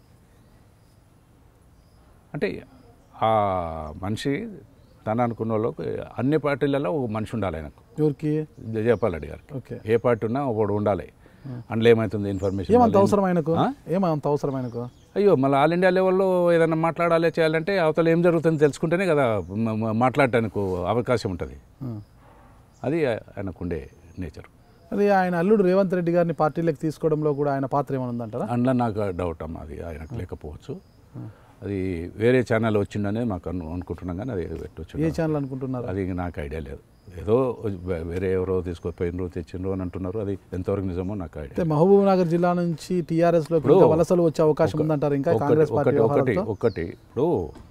అంటే ఆ మనిషి తన అనుకున్న వాళ్ళకు అన్ని పార్టీలలో ఒక మనిషి ఉండాలి ఆయనకు ఎవరికి జయపాల్ రెడ్డి గారికి ఓకే ఏ పార్టీ ఉన్నా ఒకడు ఉండాలి అందులో ఏమవుతుంది ఇన్ఫర్మేషన్ ఏమంత మళ్ళీ- అవసరం ఆయనకు ఆ? ఏమంత అవసరం ఆయనకు అయ్యో మళ్ళీ ఆల్ ఇండియా లెవెల్లో ఏదైనా మాట్లాడాలి చేయాలంటే అవతల ఏం జరుగుతుందో తెలుసుకుంటేనే కదా మ- మ- మాట్లాడటానికి అవకాశం ఉంటుంది ఆ. అది ఆయనకుండే నేచర్ మరి ఆయన అల్లుడు రేవంత్ రెడ్డి గారిని పార్టీలోకి తీసుకోవడంలో కూడా ఆయన పాత్ర ఏమైనా ఉందంటారా అందులో నాకు డౌట్ అమ్మా అది ఆయనకు లేకపోవచ్చు అది వేరే ఛానల్ వచ్చిండనే మాకు అను అనుకుంటున్నాం కానీ అది పెట్టవచ్చు ఏ ఛానల్ అనుకుంటున్నారు అది నాకు ఐడియా లేదు ఏదో వే- వేరే ఎవరో తీసుకొచ్చిపోయినరు తెచ్చిండ్రు అని అంటున్నారు అది ఎంతవరకు నిజమో నాకు ఐడియా అయితే మహబూబ్ నగర్ జిల్లా నుంచి టీఆర్ఎస్ లో ఇప్పుడు వలసలు వచ్చే అవకాశం ఉందంటారు ఇంకా ఒకటి కాంగ్రెస్ పార్టీ ఒకటి ఒకటి వ్యవహారాలతో? ఒకటి ఇప్పుడు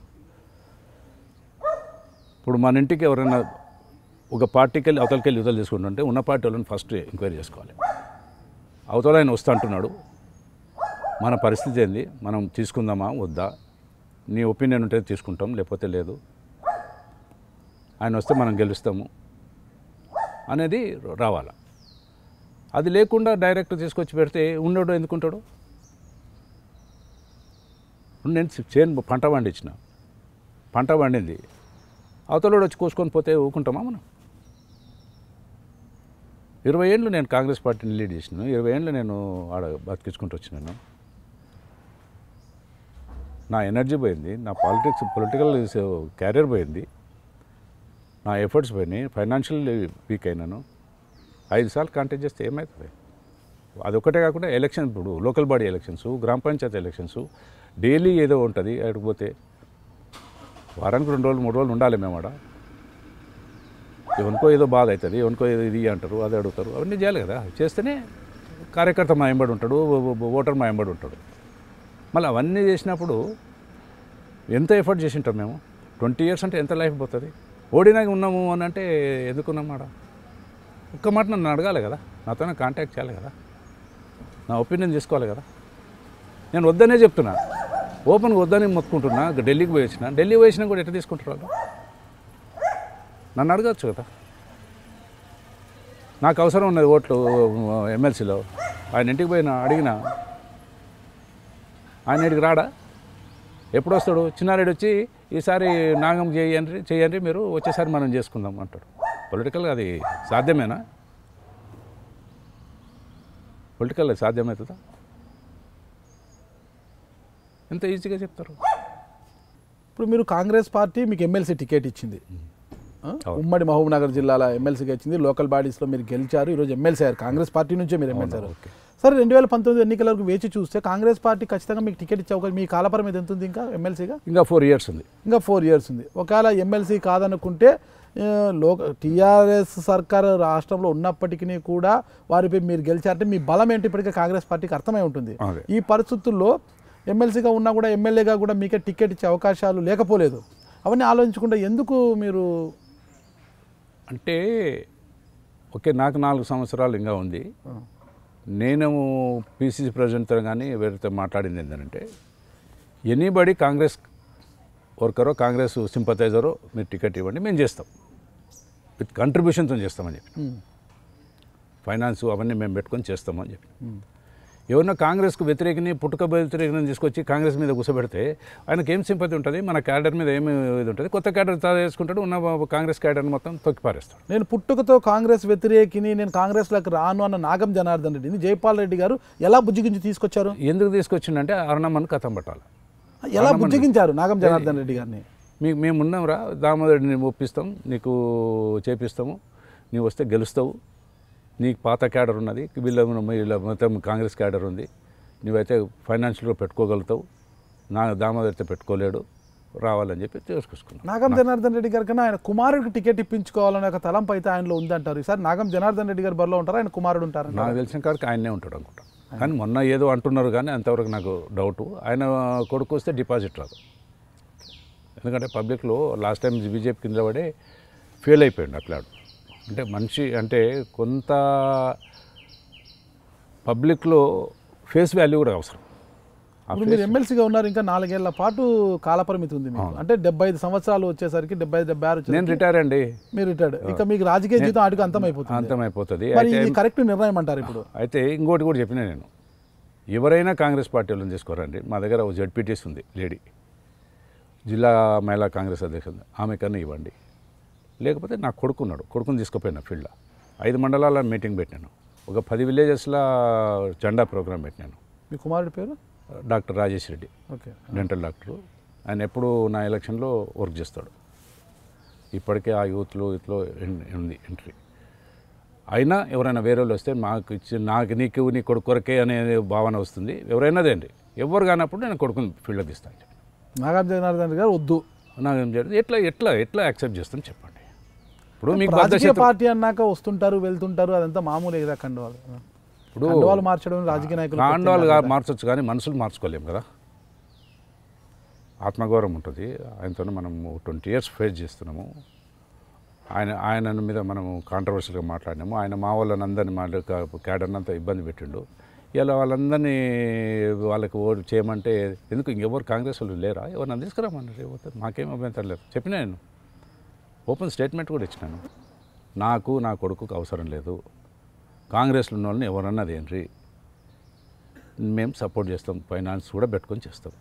ఇప్పుడు మన ఇంటికి ఎవరైనా ఒక పార్టీకి వెళ్ళి అవతలకి వెళ్ళి యువతలు తీసుకుంటుంటే ఉన్న పార్టీ వాళ్ళని ఫస్ట్ ఎంక్వైరీ చేసుకోవాలి అవతల ఆయన వస్తా అంటున్నాడు మన పరిస్థితి ఏంది మనం తీసుకుందామా వద్దా నీ ఒపీనియన్ ఉంటే తీసుకుంటాం లేకపోతే లేదు ఆయన వస్తే మనం గెలుస్తాము అనేది రావాలా అది లేకుండా డైరెక్ట్ తీసుకొచ్చి పెడితే ఉండడు ఎందుకుంటాడు ఇప్పుడు నేను చేను పంట పండించిన పంట పండింది అవతలోడు వచ్చి కోసుకొని పోతే ఊకుంటామా మనం ఇరవై ఏళ్ళు నేను కాంగ్రెస్ పార్టీని లీడ్ చేసినాను ఇరవై ఏళ్ళు నేను ఆడ బతికించుకుంటూ వచ్చినాను నా ఎనర్జీ పోయింది నా పాలిటిక్స్ పొలిటికల్ క్యారియర్ పోయింది నా ఎఫర్ట్స్ పోయినాయి ఫైనాన్షియల్ వీక్ అయినాను ఐదు సార్లు కాంటాక్ట్ చేస్తే ఏమవుతుంది అదొకటే కాకుండా ఎలక్షన్ ఇప్పుడు లోకల్ బాడీ ఎలక్షన్స్ గ్రామ పంచాయతీ ఎలక్షన్స్ డైలీ ఏదో ఉంటుంది అక్కడికి పోతే వారానికి రెండు రోజులు మూడు రోజులు ఉండాలి మేము ఆడ ఎవరికో ఏదో బాధ అవుతుంది ఎవరికో ఏదో ఇది అంటారు అది అడుగుతారు అవన్నీ చేయాలి కదా చేస్తేనే కార్యకర్త మా ఎంబడి ఉంటాడు ఓ- ఓ- ఓటర్ మా ఎంబడి ఉంటాడు మళ్ళీ అవన్నీ చేసినప్పుడు ఎంత ఎఫర్ట్ చేసి ఉంటాం మేము ట్వంటీ ఇయర్స్ అంటే ఎంత లైఫ్ పోతుంది ఓడినాక ఉన్నాము అని అంటే ఎందుకున్నాం ఆడ ఒక్క మాట నన్ను అడగాలి కదా నాతోనే కాంటాక్ట్ చేయాలి కదా నా ఒపీనియన్ తీసుకోవాలి కదా నేను వద్దనే చెప్తున్నా ఓపెన్గా వద్దని మొత్తుకుంటున్నా ఢిల్లీకి పోయి వచ్చిన ఢిల్లీ పోయి వచ్చినా కూడా ఎట్లా తీసుకుంటారు వాళ్ళు నన్ను అడగచ్చు కదా నాకు అవసరం ఉన్నది ఓట్లు ఎమ్మెల్సీలో ఆయన ఇంటికి పోయినా అడిగినా ఆయన ఇంటికి రాడా ఎప్పుడు వస్తాడు చిన్నారెడ్డి వచ్చి ఈసారి నాగం చేయండి చేయండి మీరు వచ్చేసారి మనం చేసుకుందాం అంటాడు పొలిటికల్గా అది సాధ్యమేనా పొలిటికల్ సాధ్యమవుతుందా ఎంత ఈజీగా చెప్తారు ఇప్పుడు మీరు కాంగ్రెస్ పార్టీ మీకు ఎమ్మెల్సీ టికెట్ ఇచ్చింది ఆ? అవును. ఉమ్మడి మహబూబ్ నగర్ జిల్లాలో ఎమ్మెల్సీగా ఇచ్చింది లోకల్ బాడీస్లో మీరు గెలిచారు ఈరోజు ఎమ్మెల్సీ అయ్యారు కాంగ్రెస్ పార్టీ నుంచే మీరు ఎమ్మెల్సీ అయ్యారు ఓకే. సరే రెండు వేల పంతొమ్మిది ఎన్నికల వరకు వేచి చూస్తే కాంగ్రెస్ పార్టీ ఖచ్చితంగా మీకు టికెట్ ఇచ్చే అవకాశం మీ కాలపరం మీద ఎంత ఉంది ఇంకా ఎమ్మెల్సీగా ఇంకా ఫోర్ ఇయర్స్ ఉంది ఇంకా ఫోర్ ఇయర్స్ ఉంది ఒకవేళ ఎమ్మెల్సీ కాదనుకుంటే ఆ, లోక టీఆర్ఎస్ సర్కార్ రాష్ట్రంలో ఉన్నప్పటికీ కూడా వారిపై మీరు గెలిచారంటే మీ బలం ఏంటి ఇప్పటికే కాంగ్రెస్ పార్టీకి అర్థమై ఉంటుంది అదే. ఈ పరిస్థితుల్లో ఎమ్మెల్సీగా ఉన్నా కూడా ఎమ్మెల్యేగా కూడా మీకే టికెట్ ఇచ్చే అవకాశాలు లేకపోలేదు అవన్నీ ఆలోచించకుండా ఎందుకు మీరు అంటే ఓకే నాకు నాలుగు సంవత్సరాలు ఇంకా ఉంది నేను పీసీసీ ప్రెసిడెంట్తో కానీ వేరేతో మాట్లాడింది ఏంటంటే ఎనీబడి కాంగ్రెస్ వర్కరో కాంగ్రెస్ సింపతైజరో మీరు టికెట్ ఇవ్వండి మేము చేస్తాం విత్ కంట్రిబ్యూషన్తో చేస్తామని చెప్పి ఉమ్, ఫైనాన్స్ అవన్నీ మేము పెట్టుకొని చేస్తామని చెప్పి ఎవరన్నా కాంగ్రెస్కు వ్యతిరేకని పుట్టుక వ్యతిరేకని తీసుకొచ్చి కాంగ్రెస్ మీద కూర్చోబెడితే ఆయనకి ఏం సింపతి ఉంటుంది మన క్యాడర్ మీద ఏమి ఇది ఉంటుంది కొత్త క్యాడర్ తా చేసుకుంటాడు ఉన్న కాంగ్రెస్ క్యాడర్ని మొత్తం తొక్కి పారేస్తాడు నేను పుట్టుకతో కాంగ్రెస్ వ్యతిరేకిని నేను కాంగ్రెస్లోకి రాను అన్న నాగం జనార్దన్ రెడ్డిని జైపాల్ రెడ్డి గారు ఎలా బుజ్జిగించి తీసుకొచ్చారు ఎందుకు తీసుకొచ్చిండంటే అరుణమ్మని కథం పట్టాలి ఎలా బుజ్జిగించారు నాగం జనార్దన్ రెడ్డి గారిని మీకు మేము ఉన్నాంరా దామోదరుడిని ఒప్పిస్తాం నీకు చేపిస్తాము నీవు వస్తే గెలుస్తావు నీకు పాత క్యాడర్ ఉన్నది వీళ్ళ వీళ్ళ మొత్తం కాంగ్రెస్ క్యాడర్ ఉంది నువ్వైతే ఫైనాన్షియల్గా పెట్టుకోగలుగుతావు నా దామోదరితో పెట్టుకోలేడు రావాలని చెప్పి తీసుకొచ్చుకున్నాం నాగం జనార్దన్ రెడ్డి గారి కన్నా ఆయన కుమారుడికి టికెట్ ఇప్పించుకోవాలనే ఒక తలంపు అయితే ఆయనలో ఉందంటారు ఈసారి నాగం జనార్దన్ రెడ్డి గారు బరిలో ఉంటారు ఆయన కుమారుడు ఉంటారు నాకు తెలిసిన కాడికి ఆయనే ఉంటాడు అనుకుంటా కానీ మొన్న ఏదో అంటున్నారు కానీ అంతవరకు నాకు డౌట్ ఆయన కొడుకు వస్తే డిపాజిట్ రాదు ఎందుకంటే పబ్లిక్లో లాస్ట్ టైం బీజేపీ కింద పడే ఫెయిల్ అయిపోయాడు అట్లా అంటే మనిషి అంటే కొంత పబ్లిక్లో ఫేస్ వాల్యూ కూడా అవసరం ఆ ఇప్పుడు మీరు ఎమ్మెల్సీగా ఉన్నారు ఇంకా నాలుగేళ్ల పాటు కాలపరిమితి ఉంది మీకు అంటే డెబ్బై ఐదు సంవత్సరాలు వచ్చేసరికి డెబ్బై ఐదు డెబ్బై ఆరు నేను వచ్చేసరికి రిటైర్ అండి మీరు రిటైర్డ్ ఇంకా మీకు రాజకీయ జీవితం ఆటికి అంతమైపోతుంది అంతమైపోతుంది మరి అయితే ఇది కరెక్ట్ నిర్ణయం అంటారు ఇప్పుడు అయితే ఇంకోటి కూడా చెప్పిన నేను ఎవరైనా కాంగ్రెస్ పార్టీ వాళ్ళని తీసుకోరండి మా దగ్గర ఒక జడ్పీటీస్ ఉంది లేడీ జిల్లా మహిళా కాంగ్రెస్ అధ్యక్షుడు ఆమె కన్నా ఇవ్వండి లేకపోతే నా కొడుకున్నాడు కొడుకుని తీసుకుపోయినా ఫీల్డ్లో ఐదు మండలాల మీటింగ్ పెట్టాను ఒక పది విలేజెస్లో జెండా ప్రోగ్రామ్ పెట్టినాను మీ కుమారుడి పేరు doctor Rajesh Reddy okay dental doctor ఆయన ఎప్పుడు నా ఎలక్షన్లో వర్క్ చేస్తాడు ఇప్పటికే ఆ యూత్లో ఇట్లో ఎన్- ఉంది ఎంట్రీ అయినా ఎవరైనా వేరే వాళ్ళు వస్తే మాకు ఇచ్చి నాకు నీకు నీ కొడుకు కొరకే అనే భావన వస్తుంది ఎవరైనా దేండి ఎవరు కానప్పుడు నేను కొడుకుని ఫీల్డ్కి తీస్తాను చెప్పి నాగం జనార్దన్ రెడ్డి గారు వద్దు నాకేం చేయదు ఎట్లా ఎట్లా ఎట్లా యాక్సెప్ట్ చేస్తాను చెప్పండి ఇప్పుడు మీకు రాజకీయ బద్ధశత్రు- పార్టీ అన్నాక వస్తుంటారు వెళ్తుంటారు అదంతా మామూలే కదా కండువాలు ఇప్పుడు కండువాలు మార్చడం రాజకీయ నాయకులు కాండాలుగా మార్చొచ్చు కానీ మనుషులు మార్చుకోలేము కదా ఆత్మగౌరవం ఉంటుంది ఆయనతో మనం ట్వంటీ ఇయర్స్ ఫేస్ చేస్తున్నాము ఆయన ఆయన మీద మనం కాంట్రవర్షియల్గా మాట్లాడినాము ఆయన మా వాళ్ళని అందరినీ మా క్యాడర్ని అంతా ఇబ్బంది పెట్టిండు ఇలా వాళ్ళందరినీ వాళ్ళకి ఓటు చేయమంటే ఎందుకు ఇంకెవరు కాంగ్రెస్ వాళ్ళు లేరా ఎవరిని తీసుకురామన్నారు ఎవరు మాకేం అభ్యంతరం లేదు చెప్పినా నేను ఓపెన్ స్టేట్మెంట్ కూడా ఇచ్చినాను నాకు నా కొడుకుకు అవసరం లేదు కాంగ్రెస్లో ఉన్న వాళ్ళని ఎవరన్నది ఏంటి మేము సపోర్ట్ చేస్తాం ఫైనాన్స్ కూడా పెట్టుకొని చేస్తాం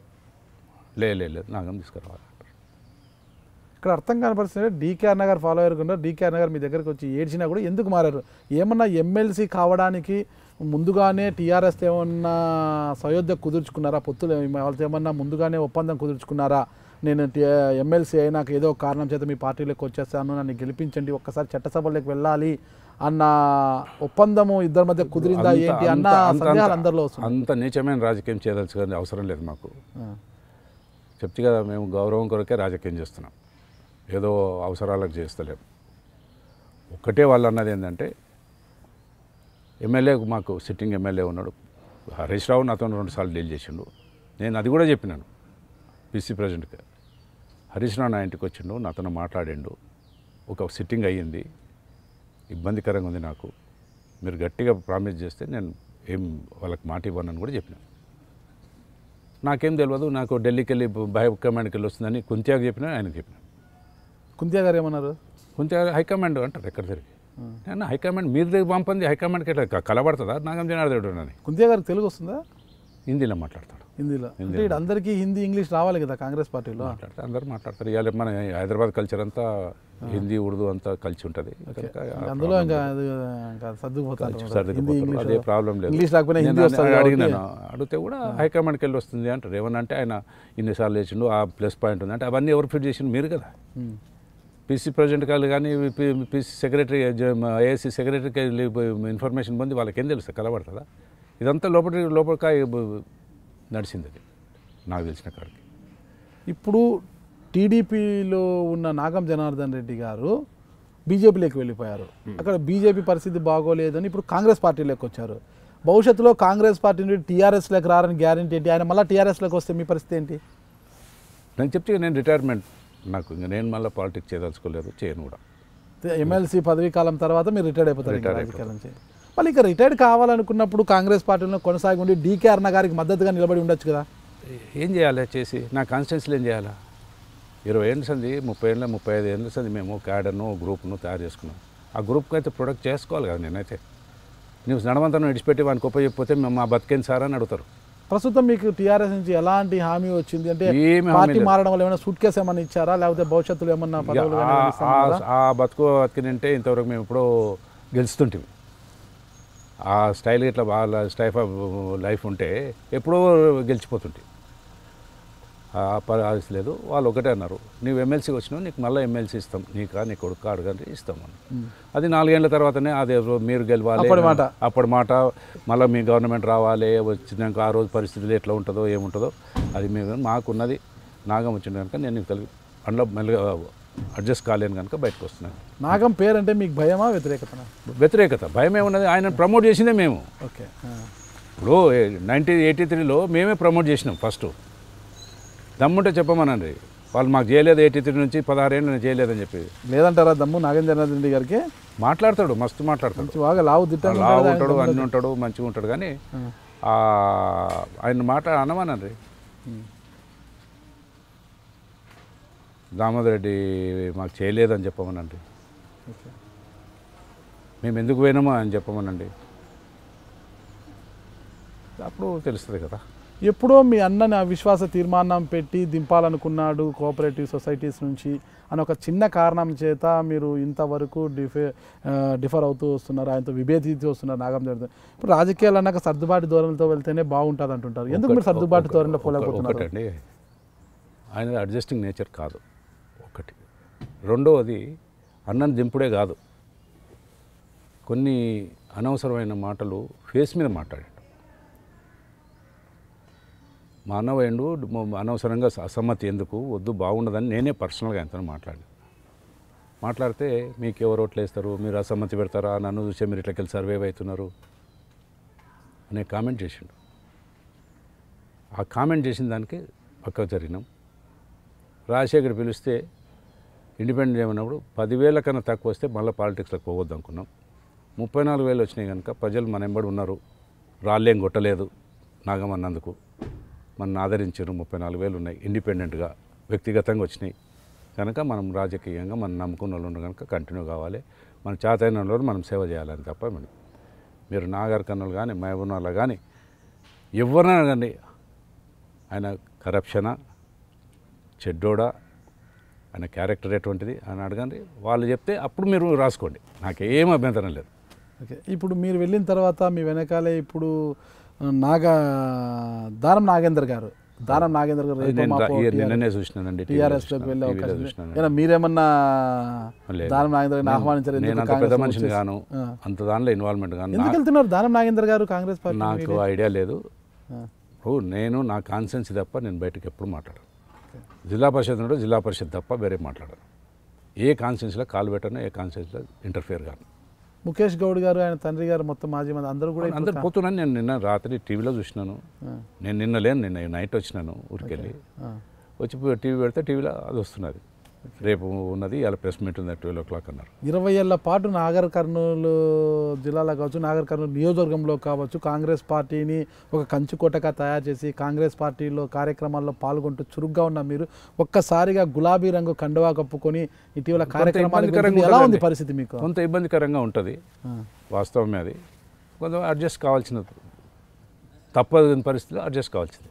లే లే లేదు నాగం తీసుకురావాలి ఇక్కడ అర్థం కాని పరిస్థితి డీకేఆర్ నగర్ ఫాలో అయ్యకుండా డీకేఆర్ నగర్ మీ దగ్గరికి వచ్చి ఏడ్చినా కూడా ఎందుకు మారారు ఏమన్నా ఎమ్మెల్సీ కావడానికి ముందుగానే టీఆర్ఎస్ ఏమన్నా సయోధ్య కుదుర్చుకున్నారా పొత్తులు ఏమ- వాళ్ళతో ఏమన్నా ముందుగానే ఒప్పందం కుదుర్చుకున్నారా నేను ఎమ్మెల్సీ అయినాక ఏదో ఒక కారణం చేత మీ పార్టీలోకి వచ్చేస్తాను నన్ను గెలిపించండి ఒక్కసారి చట్టసభలోకి వెళ్ళాలి అన్న ఒప్పందము ఇద్దరి మధ్య కుదిరిందా అంత- ఏంటి అన్న అంత- అంత- సందేహాలు అందరిలో వస్తుంది అంత నీచమైన రాజకీయం చేయదలుచుకొని అవసరం లేదు మాకు చెప్తే కదా మేము గౌరవం కొరకే రాజకీయం చేస్తున్నాం ఏదో అవసరాలకు చేస్తలేము ఒక్కటే వాళ్ళు అన్నది ఏంటంటే ఎమ్మెల్యే మాకు సిట్టింగ్ ఎమ్మెల్యే ఉన్నాడు హరీష్ రావు నాతో రెండుసార్లు డీల్ చేసిండు నేను అది కూడా చెప్పినాను పీసీ ప్రెసిడెంట్కి హరీష్ రావు నా ఇంటికి వచ్చిండు నాతో మాట్లాడిండు ఒక సిట్టింగ్ అయ్యింది ఇబ్బందికరంగా ఉంది నాకు మీరు గట్టిగా ప్రామిస్ చేస్తే నేను ఏం వాళ్ళకి మాట ఇవ్వనని కూడా చెప్పినాను నాకేం తెలియదు నాకు ఢిల్లీకి వెళ్ళి హై కమాండ్కి వెళ్ళి వస్తుందని కుంత్యాకు చెప్పినా ఆయనకు చెప్పినాను కుంతియా గారు ఏమన్నారు కుంత్యా హైకమాండ్ అంటారు ఎక్కడ తిరిగి నేను హైకమాండ్ మీరు దగ్గర పంపింది హైకమాండ్కి ఎట్లా కలబడుతుందా నాగం జనార్దనుడు అని కుంతియా గారికి తెలుగు వస్తుందా హిందీలో మాట్లాడతాడు హిందీలో అంటే ఇక్కడ అందరికీ హిందీ ఇంగ్లీష్ రావాలి కదా కాంగ్రెస్ పార్టీలో మాట్లాడతారు అందరూ మాట్లాడతారు ఇవాళ మన హైదరాబాద్ కల్చర్ అంతా హిందీ ఉర్దూ అంతా కలిసి ఉంటుంది కనుక ఆ అందులో ఇంకా అది ఇంకా సర్దుకుపోతారు హిందీ సర్దుకుపోతారు. ఇంగ్లీష్ అదే ప్రాబ్లం లేదు ఇంగ్లీష్ రాకపోయినా హిందీ నేను వస్తుంది అడిగి- కాబట్టి అడిగినాను అడిగితే కూడా హైకమాండ్కి వెళ్ళి వస్తుంది అంటారు ఏమన్నా అంటే ఆయన ఇన్నిసార్లు వేసిండు ఆ ప్లస్ పాయింట్ ఉంది అంటే అవన్నీ ఎవరు ఫిట్ చేసిండు మీరు కదా ఉమ్. పీసీ ప్రెసిడెంట్ కాదు కానీ పీసీ సెక్రటరీ ఏఎస్సీ సెక్రటరీకి ఇన్ఫర్మేషన్ పొంది వాళ్ళకి ఏం తెలుస్తుంది కలబడుతుందా ఇదంతా లోపలి లోపలికాయ నడిచింది అది నాకు తెలిసిన కాడికి ఇప్పుడు టీడీపీలో ఉన్న నాగం జనార్దన్ రెడ్డి గారు బీజేపీలోకి వెళ్ళిపోయారు అక్కడ బీజేపీ పరిస్థితి బాగోలేదని ఇప్పుడు కాంగ్రెస్ పార్టీలోకి వచ్చారు భవిష్యత్తులో కాంగ్రెస్ పార్టీ నుండి టీఆర్ఎస్లోకి రారని గ్యారంటీ ఏంటి ఆయన మళ్ళీ టీఆర్ఎస్లోకి వస్తే మీ పరిస్థితి ఏంటి నేను చెప్తే నేను రిటైర్మెంట్ నాకు ఇంకా నేను మళ్ళీ పాలిటిక్స్ చేయదలుచుకోలేదు చేయను కూడా ఎమ్మెల్సీ పదవీ కాలం తర్వాత మీరు రిటైర్డ్ అయిపోతారు ఇంకా Retired రాజకీయాల నుంచి మళ్ళీ ఇక రిటైర్డ్ కావాలనుకున్నప్పుడు కాంగ్రెస్ పార్టీలో కొనసాగి ఉండి డీకే అరుణ గారికి మద్దతుగా నిలబడి ఉండొచ్చు కదా ఏం చేయాలి చేసి నా కాన్స్టిట్యున్సీలో ఏం చేయాలా ఇరవై ఏళ్ళ సంది ముప్పై ఏళ్ళ ముప్పై ఐదు ఏళ్ళ సంది మేము క్యాడర్ను గ్రూప్ను తయారు చేసుకున్నాం ఆ గ్రూప్కి అయితే ప్రొడక్ట్ చేసుకోవాలి కదా నేనైతే నువ్వు నడవంతను విడిచిపెట్టి వానికి ఉప చెప్పిపోతే మేము మా బతికేం సార్ అని అడుగుతారు ప్రస్తుతం మీకు టీఆర్ఎస్ నుంచి ఎలాంటి హామీ వచ్చింది అంటే ఏమి హామీ పార్టీ లేదు. మారడం వల్ల ఏమైనా సూట్ కేసు ఏమైనా ఇచ్చారా లేకపోతే భవిష్యత్తులో ఏమన్నా ఇక పదవులు కానీ ఆ- ఏమైనా ఇస్తామన్నారా? ఆ- ఆ బతుకు బతికినంటే ఇంతవరకు మేము ఎప్పుడో గెలుస్తుంటివి ఆ స్టైల్ ఇట్లా వాళ్ళ స్టైఫ్ ఆఫ్ లైఫ్ ఉంటే ఎప్పుడో గెలిచిపోతుంటే ఆ పరిస్థితి లేదు వాళ్ళు ఒకటే అన్నారు నీవు ఎమ్మెల్సీకి వచ్చినావు నీకు మళ్ళీ ఎమ్మెల్సీ ఇస్తాం నీకా నీ కొడుకు అడగండి ఇస్తాం అని అది నాలుగేళ్ల తర్వాతనే అది మీరు గెలవాలి అప్పటి మాట. అప్పటి మాట మళ్ళీ మీ గవర్నమెంట్ రావాలి వచ్చినాక ఆ రోజు పరిస్థితులు ఎట్లా ఉంటుందో ఏముంటుందో అది మేము మాకున్నది నాగం వచ్చింది కనుక నేను నీకు తెలుగు అందులో మెల్లగా అడ్జస్ట్ కాలేను కనుక బయటకు వస్తున్నాను నాగం పేరు అంటే మీకు భయమా వ్యతిరేకతనా వ్యతిరేకత భయం ఏమున్నది ఆయన ప్రమోట్ చేసిందే మేము ఓకే ఆ. ఇప్పుడు నైన్టీన్ ఎయిటీ త్రీలో మేమే ప్రమోట్ చేసినాం ఫస్ట్ దమ్ముంటే చెప్పమనండి వాళ్ళు మాకు చేయలేదు ఎయిటీ త్రీ నుంచి పదహారేళ్ళు నేను చేయలేదని చెప్పి లేదంటారా దమ్ము నాగేంద్రనాథ్ రెడ్డి గారికి మాట్లాడతాడు మస్తు మాట్లాడతాడు మంచి బాగా లావు దిట్టంగా లావు ఉంటాడు, ఉంటాడు ఆయన అన్ని ఉంటాడు మంచిగా ఉంటాడు కానీ ఆ. ఆ, ఆయన మాట అనమనండి దామోదర్ రెడ్డి మాకు చేయలేదని చెప్పమనండి ఓకే. మేము ఎందుకు పోయినామో అని చెప్పమనండి అప్పుడు తెలుస్తుంది కదా ఎప్పుడో మీ అన్నని అవిశ్వాస తీర్మానం పెట్టి దింపాలనుకున్నాడు కోఆపరేటివ్ సొసైటీస్ నుంచి అని ఒక చిన్న కారణం చేత మీరు ఇంతవరకు డిఫే ఆ, డిఫర్ అవుతూ వస్తున్నారు ఆయనతో విభేదిస్తూ వస్తున్నారు నాగం జరుగుతుంది ఇప్పుడు రాజకీయాలు అన్నాక సర్దుబాటు ధోరణితో వెళ్తేనే బాగుంటుంది అంటుంటారు ఎందుకు మీరు ఒకటి- సర్దుబాటు ఒక- ధోరణిలో ఒక- పోలేకపోతున్నారు ఒకటండి ఆయన అడ్జస్టింగ్ నేచర్ కాదు ఒకటి రెండవది అన్నం దింపుడే కాదు కొన్ని అనవసరమైన మాటలు ఫేస్ మీద మాట్లాడాడు మా అన్న పోయిండు మ- అనవసరంగా అసమ్మతి ఎందుకు వద్దు బాగుండదని నేనే పర్సనల్గా ఆయనతో మాట్లాడాను మాట్లాడితే మీకు ఎవరు ఓట్లు వేస్తారు మీరు అసమ్మతి పెడతారా నన్ను చూసే మీరు ఇట్లకెళ్ళి సర్వైవ్ అవుతున్నారు అనే కామెంట్ చేసిండు ఆ కామెంట్ చేసిన దానికి పక్కకు జరిగినాం రాజశేఖర్ పిలిస్తే ఇండిపెండెంట్ ఏమన్నప్పుడు పదివేల కన్నా తక్కువ వస్తే మళ్ళీ పాలిటిక్స్లోకి పోవద్దు అనుకున్నాం ముప్పై నాలుగు వేలు వచ్చినాయి కనుక ప్రజలు మన ఎంబడి ఉన్నారు రాళ్ళేం కొట్టలేదు నాగమన్నందుకు మన ఆదరించారు ముప్పై నాలుగు వేలు ఉన్నాయి ఇండిపెండెంట్గా వ్యక్తిగతంగా వచ్చినాయి కనుక మనం రాజకీయంగా మనం నమ్ముకున్న వాళ్ళు ఉన్నారు కనుక కంటిన్యూ కావాలి మన చేతైన వాళ్ళు మనం సేవ చేయాలని తప్ప మనం మీరు నాగర్ కర్నూలు కానీ మహబూబ్నగర్లో కానీ ఎవరైనా కానీ ఆయన కరప్షనా చెడ్డోడా ఆయన క్యారెక్టర్ ఎటువంటిది అని అడగండి వాళ్ళు చెప్తే అప్పుడు మీరు రాసుకోండి నాకేం అభ్యంతరం లేదు ఓకే ఇప్పుడు మీరు వెళ్ళిన తర్వాత మీ వెనకాలే ఇప్పుడు ఆ, నాగా దానం నాగేందర్ గారు దానం నాగేందర్ గారు అది రేపో నేను రా- మాపో ఈ- TRS నిన్ననే చూసినానండి టీఆర్ఎస్ లోకి వెళ్ళే టీవీలో అవకాశం చూసినాను. ఏనా మీరేమన్నా లేదు. దానం నాగేంద్ర గారిని ఆహ్వానించారు నేను ఎందుకు అంత పెద్ద కాంగ్రెస్ మనిషిని వచ్చేసి- గాను ఆ. అంత దానిలో ఇన్వాల్వ్మెంట్ గాను ఎందుకు వెళ్తున్నారు దానం నాగేందర్ గారు కాంగ్రెస్ పార్టీ నాకు ఐడియా లేదు ఆ. ఇప్పుడు నేను నా కాన్సెన్స్ తప్ప నేను బయటకు ఎప్పుడు మాట్లాడను జిల్లా పరిషత్ ఉన్నాడు జిల్లా పరిషత్ తప్ప వేరే మాట్లాడను ఏ కాన్సెన్స్లో కాలు పెట్టను ఏ కాన్సెన్స్లో ఇంటర్ఫియర్ కాను ముఖేష్ గౌడ్ గారు ఆయన తండ్రి గారు మొత్తం మాజీ మంది అందరూ కూడా ఇప్పుడు అందరు పోతున్నాను నేను నిన్న రాత్రి టీవీలో చూసినాను ఆ. నేను నిన్న లేను నిన్న నైట్ వచ్చినాను ఊరికెళ్ళి ఆ. వచ్చి టీవీ పెడితే టీవీలో అది వస్తున్నది రేపు ఉన్నది ఇలా ప్రెస్ మీట్ ఉంది ట్వెల్వ్ ఓ క్లాక్ అన్నారు ఇరవై ఏళ్ల పాటు నాగర్ కర్నూలు జిల్లాలో కావచ్చు నాగర్ కర్నూలు నియోజకవర్గంలో కావచ్చు కాంగ్రెస్ పార్టీని ఒక కంచుకోటగా తయారు చేసి కాంగ్రెస్ పార్టీలో కార్యక్రమాల్లో పాల్గొంటూ చురుగ్గా ఉన్న మీరు ఒక్కసారిగా గులాబీ రంగు కండువా కప్పుకొని ఇటీవల కార్యక్రమాలకు ఇబ్బందికరంగా వెళ్తుంది. ఎలా ఉంది ఉంటుందండి. పరిస్థితి మీకు కొంత ఇబ్బందికరంగా ఉంటుంది ఆ. వాస్తవమే అది కొంత అడ్జస్ట్ కావాల్సిన తప్పని పరిస్థితిలో అడ్జస్ట్ కావాల్సింది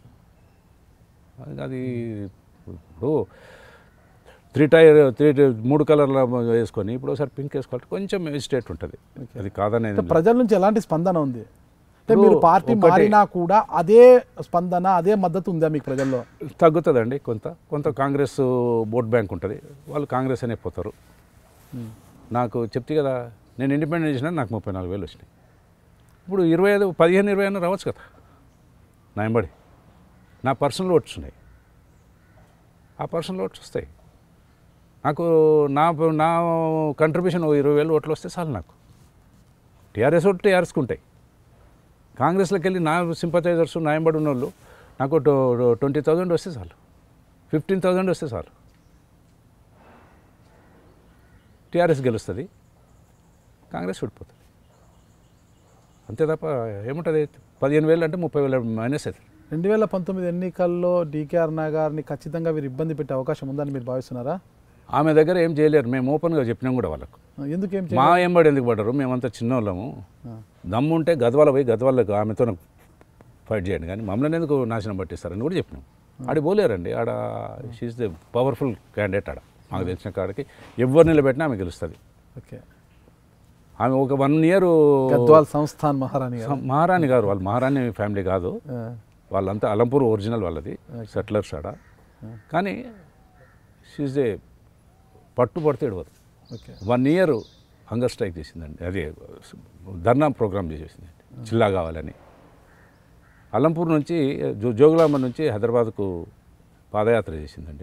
అది- అది ఇప్పుడు త్రీ టైర్ త్రీ మూడు కలర్ల వేసుకొని ఇప్పుడు ఒకసారి పింక్ వేసుకోవాలి కొంచెం ఎజిటేట్ ఉంటుంది అది కాదనేది అంటే ప్రజల నుంచి ఎలాంటి స్పందన ఉంది అంటే మీరు ఇప్పుడు పార్టీ ఒకటి- మారినా కూడా అదే స్పందన అదే మద్దతు ఉందా మీకు ప్రజల్లో తగ్గుతుందండి కొంత కొంత కాంగ్రెస్ ఓట్ బ్యాంక్ ఉంటుంది వాళ్ళు కాంగ్రెస్ అనే పోతారు నాకు చెప్తే కదా నేను ఇండిపెండెంట్ చేసిన నాకు ముప్పై నాలుగు వేలు వచ్చినాయి ఇప్పుడు ఇరవై ఐదు పదిహేను ఇరవై అయినా రావచ్చు కదా నా ఎంబడి నా పర్సనల్ ఓట్స్ ఉన్నాయి ఆ పర్సనల్ ఓట్స్ వస్తాయి నాకు నా నా కంట్రిబ్యూషన్ ఓ ఇరవై వేలు ఓట్లు వస్తే చాలు నాకు టీఆర్ఎస్ ఓట్లు టీఆర్ఎస్కి ఉంటాయి కాంగ్రెస్లోకి వెళ్ళి నా సింపతైజర్స్ నా ఎంబడి ఉన్న వాళ్ళు నాకు ట్వంటీ థౌజండ్ వస్తే చాలు ఫిఫ్టీన్ థౌజండ్ వస్తే చాలు టీఆర్ఎస్ గెలుస్తుంది కాంగ్రెస్ విడిపోతుంది అంతే తప్ప ఏముంటుంది పదిహేను వేలు అంటే ముప్పై వేలు మైనస్ అవుతుంది రెండు వేల పంతొమ్మిది ఎన్నికల్లో డీకేఆర్ గారిని ఖచ్చితంగా మీరు ఇబ్బంది పెట్టే అవకాశం ఉందని మీరు భావిస్తున్నారా ఆమె దగ్గర ఏం చేయలేరు మేము ఓపెన్గా చెప్పినాం కూడా వాళ్ళకు ఎందుకు ఏం మా ఎంబడి ఎందుకు పడ్డారు మేమంతా చిన్నోళ్ళము ఆ. దమ్ము ఉంటే గద్వాల పోయి గద్వాలకు ఆమెతో ఫైట్ చేయండి కానీ మమ్మల్ని ఎందుకు నాశనం పట్టిస్తారని కూడా చెప్పినాం ఆడి పోలేరండి ఆడ షీఈ్ ది పవర్ఫుల్ క్యాండిడేట్ ఆడ మాకు తెలిసిన కాడికి ఎవరు నిలబెట్టినా ఆమె గెలుస్తుంది ఓకే ఆమె ఒక వన్ ఇయర్ గద్వాల్ సంస్థాన్ మహారాణి గారు మహారాణి గారు వాళ్ళు మహారాణి ఫ్యామిలీ కాదు ఆ, వాళ్ళంతా అలంపూర్ ఒరిజినల్ వాళ్ళది సెటిలర్స్ ఆడ కానీ షీఈ్ ఏ పట్టు పడితే ఎడవదు okay one year hunger strike చేసిందండి అదే ధర్నా ప్రోగ్రామ్ చేసేసింది జిల్లా కావాలని అల్లంపూర్ నుంచి జో జోగులాంబ నుంచి హైదరాబాద్కు పాదయాత్ర చేసిందండి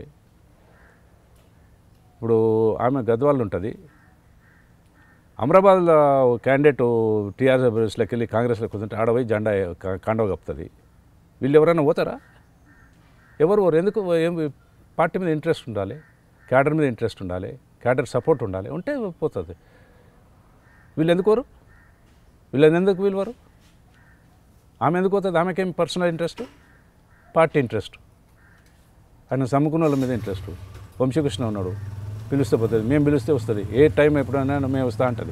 ఇప్పుడు ఆమె గద్వాళ్ళు ఉంటుంది అమరాబాద్లో క్యాండిడేట్ టీఆర్ఎస్లోకి వెళ్ళి కాంగ్రెస్లోకి వస్తుంటే ఆడ పోయి జెండా కా- కాండవ కప్పుతుంది వీళ్ళు ఎవరైనా పోతారా ఎవరు పోరు ఎందుకు ఏం పార్టీ మీద ఇంట్రెస్ట్ ఉండాలి క్యాడర్ మీద ఇంట్రెస్ట్ ఉండాలి క్యాడర్ సపోర్ట్ ఉండాలి ఉంటే పోతుంది వీళ్ళు ఎందుకు పోరు వీళ్ళని ఎందుకు వీళ్ళు ఆమె ఎందుకు పోతుంది ఆమెకేం పర్సనల్ ఇంట్రెస్ట్ పార్టీ ఇంట్రెస్ట్ ఆయన సమ్ముకున్న వాళ్ళ మీద ఇంట్రెస్ట్ వంశీకృష్ణ ఉన్నాడు పిలిస్తే పోతుంది మేము పిలిస్తే వస్తుంది ఏ టైం ఎప్పుడైనా మేము వస్తా అంటుంది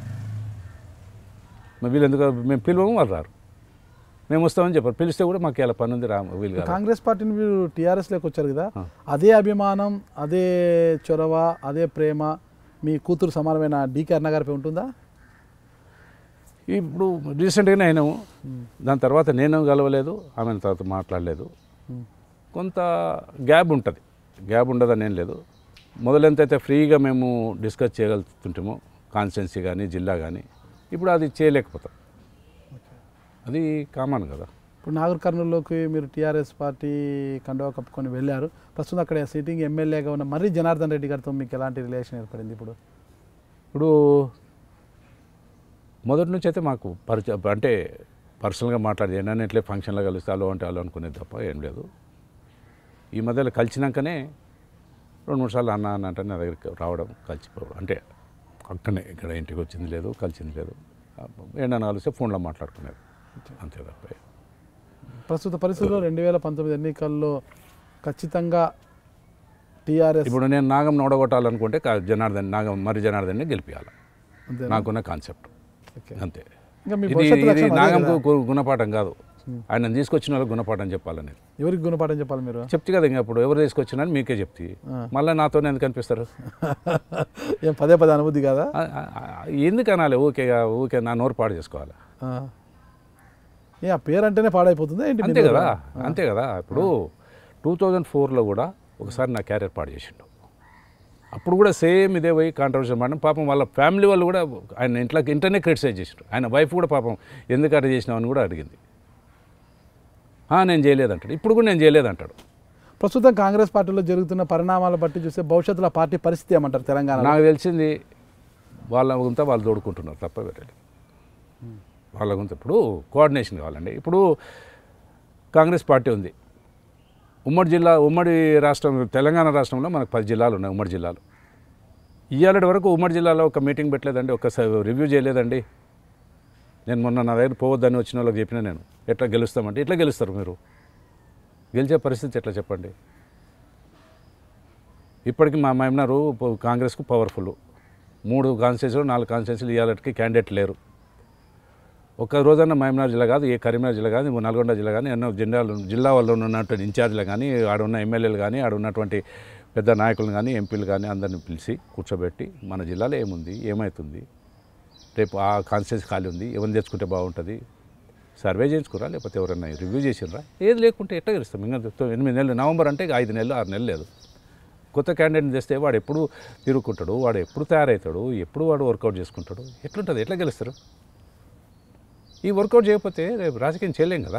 మరి వీళ్ళు ఎందుకు మేము పిలవము వాళ్ళు రారు మేము వస్తామని చెప్పారు పిలిస్తే కూడా మాకు ఇలా పని ఉంది రా వీళ్ళు కాదు కాంగ్రెస్ పార్టీని మీరు టీఆర్ఎస్లోకి వచ్చారు కదా ఆ. అదే అభిమానం అదే చొరవ అదే ప్రేమ మీ కూతురు సమానమైన డీకే అన్న గారిపై ఉంటుందా ఇప్పుడు రీసెంట్గానే అయినాము దాని తర్వాత నేను కలవలేదు ఆమె తర్వాత మాట్లాడలేదు ఉమ్. కొంత గ్యాప్ ఉంటుంది గ్యాప్ ఉండదని ఏం లేదు మొదలెంతైతే ఫ్రీగా మేము డిస్కస్ చేయగలుగుతుంటామో కాన్స్టిట్యున్సీ కానీ జిల్లా కానీ ఇప్పుడు అది చేయలేకపోతాం అది కామన్ కదా ఇప్పుడు నాగర్ కర్నూలులోకి మీరు టీఆర్ఎస్ పార్టీ కండువా కప్పుకొని వెళ్ళారు ప్రస్తుతం అక్కడ సిట్టింగ్ ఎమ్మెల్యేగా ఉన్న మర్రి జనార్దన్ రెడ్డి గారితో మీకు ఎలాంటి రిలేషన్ ఏర్పడింది ఇప్పుడు ఇప్పుడు మొదటి నుంచి అయితే మాకు పరిచయం అంటే పర్సనల్గా మాట్లాడేది నన్ను ఎట్లే ఫంక్షన్లో కలిస్తే అలో అంటే అలో అనుకునేది తప్ప ఏం లేదు ఈ మధ్యలో కలిసినాకనే రెండు మూడు సార్లు అన్న అన్న అంటే నా దగ్గరికి రావడం కలిసిపోవడం అంటే అక్కడనే ఇక్కడ ఇంటికి వచ్చింది లేదు కలిసింది లేదు ఏంటన్నా కలిస్తే ఫోన్లో మాట్లాడుకునేది అంతే తప్ప ప్రస్తుత పరిస్థితుల్లో రెండు వేల పంతొమ్మిది ఎన్నికల్లో ఖచ్చితంగా టీఆర్ఎస్ ఇప్పుడు నేను నాగం నోడగొట్టాలనుకుంటే కా- జనార్దన్ నాగం మరి జనార్దన్ని గెలిపించాలి అంతే నాకున్న కాన్సెప్ట్ ఓకే అంతే ఇంకా మీ ఇది భవిష్యత్తు ఇది లక్ష్యం అదే నాగంకు కదా. గు- గుణపాఠం కాదు ఆయన తీసుకొచ్చిన వాళ్ళకి గుణపాఠం చెప్పాలనేది ఎవరికి గుణపాఠం చెప్పాలి మీరు చెప్తే కదా ఇంకా ఇప్పుడు ఎవరు తీసుకొచ్చినా మీకే చెప్తే ఆ. మళ్ళీ నాతోనే ఎందుకు అనిపిస్తారు ఏం పదే పదే అనుభూతి కాదా ఆ- ఆ- ఆ- ఎందుకు అనాలి ఊకే ఊకే నా నోరు పాడు చేసుకోవాలి ఆ. ఏ ఆ పేరు అంటేనే పాడైపోతుందా ఏంటి మీ అంతే నోరు? కదా అంతే కదా ఇప్పుడు టూ థౌజండ్ ఫోర్లో కూడా ఒకసారి నా క్యారియర్ పాడు చేసిండు అప్పుడు కూడా సేమ్ ఇదే పోయి కాంట్రవర్షియల్ మాట పాపం వాళ్ళ ఫ్యామిలీ వాళ్ళు కూడా ఆయన ఇంట్లోకి ఇంటర్నే క్రిటిసైజ్ చేసారు ఆయన వైఫ్ కూడా పాపం ఎందుకు అట్లా చేసినావని కూడా అడిగింది "ఆ, నేను చేయలేదంటాడు ఇప్పుడు కూడా నేను చేయలేదంటాడు ప్రస్తుతం కాంగ్రెస్ పార్టీలో జరుగుతున్న పరిణామాల బట్టి చూస్తే భవిష్యత్తులో ఆ పార్టీ పరిస్థితి ఏమంటారు తెలంగాణ నాకు తెలిసింది వాళ్ళ గుంత వాళ్ళు తోడుకుంటున్నారు తప్ప వేరే లేదు. వాళ్ళ గుంత ఇప్పుడు కోఆర్డినేషన్ కావాలండి ఇప్పుడు కాంగ్రెస్ పార్టీ ఉంది ఉమ్మడి జిల్లా ఉమ్మడి రాష్ట్రం తెలంగాణ రాష్ట్రంలో మనకు పది జిల్లాలు ఉన్నాయి ఉమ్మడి జిల్లాలు ఇవాళ వరకు ఉమ్మడి జిల్లాలో ఒక మీటింగ్ పెట్టలేదండి ఒకసారి రివ్యూ చేయలేదండి నేను మొన్న నా దగ్గర పోవద్దని వచ్చిన వాళ్ళకి చెప్పిన నేను ఎట్లా గెలుస్తామంటే ఎట్లా గెలుస్తారు మీరు గెలిచే పరిస్థితి ఎట్లా చెప్పండి ఇప్పటికీ మా మైమ్నారు ప- కాంగ్రెస్కు పవర్ఫుల్ మూడు కాన్స్టిట్యూన్సీలు నాలుగు కాన్స్టిట్యూన్సీలు ఇవాళకి క్యాండిడేట్ లేరు ఒక రోజన్న మహమ్నార్ జిల్లా కాదు ఏ కరీంనగర్ జిల్లా కానీ నల్గొండ జిల్లా కానీ ఎన్నో జిల్లాలు జిల్లా వాళ్ళు ఉన్నటువంటి ఇన్ఛార్జీలు కానీ ఆడ ఉన్న ఎమ్మెల్యేలు కానీ ఆడ ఉన్నటువంటి పెద్ద నాయకులను కానీ ఎంపీలు కానీ అందరిని పిలిచి కూర్చోబెట్టి మన జిల్లాలో ఏముంది ఏమవుతుంది రేపు ఆ కాన్స్టిట్యూన్సీ ఖాళీ ఉంది ఎవరిని తెచ్చుకుంటే బాగుంటుంది సర్వే చేయించుకురా లేకపోతే ఎవరైనా రివ్యూ చేసినరా ఏది లేకుంటే ఎట్లా గెలుస్తాం ఇంకా చెప్తాం ఎనిమిది నెలలు నవంబర్ అంటే ఇక ఐదు నెలలు ఆరు నెలలు లేదు కొత్త క్యాండిడేట్ని తెస్తే వాడు ఎప్పుడు తిరుగుకుంటాడు వాడు ఎప్పుడు తయారవుతాడు ఎప్పుడు వాడు వర్కౌట్ చేసుకుంటాడు ఎట్లుంటుంది ఎట్లా గెలుస్తారు ఈ వర్కౌట్ చేయకపోతే రేపు రాజకీయం చేయలేం కదా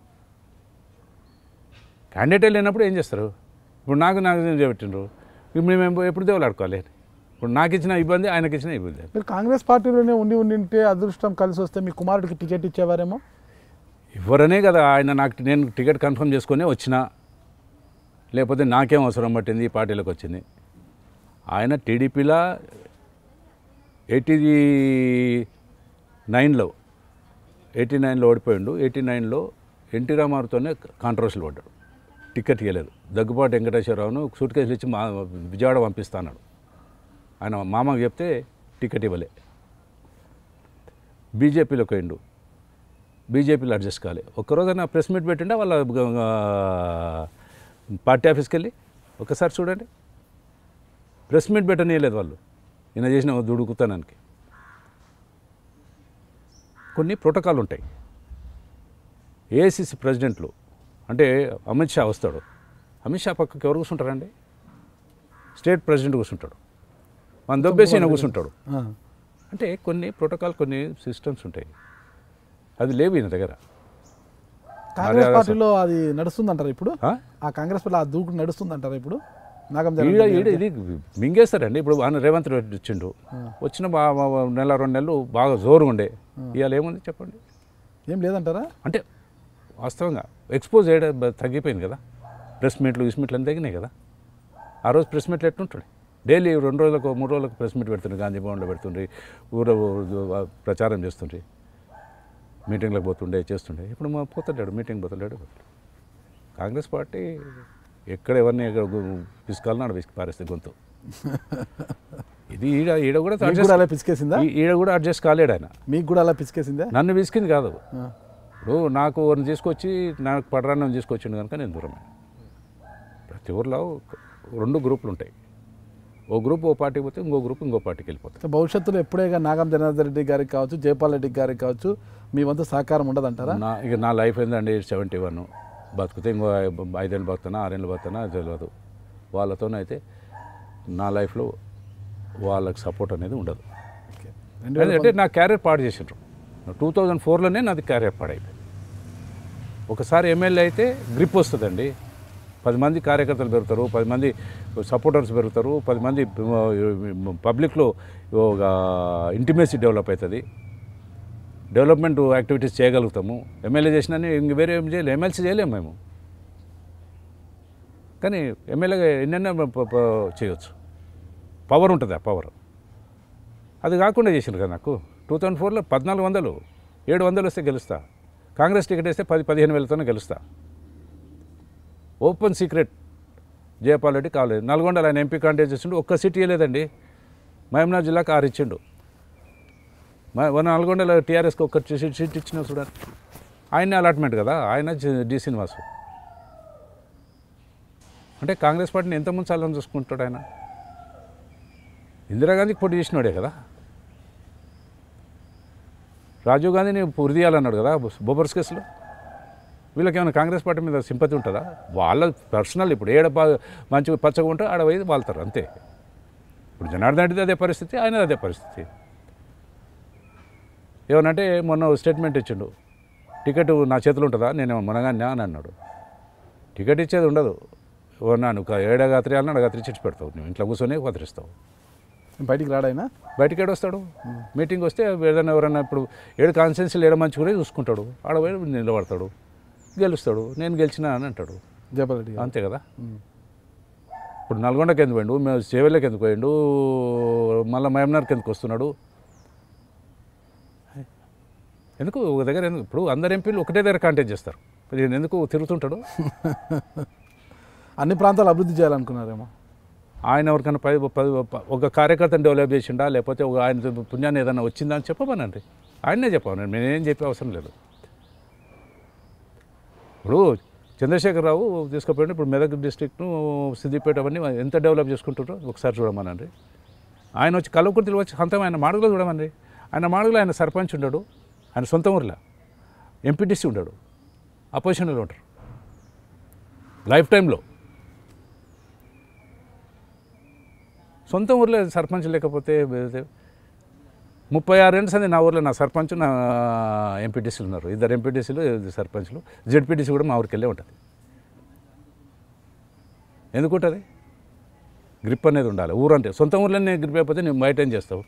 క్యాండిడేట్ లేనప్పుడు ఏం చేస్తారు ఇప్పుడు నాకు నాకు చేపెట్టిండ్రు ఇప్పుడు మేము ఎప్పుడు దేవులాడుకోవాలి ఇప్పుడు నాకు ఇచ్చిన ఇబ్బంది ఆయనకి ఇచ్చిన ఇబ్బంది మీరు కాంగ్రెస్ పార్టీలోనే ఉండి ఉండింటే అదృష్టం కలిసి వస్తే మీ కుమారుడికి టికెట్ ఇచ్చేవారేమో ఎవరనే కదా ఆయన నాకు నేను టికెట్ కన్ఫర్మ్ చేసుకొని వచ్చిన లేకపోతే నాకేం అవసరం పట్టింది ఈ పార్టీలోకి వచ్చింది ఆయన టీడీపీలో ఎయిటీ నైన్లో ఎయిటీ నైన్లో ఓడిపోయిండు ఎయిటీ నైన్లో ఎన్టీ రామారావుతోనే కాంట్రవర్సీలు పడ్డాడు టికెట్ ఇవ్వలేదు దగ్గుబాటి వెంకటేశ్వరరావును సూట్ కేసులు ఇచ్చి మా విజయవాడ పంపిస్తాన్నాడు ఆయన మామకు చెప్తే టికెట్ ఇవ్వలే బీజేపీలోకి పోయిండు బీజేపీలో అడ్జస్ట్ కాలే ఒక్కరోజైనా ప్రెస్ మీట్ పెట్టిండే వాళ్ళ గ- గ- పార్టీ ఆఫీస్కి వెళ్ళి ఒకసారి చూడండి ప్రెస్ మీట్ పెట్టనీయలేదు వాళ్ళు ఈయన చేసిన దుడుకుతానానికి కొన్ని ప్రోటోకాల్ ఉంటాయి ఏఐసిసి ప్రెసిడెంట్లు అంటే అమిత్ షా వస్తాడు అమిత్ షా పక్కకి ఎవరు కూర్చుంటారండి స్టేట్ ప్రెసిడెంట్ కూర్చుంటాడు మన దొబ్బేసి ఈయన కూర్చుంటాడు ఆ. అంటే కొన్ని ప్రోటోకాల్ కొన్ని సిస్టమ్స్ ఉంటాయి అది లేవు ఈయన దగ్గర కాంగ్రెస్ మర్యాద పార్టీలో అది నడుస్తుందంటారా ఇప్పుడు ఆ? ఆ కాంగ్రెస్ పార్టీలో ఆ దూకుడు నడుస్తుందంటారా ఇప్పుడు నాగం ఈడ జనార్దన్ ఈడ ఇది మింగేస్తారండి ఇప్పుడు ఆయన రేవంత్ రెడ్డి వచ్చిండు వచ్చిన బా బా- బా- నెల రెండు నెలలు బాగా జోరుగా ఉండే ఇవాళ ఏముంది చెప్పండి ఏం లేదంటారా అంటే వాస్తవంగా ఎక్స్పోజ్ చేయడం బ- తగ్గిపోయింది కదా ప్రెస్ మీట్లు గిస్ మీట్లు అన్నీ తగ్గినాయి కదా ఆ రోజు ప్రెస్ మీట్లు ఎట్లుంటాడు డైలీ రెండు రోజులకు మూడు రోజులకు ప్రెస్ మీట్ పెడుతుండ్రి గాంధీ భవన్లో పెడుతుండ్రి ఊర ఊ- ప్రచారం చేస్తుండ్రి మీటింగ్లకు పోతుండే చేస్తుండే ఇప్పుడు మా పోతుంటాడు మీటింగ్ పోతుంటాడు కాంగ్రెస్ పార్టీ ఎక్కడ ఎవరిని ఎక్కడ గు- పిసుకాలనో ఆడ పిసికి పారేస్తే గొంతు ఇది ఈడ ఈడ కూడా మీకు adjust- కూడా అలా పిసికేసిందా ఈ- ఈడ కూడా అడ్జస్ట్ కాలేడు ఆయన మీకు కూడా అలా పిసికేసిందా నన్ను పిసికింది కాదు ఆ. ఇప్పుడు నాకు వారిని తీసుకొచ్చి నాకు పడరాన్ని తీసుకొచ్చిండు కనుక నేను దూరమే ప్రతి ఊర్లో రెండు గ్రూపులు ఉంటాయి ఓ గ్రూప్ ఓ పార్టీకి పోతే ఇంకో గ్రూప్ ఇంకో పార్టీకి వెళ్ళిపోతాయి సో భవిష్యత్తులో ఎప్పుడైనా నాగం జనార్దన్ రెడ్డి గారికి కావచ్చు జయపాల్ రెడ్డి గారికి కావచ్చు మీ వంతు సహకారం ఉండదంటారా నా ఇక నా లైఫ్ ఏందండి సెవెంటీ వన్ బతికితే ఇంకో ఐ- ఐదేళ్ళు బతుకుతానా ఆరేళ్ళు బతుకుతానా అది తెలియదు వాళ్ళతోనైతే నా లైఫ్లో వాళ్ళకి సపోర్ట్ అనేది ఉండదు ఓకే. రెండు వేల అంటే నా క్యారియర్ పాడు చేసిండ్రు టూ థౌజండ్ ఫోర్లోనే నాది క్యారియర్ పాడైపోయింది ఒకసారి ఎమ్మెల్యే అయితే గ్రిప్ వస్తుందండి పది మంది కార్యకర్తలు పెరుగుతారు పది మంది సపోర్టర్స్ పెరుగుతారు పది మంది పబ్లిక్లో ఒక ఇంటిమేసీ డెవలప్ అవుతుంది డెవలప్మెంట్ యాక్టివిటీస్ చేయగలుగుతాము ఎమ్మెల్యే చేసినా ఇంక వేరే ఏం చేయలేము ఎమ్మెల్సీ చేయలేము మేము కానీ ఎమ్మెల్యేగా ఎన్నెన్నో ప- ప- చేయొచ్చు పవర్ ఉంటుంది ఆ పవర్ అది కాకుండా చేసిండ్రు కదా నాకు టూ థౌజండ్ ఫోర్లో పద్నాలుగు వందలు ఏడు వందలు వస్తే గెలుస్తా కాంగ్రెస్ టికెట్ వేస్తే పది పదిహేను వేలతోనే గెలుస్తా ఓపెన్ సీక్రెట్ జయపాల్ రెడ్డి కాలేదు నల్గొండలో ఆయన ఎంపీ కాంటెస్ట్ చేసిండు ఒక్క సీట్ ఇవ్వలేదండి మహమ్నాథ్ జిల్లాకు ఆరు ఇచ్చిండు మ- మన నల్గొండలో టీఆర్ఎస్కి ఒక్క సీట్ సీట్ ఇచ్చిన చూడండి ఆయనే అలాట్మెంట్ కదా ఆయన జి- డి శ్రీనివాసు అంటే కాంగ్రెస్ పార్టీని ఎంత ముంచాలని చూసుకుంటాడు ఆయన ఇందిరాగాంధీకి పోటీ చేసినాడే కదా రాజీవ్ గాంధీని ఉరిదీయాలన్నాడు కదా బొబర్స్ కేసులో వీళ్ళకి ఏమైనా కాంగ్రెస్ పార్టీ మీద సింపతి ఉంటుందా వాళ్ళ పర్సనల్ ఇప్పుడు ఏడ ప- మంచిగా పచ్చగా ఉంటే ఆడ పోయి వాళ్తారు అంతే ఇప్పుడు జనార్దన్ రెడ్డిది అదే పరిస్థితి ఆయన అదే పరిస్థితి ఏమనంటే మొన్న ఓ స్టేట్మెంట్ ఇచ్చిండు టికెట్ నా చేతిలో ఉంటుందా నేను మునగానే అని అన్నాడు టికెట్ ఇచ్చేది ఉండదు ఓ నాను ఏడా గత్రి అన్నాడు గత్రి చిచ్చి పెడతావు నువ్వు ఇంట్లో కూర్చొని కత్తిరిస్తావు బయటికి రాడైనా బయటికి ఏడు వస్తాడు మీటింగ్ వస్తే ఏదైనా ఎవరైనా ఇప్పుడు ఏడు కాన్స్టిట్యున్సీలు ఏడ మంచిగా చూసుకుంటాడు ఆడ పోయి నిలబడతాడు గెలుస్తాడు నేను గెలిచినా అని అంటాడు జయపాల్ రెడ్డి గారు అంతే కదా ఇప్పుడు నల్గొండకి ఎందుకు పోయిండు మేము చేవెళ్ళకి ఎందుకు పోయిండు మళ్ళీ మయమ్నార్కి ఎందుకు వస్తున్నాడు ఎందుకు ఒక దగ్గర ఎందుకు ఇప్పుడు అందరు ఎంపీలు ఒకటే దగ్గర కాంటాక్ట్ చేస్తారు మరి ఈయన ఎందుకు తిరుగుతుంటాడు అన్ని ప్రాంతాలు అభివృద్ధి చేయాలనుకున్నారేమో ఆయన ఎవరికైనా పది పది ఒక కార్యకర్తను డెవలప్ చేసిండా లేకపోతే ఒక ఆయన పుణ్యాన్ని ఏదైనా వచ్చిందా అని చెప్పమనండి ఆయనే చెప్పమనండి నేనేం చెప్పే అవసరం లేదు ఇప్పుడు చంద్రశేఖరరావు తీసుకుపోయిండు ఇప్పుడు మెదక్ డిస్టిక్ను సిద్దిపేట అవన్నీ ఎంత డెవలప్ చేసుకుంటారో ఒకసారి చూడమనండి ఆయన వచ్చి కలవకుర్తిలో వచ్చి సొంతం ఆయన మాడుగులో చూడమనండి ఆయన మాడుగులో ఆయన సర్పంచ్ ఉండడు ఆయన సొంత ఊర్లో ఎంపీటీసీ ఉండడు అపోజిషన్లో ఉంటారు లైఫ్ టైంలో సొంత ఊర్లో సర్పంచ్ లేకపోతే బే- ముప్పై ఆరేళ్ళ సంది నా ఊర్లో నా సర్పంచ్ నా ఎంపీటీసీలు ఉన్నారు ఇద్దరు ఎంపీటీసీలు ఇద్దరు సర్పంచ్లు జెడ్పీటీసీ కూడా మా ఊరికి వెళ్ళే ఉంటుంది ఎందుకు ఉంటుంది గ్రిప్ అనేది ఉండాలి ఊరంటే సొంత ఊర్లోనే గ్రిప్ అయిపోతే నేను బయట ఏం చేస్తావు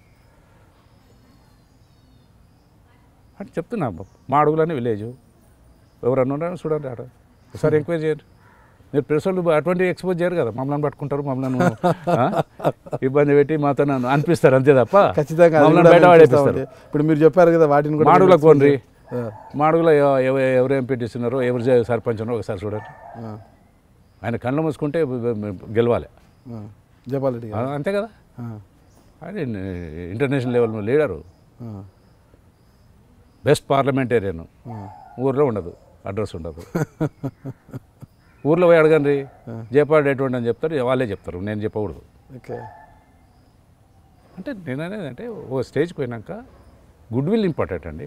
అంటే చెప్తున్నా మా అడుగులోనే విలేజ్ ఎవరన్నా ఉన్నారో చూడండి ఆడ ఒకసారి ఎంక్వైరీ చేయండి మీరు ప్రెస్ వాళ్ళు అటువంటి ఎక్స్పోజ్ చేయరు కదా మమ్మల్ని పట్టుకుంటారు మమ్మల్ని ఆ? ఇబ్బంది పెట్టి మాతో నన్ను అనిపిస్తారు అంతే తప్ప ఖచ్చితంగా అది మమ్మల్ని కూడా బయట మేము పడేపిస్తారు చూస్తామండి. ఇప్పుడు మీరు చెప్పారు కదా వాటిని కూడా మాడుగులకు పోండి ఆ, మాడుగులో ఎవ- ఎవ- ఎవరు ఎంపీటీసీ ఉన్నారో ఎవరు జే- సర్పంచ్ ఉన్నారో ఒకసారి చూడండి ఆ, ఆయన కళ్ళు మూసుకుంటే గెలవాలి ఆ. జపాల్ రెడ్డి ఆ, గారు. అంతే కదా ఆ, ఆయన ఇంటర్నేషనల్ లెవెల్ లీడరు ఆ, బెస్ట్ పార్లమెంటేరియన్ ఆ. ఊర్లో ఉండదు అడ్రస్ ఉండదు ఊర్లో పోయి అడగండి జయపాడు ఎటువంటి అని చెప్తారు వాళ్ళే చెప్తారు నేను చెప్పకూడదు ఓకే అంటే నేను అనేది అంటే ఓ స్టేజ్కి పోయినాక గుడ్ విల్ ఇంపార్టెంట్ అండి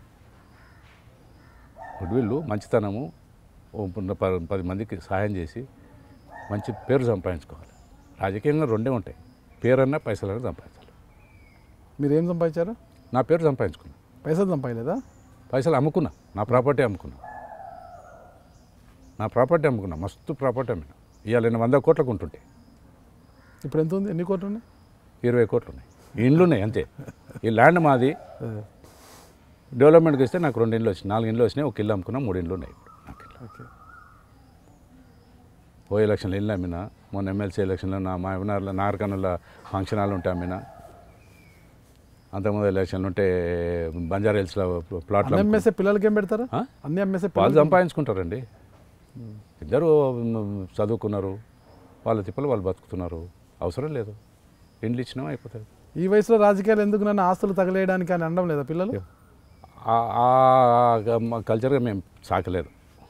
గుడ్ విల్ మంచితనము ఓ పున్న- ప- పది మందికి సహాయం చేసి మంచి పేరు సంపాదించుకోవాలి రాజకీయంగా రెండే ఉంటాయి పేరన్నా పైసలన్నా సంపాదించాలి మీరు ఏం సంపాదించారు నా పేరు సంపాదించుకున్నా పైసలు సంపాదలేదా పైసలు అమ్ముకున్నా నా ప్రాపర్టీ అమ్ముకున్నా నా ప్రాపర్టీ అమ్ముకున్నా మస్తు ప్రాపర్టీ అమ్మినా ఇవాళ నేను వంద కోట్లకు ఉంటుంటే ఇప్పుడు ఎంత ఉంది ఎన్ని కోట్లు ఉన్నాయి ఇరవై కోట్లు ఉన్నాయి ఈ ఇండ్లు ఉన్నాయి అంతే ఈ ల్యాండ్ మాది ఆ, డెవలప్మెంట్కి ఇస్తే నాకు రెండు ఇండ్లు వచ్చినాయి నాలుగు ఇండ్లు వచ్చినాయి ఒక ఇల్లు అమ్ముకున్నా మూడు ఇండ్లు ఉన్నాయి ఇప్పుడు నాకు ఇల్లు. ఓకే ఓ ఎలక్షన్లో ఇల్లు అమ్మినా మొన్న ఎమ్మెల్సీ ఎలక్షన్లో నా మా అవినార్లో నారకన్నుల ఫంక్షన్ హాల్ ఉంటే అమ్మినా అంతకుముందు ఎలక్షన్లు ఉంటే బంజారా హిల్స్లో ప్లాట్లు అన్ని అమ్మేసే పిల్లలకి ఏం పెడతారు ఆ? అన్ని అమ్మేసే వాళ్ళు పిల్లలకి సంపాదించుకుంటారండి ఇద్దరు మ్, చదువుకున్నారు వాళ్ళ తిప్పలు వాళ్ళు బతుకుతున్నారు అవసరం లేదు ఇండ్లు ఇచ్చినా అయిపోతుంది ఈ వయసులో రాజకీయాలు ఎందుకు నన్ను ఆస్తులు తగలేయడానికి అని అనడం లేదా పిల్లలు ఆ- ఆ మా కల్చర్గా మేము సాకలేదు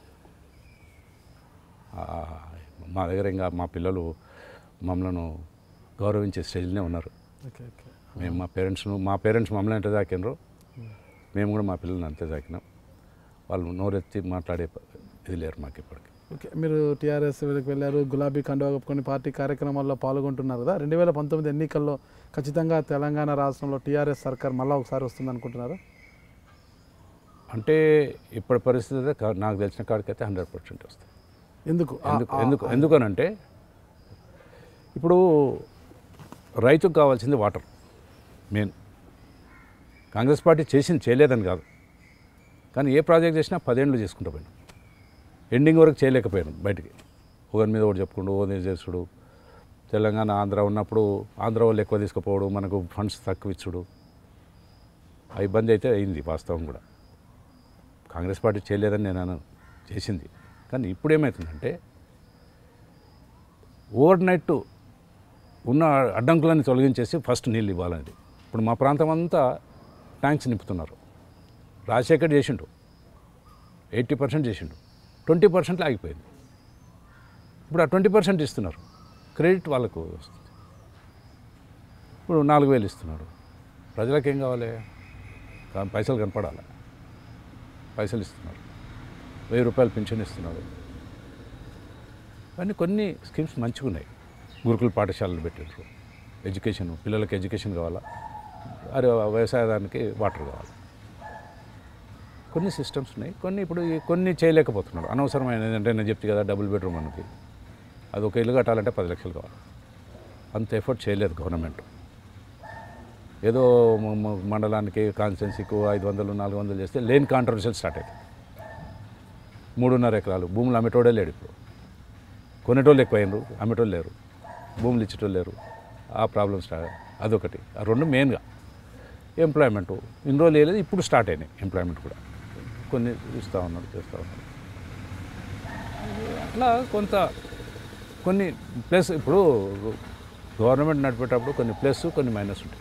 ఆ, మా దగ్గర ఇంకా మా పిల్లలు మమ్మల్ని గౌరవించే స్టేజ్లోనే ఉన్నారు ఓకే ఓకే మేము మా పేరెంట్స్ను మా పేరెంట్స్ మమ్మల్ని ఎంత తాకినరో మేము కూడా మా పిల్లల్ని అంతే తాకినాం వాళ్ళు నోరెత్తి మాట్లాడే ప- ఇది లేరు మాకు ఇప్పటికి ఓకే మీరు టీఆర్ఎస్ వీళ్ళకి వెళ్ళారు గులాబీ కండువా కప్పుకొని పార్టీ కార్యక్రమాల్లో పాల్గొంటున్నారు కదా రెండు వేల పంతొమ్మిది ఎన్నికల్లో ఖచ్చితంగా తెలంగాణ రాష్ట్రంలో టీఆర్ఎస్ సర్కార్ మళ్ళీ ఒకసారి వస్తుంది అనుకుంటున్నారు అంటే ఇప్పటి పరిస్థితి అయితే కా- నాకు తెలిసిన కాడికైతే హండ్రెడ్ పర్సెంట్ వస్తాయి ఎందుకు ఆ- ఎందుకు ఆ- ఎందుకు ఎందుకనంటే ఇప్పుడు రైతుకు కావాల్సింది వాటర్ మెయిన్ కాంగ్రెస్ పార్టీ చేసింది చేయలేదని కాదు కానీ ఏ ప్రాజెక్ట్ చేసినా పదేళ్ళు చేసుకుంటూ పోయినాం ఎండింగ్ వరకు చేయలేకపోయాను బయటికి ఒకరి మీద ఒకటి చెప్పుకుంటూ ఓది చేసుడు తెలంగాణ ఆంధ్ర ఉన్నప్పుడు ఆంధ్ర వాళ్ళు ఎక్కువ తీసుకుపోవడం మనకు ఫండ్స్ తక్కువ ఇచ్చుడు ఆ ఇబ్బంది అయితే అయింది వాస్తవం కూడా కాంగ్రెస్ పార్టీ చేయలేదని నేను అనను. చేసింది కానీ ఇప్పుడు ఏమవుతుందంటే ఓవర్ నైట్ ఉన్న అడ్డంకులన్నీ తొలగించేసి ఫస్ట్ నీళ్ళు ఇవ్వాలనేది ఇప్పుడు మా ప్రాంతం అంతా ట్యాంక్స్ నింపుతున్నారు రాజశేఖర్ చేసిండు ఎయిటీ పర్సెంట్ చేసిండు ట్వంటీ పర్సెంట్లో ఆగిపోయింది ఇప్పుడు ఆ ట్వంటీ పర్సెంట్ ఇస్తున్నారు క్రెడిట్ వాళ్ళకు వస్తుంది ఇప్పుడు నాలుగు వేలు ఇస్తున్నాడు ప్రజలకు ఏం కావాలి కా- పైసలు కనపడాలి పైసలు ఇస్తున్నారు వెయ్యి రూపాయలు పింఛన్ ఇస్తున్నాడు ఇవన్నీ కొన్ని స్కీమ్స్ మంచిగా ఉన్నాయి గురుకుల పాఠశాలలు పెట్టారు ఎడ్యుకేషన్ పిల్లలకి ఎడ్యుకేషన్ కావాలా అరే వ్యవసాయానికి వాటర్ కావాలి కొన్ని సిస్టమ్స్ ఉన్నాయి కొన్ని ఇప్పుడు ఈ కొన్ని చేయలేకపోతున్నారు అనవసరమైన ఏంటంటే నేను చెప్తే కదా డబుల్ బెడ్రూమ్ అన్నది అది ఒక ఇల్లు కట్టాలంటే పది లక్షలు కావాలి అంత ఎఫర్ట్ చేయలేదు గవర్నమెంట్ ఏదో మ- మ- మండలానికి కాన్స్టెన్సీకు ఐదు వందలు నాలుగు వందలు చేస్తే లేని కాంట్రవర్షియల్ స్టార్ట్ అవుతుంది మూడున్నర ఎకరాలు భూములు అమ్మేటోడే లేడు ఇప్పుడు కొనేటోళ్ళు ఎక్కువైనరు అమ్మేటోళ్ళు లేరు భూములు ఇచ్చేటోళ్ళు లేరు ఆ ప్రాబ్లమ్ స్టార్ట్ అదొకటి ఆ రెండు మెయిన్గా ఎంప్లాయ్మెంట్ ఇన్ని రోజులు వేయలేదు ఇప్పుడు స్టార్ట్ అయినాయి ఎంప్లాయ్మెంట్ కూడా కొన్ని ఇస్తూ ఉన్నాడు చేస్తూ ఉన్నాడు అట్లా కొంత కొన్ని ప్లస్ ఇప్పుడు గవర్నమెంట్ నడిపేటప్పుడు కొన్ని ప్లస్ కొన్ని మైనస్ ఉంటాయి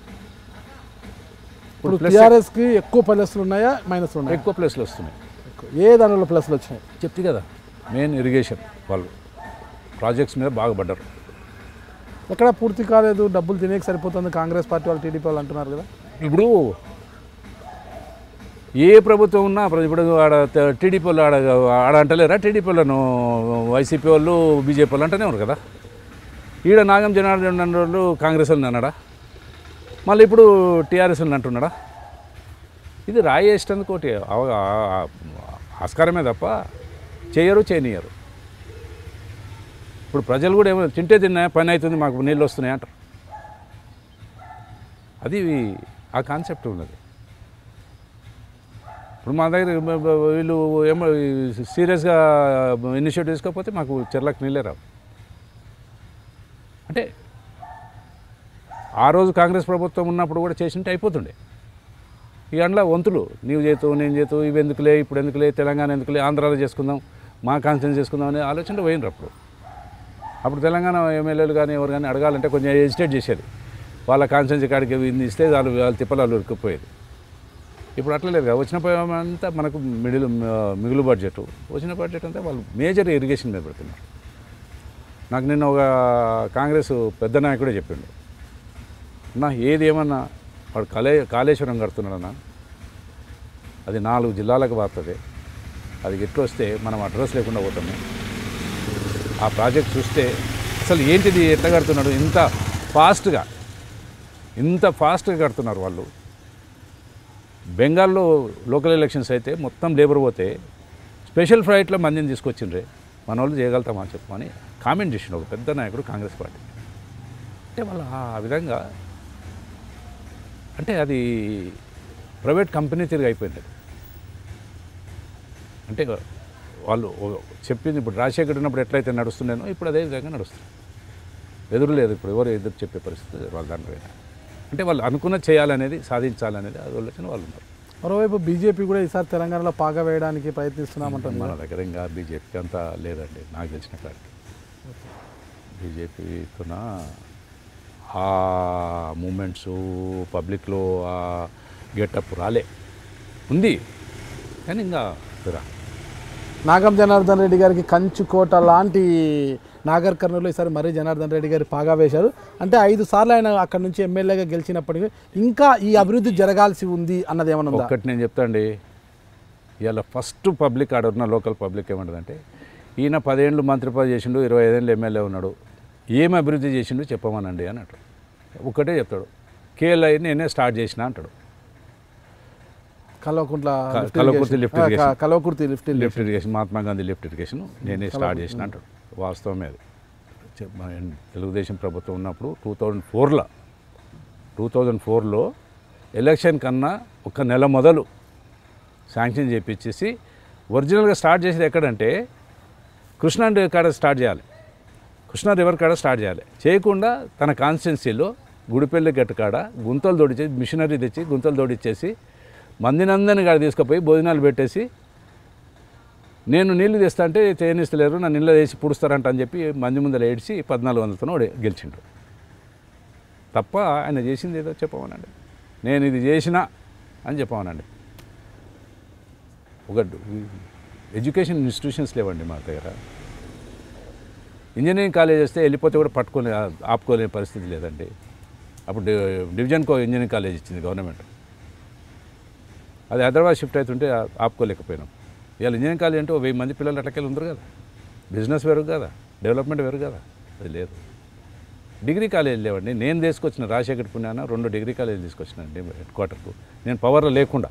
ఇప్పుడు plus- టీఆర్ఎస్ కి ఎక్కువ ప్లస్లు ఉన్నాయా మైనస్లు ఉన్నాయా ఎక్కువ ప్లేస్లు వస్తున్నాయి ఎక్కువ. ఏ దానిలో ప్లస్లు వచ్చినాయి చెప్తే కదా మెయిన్ ఇరిగేషన్ వాళ్ళు ప్రాజెక్ట్స్ మీద బాగా పడ్డారు ఎక్కడ పూర్తి కాలేదు డబ్బులు తినేకి సరిపోతుంది కాంగ్రెస్ పార్టీ వాళ్ళు టీడీపీ వాళ్ళు అంటున్నారు కదా ఇప్పుడు ఏ ప్రభుత్వం ఉన్నా ప్ర- ఇప్పుడు ఆడ త- టీడీపీ వాళ్ళు ఆడ ఆడ అంటలేరా టీడీపీ వాళ్ళను వైసీపీ వాళ్ళు బీజేపీ వాళ్ళు అంటేనే ఉన్నారు కదా ఈడ నాగం జనార్దన్ అన్న వాళ్ళు కాంగ్రెస్ వాళ్ళని అన్నాడా మళ్ళీ ఇప్పుడు టీఆర్ఎస్ వాళ్ళని అంటున్నాడా ఇది రాయి వేసేటందుకు ఒకటి అవ- ఆ- ఆ- ఆస్కారమే తప్ప చేయరు చేయనియరు ఇప్పుడు ప్రజలు కూడా ఏమో తింటే తిన్నా పని అవుతుంది మాకు నీళ్ళు వస్తున్నాయి అంటారు అది ఆ కాన్సెప్ట్ ఉన్నది ఇప్పుడు మా దగ్గర బ- బ- వీళ్ళు ఏమో సీరియస్గా ఇనిషియేటివ్ తీసుకోకపోతే మాకు చెర్లకు నీళ్ళే రావు అంటే ఆ రోజు కాంగ్రెస్ ప్రభుత్వం ఉన్నప్పుడు కూడా చేసింటే అయిపోతుండే ఈ అండ్ల వంతులు నీవు చేతు నేను చేతు ఇవి ఎందుకులే ఇప్పుడు ఎందుకులే తెలంగాణ ఎందుకులే ఆంధ్రాలో చేసుకుందాం మా కాన్స్టిట్యూన్స్ చేసుకుందాం అనే ఆలోచనలో పోయినరు అప్పుడు అప్పుడు తెలంగాణ ఎమ్మెల్యేలు కానీ ఎవరు కానీ అడగాలంటే కొంచెం హెజిటేట్ చేసేది వాళ్ళ కాన్స్టిట్యూన్సీ కాడికి ఇన్ని ఇస్తే వాళ్ళు వాళ్ళ తిప్పలు వాళ్ళు ఇరుక్కుపోయేది ఇప్పుడు అట్లా లేదు కదా వచ్చిన ప- అంతా మనకు మిడిల్ మిగులు బడ్జెట్ వచ్చిన బడ్జెట్ అంతా వాళ్ళు మేజర్ ఇరిగేషన్ మీద పెడుతున్నారు నాకు నిన్న ఒక కాంగ్రెస్ పెద్ద నాయకుడే చెప్పిండు నా ఏది ఏమన్నా వాడు కలే కాళేశ్వరం కడుతున్నాడన్నా అది నాలుగు జిల్లాలకు వాడుతుంది అది ఎట్లా వస్తే మనం అడ్రస్ లేకుండా పోతాము ఆ ప్రాజెక్ట్ చూస్తే అసలు ఏంటిది ఎట్లా కడుతున్నాడు ఇంత ఫాస్ట్గా ఇంత ఫాస్ట్గా కడుతున్నారు వాళ్ళు బెంగాల్లో లోకల్ ఎలక్షన్స్ అయితే మొత్తం లేబర్ పోతే స్పెషల్ ఫ్లైట్లో మందిని తీసుకొచ్చిండ్రే మన వాళ్ళు చేయగలుగుతామా చెప్పమని కామెంట్ చేసిండు ఒక పెద్ద నాయకుడు కాంగ్రెస్ పార్టీ అంటే వాళ్ళు ఆ విధంగా అంటే అది ప్రైవేట్ కంపెనీ తిరిగి అయిపోయింది అది. అంటే వాళ్ళు ఓ- చెప్పింది ఇప్పుడు రాజశేఖర్ ఉన్నప్పుడు ఎట్లయితే నడుస్తుండేనో ఇప్పుడు అదే విధంగా నడుస్తుంది ఎదురు లేదు ఇప్పుడు ఎవరు ఎదురు చెప్పే పరిస్థితి లేదు వాళ్ళ దాంట్లో అంటే వాళ్ళు అనుకున్న చేయాలనేది సాధించాలనేది అది ఆలోచన వాళ్ళు ఉన్నారు మరోవైపు బీజేపీ కూడా ఈసారి తెలంగాణలో పాగా వేయడానికి ప్రయత్నిస్తున్నామంటారు మన దగ్గర ఇంకా బీజేపీకి అంతా లేదండి నాకు తెలిసిన కాడికి బీజేపీతోన ఆ మూమెంట్స్ పబ్లిక్లో ఆ గెటప్ రాలే ఉంది కానీ ఇంకా రా నాగం జనార్దన్ రెడ్డి గారికి కంచుకోట లాంటి నాగర్ కర్నూలు ఈసారి మరీ జనార్దన్ రెడ్డి గారి పాగా వేశారు అంటే ఐదు సార్లు ఆయన అక్కడ నుంచి ఎమ్మెల్యేగా గెలిచినప్పటికీ ఇంకా ఈ అభివృద్ధి జరగాల్సి ఉంది అన్నది ఏమన్నా ఉందా ఒక్కటి నేను చెప్తాండి ఇవాళ ఫస్ట్ పబ్లిక్ ఆడ ఉన్న లోకల్ పబ్లిక్ ఏమంటుందంటే ఈయన పదేళ్ళు మంత్రి పదవి చేసిండు ఇరవై ఐదేళ్ళు ఎమ్మెల్యే ఉన్నాడు ఏం అభివృద్ధి చేసిండు చెప్పమనండి అని అంటాడు ఒక్కటే చెప్తాడు కేఎల్ఐ నేనే స్టార్ట్ చేసిన అంటాడు కల్వకుంట్ల క- లిఫ్ట్ కల్వకుర్తి ఇరిగేషన్. లిఫ్ట్ ఆ, ఇరిగేషన్. క- Kalwakurthy lift irrigation. Lift irrigation Mahatma Gandhi lift irrigation నేనే స్టార్ట్ చేసిన అంటాడు వాస్తవమే అది చె- మన తెలుగుదేశం ప్రభుత్వం ఉన్నప్పుడు టూ థౌజండ్ ఫోర్లో టూ థౌజండ్ ఫోర్లో ఎలక్షన్ కన్నా ఒక నెల మొదలు శాంక్షన్ చేపించేసి ఒరిజినల్గా స్టార్ట్ చేసేది ఎక్కడంటే కృష్ణా రివర్ కాడ స్టార్ట్ చేయాలి కృష్ణా రివర్ కాడ స్టార్ట్ చేయాలి చేయకుండా తన కాన్స్టిట్యున్సీలో గుడిపల్లి గట్టు కాడ గుంతలు తోడిచేసి మిషనరీ తెచ్చి గుంతలు తోడిచ్చేసి మందినందని కాడ తీసుకుపోయి భోజనాలు పెట్టేసి నేను నీళ్లు తెస్తా అంటే చేయనిస్తలేరు నా నీళ్ళు వేసి పుడుస్తారంట అని చెప్పి మంది ముందర ఏడ్చి పద్నాలుగు వందలతో గెలిచిండు తప్ప ఆయన చేసింది ఏదో చెప్పమనండి నేను ఇది చేసిన అని చెప్పమనండి ఒక ఎడ్యుకేషన్ ఇన్స్టిట్యూషన్స్ లేవండి మా దగ్గర ఇంజనీరింగ్ కాలేజ్ వస్తే వెళ్ళిపోతే కూడా పట్టుకొని ఆపుకోలేని పరిస్థితి లేదండి అప్పుడు డి- డివిజన్కో ఇంజనీరింగ్ కాలేజ్ ఇచ్చింది గవర్నమెంట్ అది హైదరాబాద్ షిఫ్ట్ అవుతుంటే ఆ- ఆపుకోలేకపోయినాం ఇవాళ ఇంజనీరింగ్ కాలేజ్ అంటే ఓ వెయ్యి మంది పిల్లలు అట్లకెళ్ళి ఉండరు కదా బిజినెస్ వేరు కదా డెవలప్మెంట్ వేరు కదా అది లేదు డిగ్రీ కాలేజ్ లేవండి నేను తీసుకొచ్చిన రాజశేఖర్ పుణ్యాన రెండు డిగ్రీ కాలేజ్ తీసుకొచ్చినండి హెడ్ క్వార్టర్కు నేను పవర్లో లేకుండా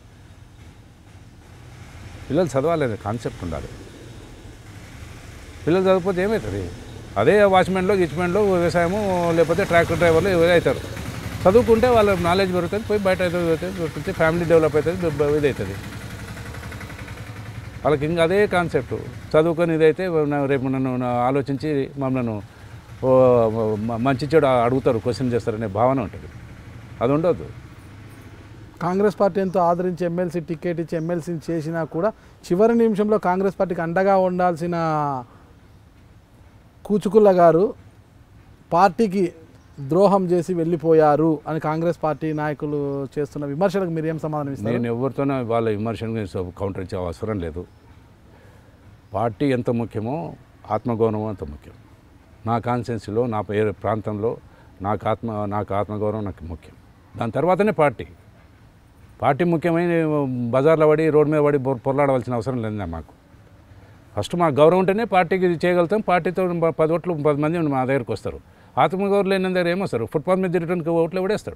పిల్లలు చదవాలనే కాన్సెప్ట్ ఉండాలి పిల్లలు చదివిపోతే ఏమవుతుంది అదే వాచ్మెన్లో గిచ్మెన్లో వ్యవసాయము లేకపోతే ట్రాక్టర్ డ్రైవర్లు ఎవరు అవుతారు చదువుకుంటే వాళ్ళ నాలెడ్జ్ పెరుగుతుంది పోయి బయట ఏదో అవుతుంది ఫ్యామిలీ డెవలప్ అవుతుంది బ- ఇది అవుతుంది వాళ్ళకి ఇంకా అదే కాన్సెప్ట్ చదువుకొని ఇదైతే నా- రేపు నన్ను నా ఆలోచించి మమ్మల్ని ఓ మ- మంచి చెడు అడుగుతారు క్వశ్చన్ చేస్తారనే భావన ఉంటుంది అది ఉండొద్దు కాంగ్రెస్ పార్టీ ఎంతో ఆదరించి ఎమ్మెల్సీ టికెట్ ఇచ్చి ఎమ్మెల్సీని చేసినా కూడా చివరి నిమిషంలో కాంగ్రెస్ పార్టీకి అండగా ఉండాల్సిన కూచుకుల్ల గారు పార్టీకి ద్రోహం చేసి వెళ్ళిపోయారు అని కాంగ్రెస్ పార్టీ నాయకులు చేస్తున్న విమర్శలకు మీరు ఏం సమాధానం ఇస్తారు నేను ఎవరితోనో వాళ్ళ విమర్శను కౌంటర్ ఇచ్చే అవసరం లేదు పార్టీ ఎంత ముఖ్యమో ఆత్మగౌరవం అంత ముఖ్యం నా కాన్స్టిట్యున్సీలో నా పేరు ప్రాంతంలో నాకు ఆత్మ నాకు ఆత్మగౌరవం నాకు ముఖ్యం దాని తర్వాతనే పార్టీ పార్టీ ముఖ్యమైన బజార్లో పడి రోడ్డు మీద పడి బొ- పొరలాడవలసిన అవసరం లేదు మాకు ఫస్ట్ మాకు గౌరవం ఉంటేనే పార్టీకి ఇది చేయగలుగుతాం పార్టీతో ప- పది ఓట్లు పది మంది మా దగ్గరికి వస్తారు ఆత్మగౌరవం లేని దగ్గర ఏమొస్తారు ఫుట్పాత్ మీద తిరగడానికి ఓట్లు ఎవడేస్తాడు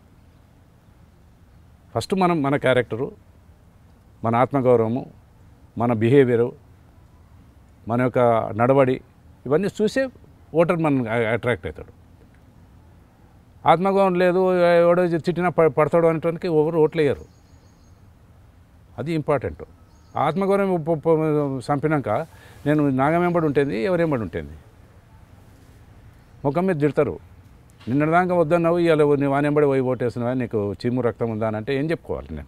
ఫస్ట్ మనం మన క్యారెక్టరు మన ఆత్మగౌరవము మన బిహేవియరు మన యొక్క నడవడి ఇవన్నీ చూసే ఓటర్ మనం అట్రాక్ట్ అవుతాడు ఆత్మగౌరవం లేదు ఎవడో చిట్టినా ప- పడతాడు అనేటానికి ఎవరు ఓట్లు వేయరు అది ఇంపార్టెంట్ ఆత్మగౌరవం ప- ప- చంపినాక నేను నాగమేంబడి ఉంటుంది ఎవరేంబడి ఉంటుంది ముఖం మీద తిడతారు నిన్నదాకా వద్దన్నావు ఇవాళ నువ్వు వానెంబడి పోయి ఓటేస్తున్నావా నీకు చీము రక్తం ఉందా అని అంటే ఏం చెప్పుకోవాలి నేను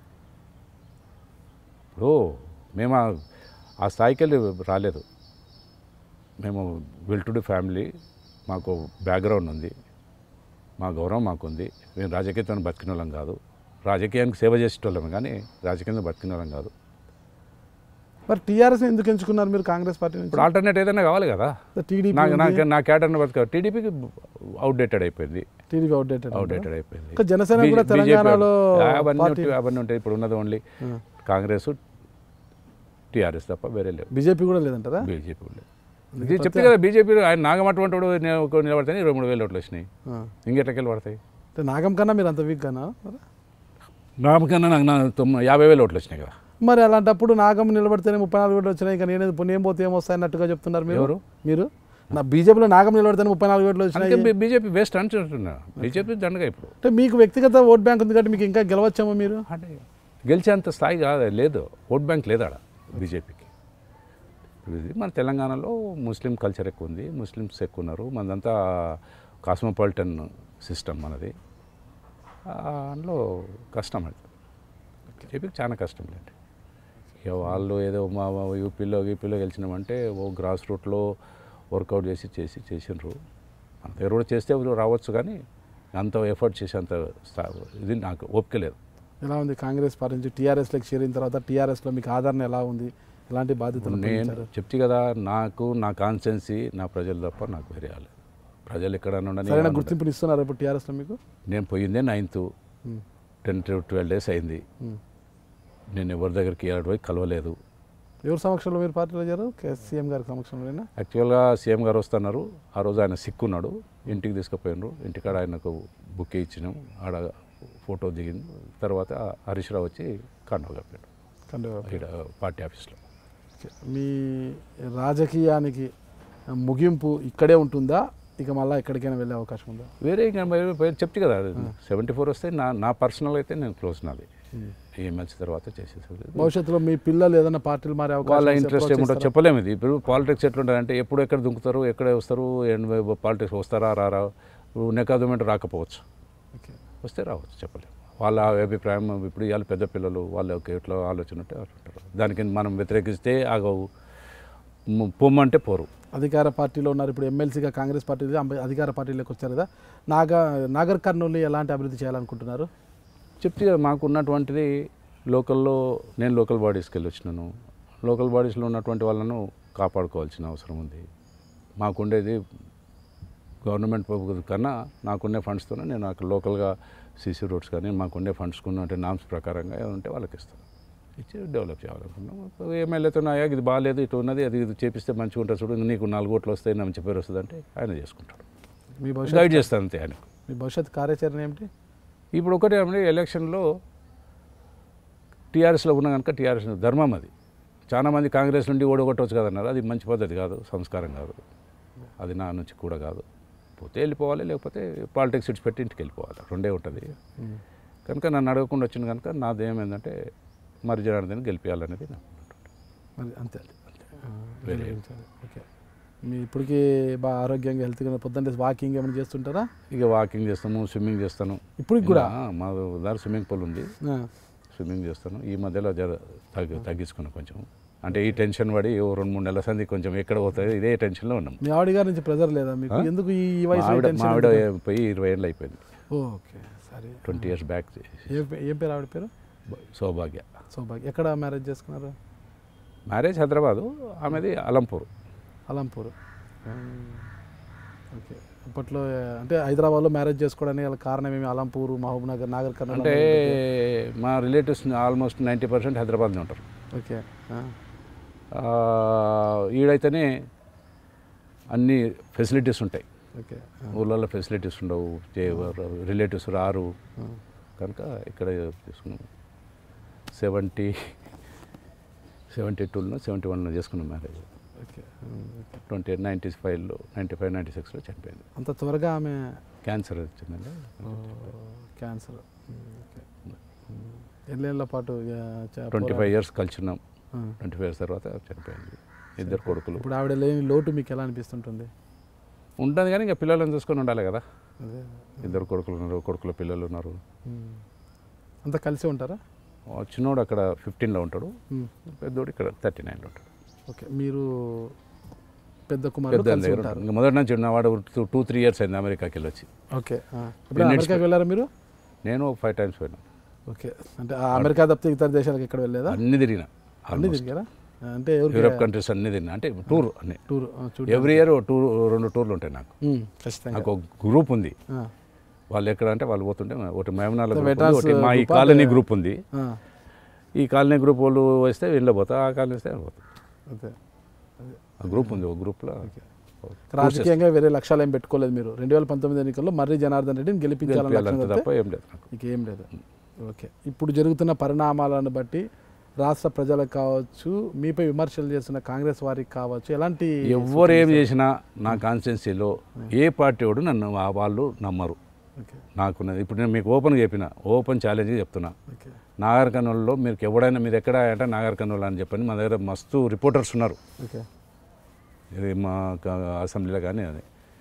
ఇప్పుడు మేము ఆ- ఆ స్థాయికి వెళ్ళి రాలేదు మేము వెల్టుడి ఫ్యామిలీ మాకు బ్యాక్గ్రౌండ్ ఉంది మా గౌరవం మాకుంది మేము రాజకీయంతో బతికిన వాళ్ళం కాదు రాజకీయానికి సేవ చేసేటోళ్ళం కానీ రాజకీయంలో బతికిన వాళ్ళం కాదు మరి టీఆర్ఎస్ ఎందుకు ఎంచుకున్నారు మీరు కాంగ్రెస్ పార్టీ నుంచి ఇప్పుడు ఆల్టర్నేట్ ఏదైనా కావాలి కదా టీడీపీ నాకు నాకు నా క్యాడర్ని బతక టీడీపీకి అవుట్డేటెడ్ అయిపోయింది టీడీపీ అవుట్డేటెడ్ అవుట్డేటెడ్ అయిపోయింది ఇంకా జనసేన కూడా బీ- తెలంగాణలో BJP అవన్నీ పార్టీ ఉంటాయి, అవన్నీ ఉంటాయి ఇప్పుడు ఉన్నది ఓన్లీ కాంగ్రెస్ టీఆర్ఎస్ తప్ప వేరే లేవు బీజేపీ కూడా లేదంటారా బీజేపీ లేదు ఇది చెప్తే కదా బీజేపీ ఆయన నాగం అటువంటి వాడు నేను ఒక నిలబడితే ఇరవై మూడు వేలు ఓట్లు వచ్చినాయి ఆ. ఇంకెట్లకెళ్ళి పడతాయి అంటే నాగం కన్నా మీరు అంత వీక్ కన్నా మరి? నామకన్నా నాకు నా తొమ్మిది యాభై వేలు ఓట్లు వచ్చినాయి కదా మరి అలాంటప్పుడు నాగం నిలబడితేనే ముప్పై నాలుగు వేలు వచ్చినాయి ఇంకా నేను నేను పోతే ఏమొస్తాయి అన్నట్టుగా చెప్తున్నారు మీరు ఎవరు? మీరు నా బీజేపీలో నాగం నిలబడితేనే ముప్పై నాలుగు వేలు వచ్చినాయి అందుకే బీజేపీ వేస్ట్ అని చెప్తున్నా బీజేపీ దండగా ఇప్పుడు అంటే మీకు వ్యక్తిగత ఓట్ బ్యాంక్ ఉంది కాబట్టి మీకు ఇంకా గెలవచ్చేమో మీరు అంటే గెలిచేంత స్థాయి కాదు లేదు ఓట్ బ్యాంక్ లేదు ఆడ బీజేపీకి ఇది మన తెలంగాణలో ముస్లిం కల్చర్ ఎక్కువ ఉంది ముస్లిమ్స్ ఎక్కువ ఉన్నారు మనదంతా కాస్మోపాలిటన్ సిస్టమ్ మనది ఆ, అందులో కష్టం అది బీజేపీకి చాలా కష్టం లేండి ఇక వాళ్ళు ఏదో మా మా యూపీలో యూపీలో గెలిచినామంటే ఓ గ్రాస్ రూట్లో వర్కౌట్ చేసి చేసి చేసినారు మన దగ్గర కూడా చేస్తే రావచ్చు కానీ అంత ఎఫర్ట్ చేసేంత స్థా- ఇది నాకు ఓపిక లేదు ఎలా ఉంది కాంగ్రెస్ పార్టీ నుంచి టీఆర్ఎస్లోకి చేరిన తర్వాత టీఆర్ఎస్లో మీకు ఆదరణ ఎలా ఉంది ఎలాంటి బాధ్యతలు నేను వహించారు? చెప్తే కదా నాకు నా కాన్సెన్సీ నా ప్రజలు తప్ప నాకు వేరే రాలేదు ప్రజలు ఎక్కడన్నా ఉండని సరైన ఏమన్నా గుర్తింపుని ఇస్తున్నారు ఇప్పుడు టీఆర్ఎస్లో మీకు నేను పోయిందే ninth um, ten to twelve days అయింది ఉమ్. నేను ఎవరి దగ్గరికి ఏడు పోయి కలవలేదు ఎవరి సమక్షంలో మీరు పార్టీలో చేరారు కే- సీఎం గారి సమక్షంలోనేనా యాక్చువల్గా సీఎం గారు వస్తున్నారు ఆ రోజు ఆయన సిక్కున్నాడు ఇంటికి తీసుకుపోయినారు ఇంటికాడ ఆయనకు బుక్ ఇచ్చినాం ఆడ ఫోటో దిగింది తర్వాత హరీష్ రావు వచ్చి కండవ కప్పాడు కండువా. ఇక్కడ పార్టీ ఆఫీస్లో మీ రాజకీయానికి ముగింపు ఇక్కడే ఉంటుందా ఇక మళ్ళీ ఎక్కడికైనా వెళ్ళే అవకాశం ఉందా వేరే ఇంకా వేరే వేరే చెప్తే కదా సెవెంటీ ఫోర్ వస్తే నా నా పర్సనల్ అయితే నేను క్లోజ్ నాది ఎమ్మెల్సీ తర్వాత చేసేది భవిష్యత్తులో మీ పిల్లలు ఏదైనా పార్టీలు మారే అవకాశం వాళ్ళ వస్తే ఇంట్రెస్ట్ approach ఏముంటుందో చేస్తారా? చెప్పలేము ఇది ఇప్పుడు పాలిటిక్స్ ఎట్లుంటుంది అంటే ఎప్పుడు ఎక్కడ దుంకుతారు ఎక్కడ వస్తారు పాలిటిక్స్ వస్తారా రారా నెకాదమెంట్ రాకపోవచ్చు ఓకే. వస్తే రావచ్చు చెప్పలేము వాళ్ళ అభిప్రాయం ఇప్పుడు ఇవాళ పెద్ద పిల్లలు వాళ్ళకి ఎట్లా ఆలోచన ఉంటే అట్లా ఉంటారు దానికి మనం వ్యతిరేకిస్తే ఆగవు ము- పొమ్మంటే పోరు అధికార పార్టీలో ఉన్నారు ఇప్పుడు ఎమ్మెల్సీగా కాంగ్రెస్ పార్టీ అధికార పార్టీలోకి వచ్చారు కదా నాగా నాగర్ కర్నూలు ఎలాంటి అభివృద్ధి చేయాలనుకుంటున్నారు చెప్తే కదా మాకు ఉన్నటువంటిది లోకల్లో నేను లోకల్ బాడీస్కి వెళ్ళి వచ్చినాను లోకల్ బాడీస్లో ఉన్నటువంటి వాళ్ళను కాపాడుకోవాల్సిన అవసరం ఉంది మాకుండేది గవర్నమెంట్ కన్నా నాకుండే ఫండ్స్తోనే నేను అక్కడ లోకల్గా సీసీ రోడ్స్ కానీ మాకుండే ఫండ్స్ ఉన్నట్టు నామ్స్ ప్రకారంగా ఏమైనా ఉంటే వాళ్ళకి ఇస్తాను ఇచ్చి డెవలప్ చేయాలనుకున్నాం ఎమ్మెల్యేతో అయ్యా ఇది బాగాలేదు ఇటు ఉన్నది అది ఇది చేపిస్తే మంచిగా ఉంటుంది చూడు నీకు నాలుగు ఓట్లు వస్తాయి మంచి పేరు వస్తుంది అంటే ఆయన చేసుకుంటాడు మీ భవిష్యత్ గైడ్ చేస్తాను అంతే ఆయనకు మీ భవిష్యత్ కార్యాచరణ ఏమిటి ఇప్పుడు ఒకటి ఏమంటే ఎలక్షన్లో టీఆర్ఎస్లో ఉన్న కనుక టీఆర్ఎస్ ధర్మం అది చాలా మంది కాంగ్రెస్ నుండి ఓడగొట్టవచ్చు కదన్నారు అది మంచి పద్ధతి కాదు సంస్కారం కాదు అది నా నుంచి కూడా కాదు పోతే వెళ్ళిపోవాలి లేకపోతే పాలిటిక్స్ ఇట్స్ పెట్టి ఇంటికి వెళ్ళిపోవాలి రెండే ఉంటుంది కనుక నన్ను అడగకుండా వచ్చింది కనుక నాది ఏమైందంటే మరి జనార్దన్ గెలిపించాలనేది నా మరి అంతే ఆ, వేరే గెలిపించాలి. ఓకే మీ ఇప్పటికీ బాగా ఆరోగ్యంగా హెల్త్గా పొద్దున్న వాకింగ్ ఏమైనా చేస్తుంటారా ఇక వాకింగ్ చేస్తాను స్విమ్మింగ్ చేస్తాను ఇప్పటికి కూడా ఆ, మా దగ్గర స్విమ్మింగ్ పూల్ ఉంది ఆ, స్విమ్మింగ్ చేస్తాను ఈ మధ్యలో జర తగ్గి తగ్గించుకున్నాను కొంచెం అంటే ఈ టెన్షన్ పడి ఓ రెండు మూడు నెలల సంది కొంచెం ఎక్కడ పోతుంది ఇదే టెన్షన్లో ఉన్నాం మీ ఆవిడ గారి నుంచి ప్రెజర్ లేదా మీకు ఆ? ఎందుకు ఈ ఈ మా వయసు ఆవిడ మా ఆవిడ పోయి ఇరవై ఏళ్ళు అయిపోయింది ఓకే సరే ట్వంటీ ఇయర్స్ బ్యాక్ ఏ పే- ఏం పేరు ఆవిడ పేరు సౌభాగ్య సౌభాగ్య ఎక్కడ మ్యారేజ్ చేసుకున్నారు మ్యారేజ్ హైదరాబాదు ఆమెది అలంపూర్ అలంపూర్ ఓకే అప్పట్లో ఆ, అంటే హైదరాబాద్లో మ్యారేజ్ చేసుకోవడానికి గల కారణం ఏమి అలంపూర్ మహబూబ్ నగర్ నాగర్ కర్నూలు అంటే మా రిలేటివ్స్ ఆల్మోస్ట్ నైంటీ పర్సెంట్ హైదరాబాద్లో ఉంటారు ఓకే ఆ, ఆ, ఈడైతేనే అన్ని ఫెసిలిటీస్ ఉంటాయి ఓకే ఊళ్ళల్లో ఫెసిలిటీస్ ఉండవు రిలేటివ్స్ రారు ఆ, కనుక ఇక్కడ చేసుకున్నాం సెవెంటీ సెవెంటీ టూలో సెవెంటీ వన్లో చేసుకున్నాం మ్యారేజ్ ఓకే ఆ, ఓకే. ట్వంటీ నైంటీ ఫైవ్లో నైంటీ ఫైవ్ నైంటీ సిక్స్లో చనిపోయింది అంత త్వరగా ఆమె క్యాన్సర్ వచ్చిందండి క్యాన్సర్ ఓకే ఎన్నేళ్ల పాటు ఆ, చ- ట్వంటీ ఫైవ్ ఇయర్స్ కలిసిన్నాం ఆ. ట్వంటీ ఫైవ్ ఇయర్స్ తర్వాత చనిపోయింది ఇద్దరు కొడుకులు ఇప్పుడు ఆవిడ లేని లోటు మీకు ఎలా అనిపిస్తుంటుంది ఉంటుంది కానీ ఇంకా పిల్లలను చూసుకొని ఉండాలి కదా అదే ఇద్దరు కొడుకులు ఉన్నారు కొడుకుల పిల్లలు ఉన్నారు ఉమ్. అంతా కలిసి ఉంటారా ఆ చిన్నోడు అక్కడ ఫిఫ్టీన్లో ఉంటాడు ఉమ్. పెద్దోడు ఇక్కడ థర్టీ నైన్లో ఉంటాడు ఓకే మీరు పెద్ద కుమారుడు పెద్ద కలిసి దగ్గర ఉంటారు ఉంటాడు. ఇంకా మొదటి నుంచి ఉన్నవాడు టూ త్రీ ఇయర్స్ అయింది అమెరికాకి వెళ్ళి వచ్చి ఓకే ఆ. ఇప్పుడు అమెరికాకి వెళ్ళారా మీరు నేను ఫైవ్ టైమ్స్ పోయినా ఓకే అంటే ఆ అమెరికా తప్పితే ఇతర దేశాలకు ఎక్కడ వెళ్ళలేదా అన్ని తిరిగిన అన్ని తిరిగారా ఆ, అంటే ఎవరికి యూరోప్ కంట్రీస్ అన్ని తిరిగిన అంటే టూర్ అన్ని టూర్ ఆ, చూడు ఎవ్రీ ఇయర్ టూర్ రెండు టూర్లు ఉంటాయి నాకు ఉమ్, ఖచ్చితంగా నాకు ఒక గ్రూప్ ఉంది ఆ, వాళ్ళు ఎక్కడ అంటే వాళ్ళు పోతుంటే ఒకటి మేమనాల The గ్రూప్ ఉంది, Veterans ఒకటి మా ఈ group కాలనీ అదే. గ్రూప్ ఉంది ఆ, ఈ కాలనీ గ్రూప్ వాళ్ళు వస్తే వెళ్ళిపోతా ఆ కాలనీ వస్తే వెళ్ళిపోతా అదే ఆ గ్రూప్ ఉంది ఒక గ్రూప్లో రాజకీయంగా వేరే లక్ష్యాలు ఏం పెట్టుకోలేదు మీరు రెండు వేల పంతొమ్మిది ఎన్నికల్లో మర్రి జనార్దన్ రెడ్డిని గెలిపించాలని లక్ష్యం అంత తప్పితే తప్ప ఏం లేదు నాకు ఇంకేం లేదు ఓకే ఇప్పుడు జరుగుతున్న పరిణామాలను బట్టి రాష్ట్ర ప్రజలకు కావచ్చు మీపై విమర్శలు చేస్తున్న కాంగ్రెస్ వారికి కావచ్చు ఎలాంటి ఎవరు ఏం చేసినా నా కాన్స్టిట్యున్సీలో ఏ పార్టీ వాడు నన్ను ఆ వాళ్ళు నమ్మరు ఓకే నాకున్నది ఇప్పుడు నేను మీకు ఓపెన్ చెప్పిన ఓపెన్ ఛాలెంజ్ చెప్తున్నా ఓకే నాగర్ కర్నూలులో మీరు ఎవడైనా మీరు ఎక్కడ అంటే నాగర్ కర్నూలు అని చెప్పని మా దగ్గర మస్తు రిపోర్టర్స్ ఉన్నారు ఓకే ఇది మా క- అసెంబ్లీలో కానీ అది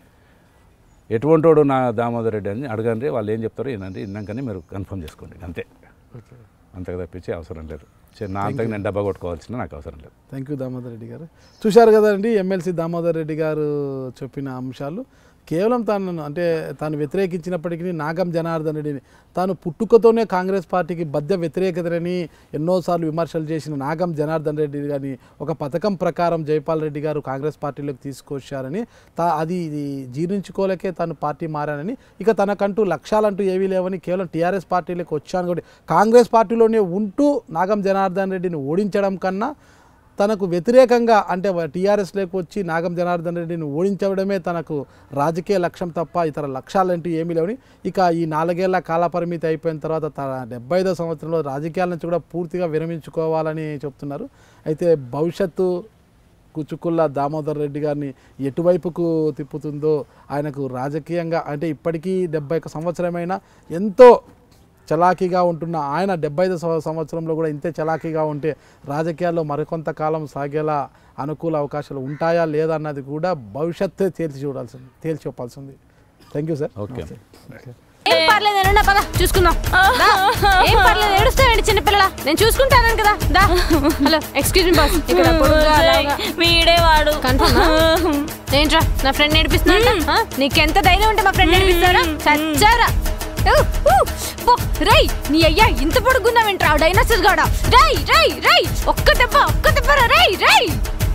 ఎటువంటి వాడు నా దామోదర్ రెడ్డి అని అడగండి వాళ్ళు ఏం చెప్తారో ఏంటంటే విన్నాకనే మీరు కన్ఫర్మ్ చేసుకోండి అంతే ఓకే అంతకు తప్పించి అవసరం లేదు సరే నా అంతకు నేను డబ్బా కొట్టుకోవాల్సిన నాకు అవసరం లేదు థ్యాంక్ యూ దామోదర్ రెడ్డి గారు చూశారు కదండి ఎమ్మెల్సీ దామోదర్ రెడ్డి గారు చెప్పిన అంశాలు కేవలం తాను అంటే తాను వ్యతిరేకించినప్పటికీ నాగం జనార్దన్ రెడ్డిని తాను పుట్టుకతోనే కాంగ్రెస్ పార్టీకి బద్ద వ్యతిరేకతని ఎన్నోసార్లు విమర్శలు చేసిన నాగం జనార్దన్ రెడ్డి గారిని ఒక పథకం ప్రకారం జైపాల్ రెడ్డి గారు కాంగ్రెస్ పార్టీలోకి తీసుకొచ్చారని తా అది ఇది జీర్ణించుకోలేకే తాను పార్టీ మారానని ఇక తనకంటూ లక్ష్యాలంటూ ఏవీ లేవని కేవలం టీఆర్ఎస్ పార్టీలోకి వచ్చాను కూడా కాంగ్రెస్ పార్టీలోనే ఉంటూ నాగం జనార్దన్ రెడ్డిని ఓడించడం కన్నా తనకు వ్యతిరేకంగా అంటే టీఆర్ఎస్లోకి వచ్చి నాగం జనార్దన్ రెడ్డిని ఓడించడమే తనకు రాజకీయ లక్ష్యం తప్ప ఇతర లక్ష్యాలంటూ ఏమీ లేవని ఇక ఈ నాలుగేళ్ల కాలపరిమితి అయిపోయిన తర్వాత తన డెబ్బై ఐదో సంవత్సరంలో రాజకీయాల నుంచి కూడా పూర్తిగా విరమించుకోవాలని చెప్తున్నారు అయితే భవిష్యత్తు కుచుకుల్ల దామోదర్ రెడ్డి గారిని ఎటువైపుకు తిప్పుతుందో ఆయనకు రాజకీయంగా అంటే ఇప్పటికీ డెబ్బై ఒక సంవత్సరమైనా ఎంతో చలాకీగా ఉంటున్న ఆయన డెబ్బై ఐదు సంవ- సంవత్సరంలో కూడా ఇంతే చలాకీగా ఉంటే రాజకీయాల్లో మరికొంత కాలం సాగేలా అనుకూల అవకాశాలు ఉంటాయా లేదా అన్నది కూడా భవిష్యత్తే తేల్చి చూడాల్సింది తేల్చి చెప్పాల్సింది థ్యాంక్ యూ సార్ ఓకే ఏం పర్లేదు ఏడున్నా పద చూసుకుందాం దా. ఏం పర్లేదు ఏడుస్తావేంటి చిన్నపిల్లల నేను చూసుకుంటాను కదా దా హలో ఎక్స్క్యూజ్ మీ బాస్ ఇక్కడ పొడుగ్గా అలాగా. వీడే వాడు Confirm ఏంట్రా నా ఫ్రెండ్ నేర్పిస్తున్నా నీకెంత ధైర్యం ఉంటే మా ఫ్రెండ్ నేర్పిస్తారా చచ్చారా ఊ, ఊ, పో, రేయ్ నీ అయ్యా ఇంత పొడుగున్నావేంట్రా డైనోసర్ గాడా రేయ్ రేయ్ రేయ్ ఒక్క దెబ్బ ఒక్క దెబ్బరా రేయ్ రేయ్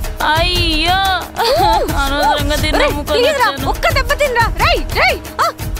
అయ్యో అనవసరంగా రేయ్, తిన్నాము ప్లీజ్ రా, ఒక్క దెబ్బ తినరా రేయ్ రేయ్ ఆ,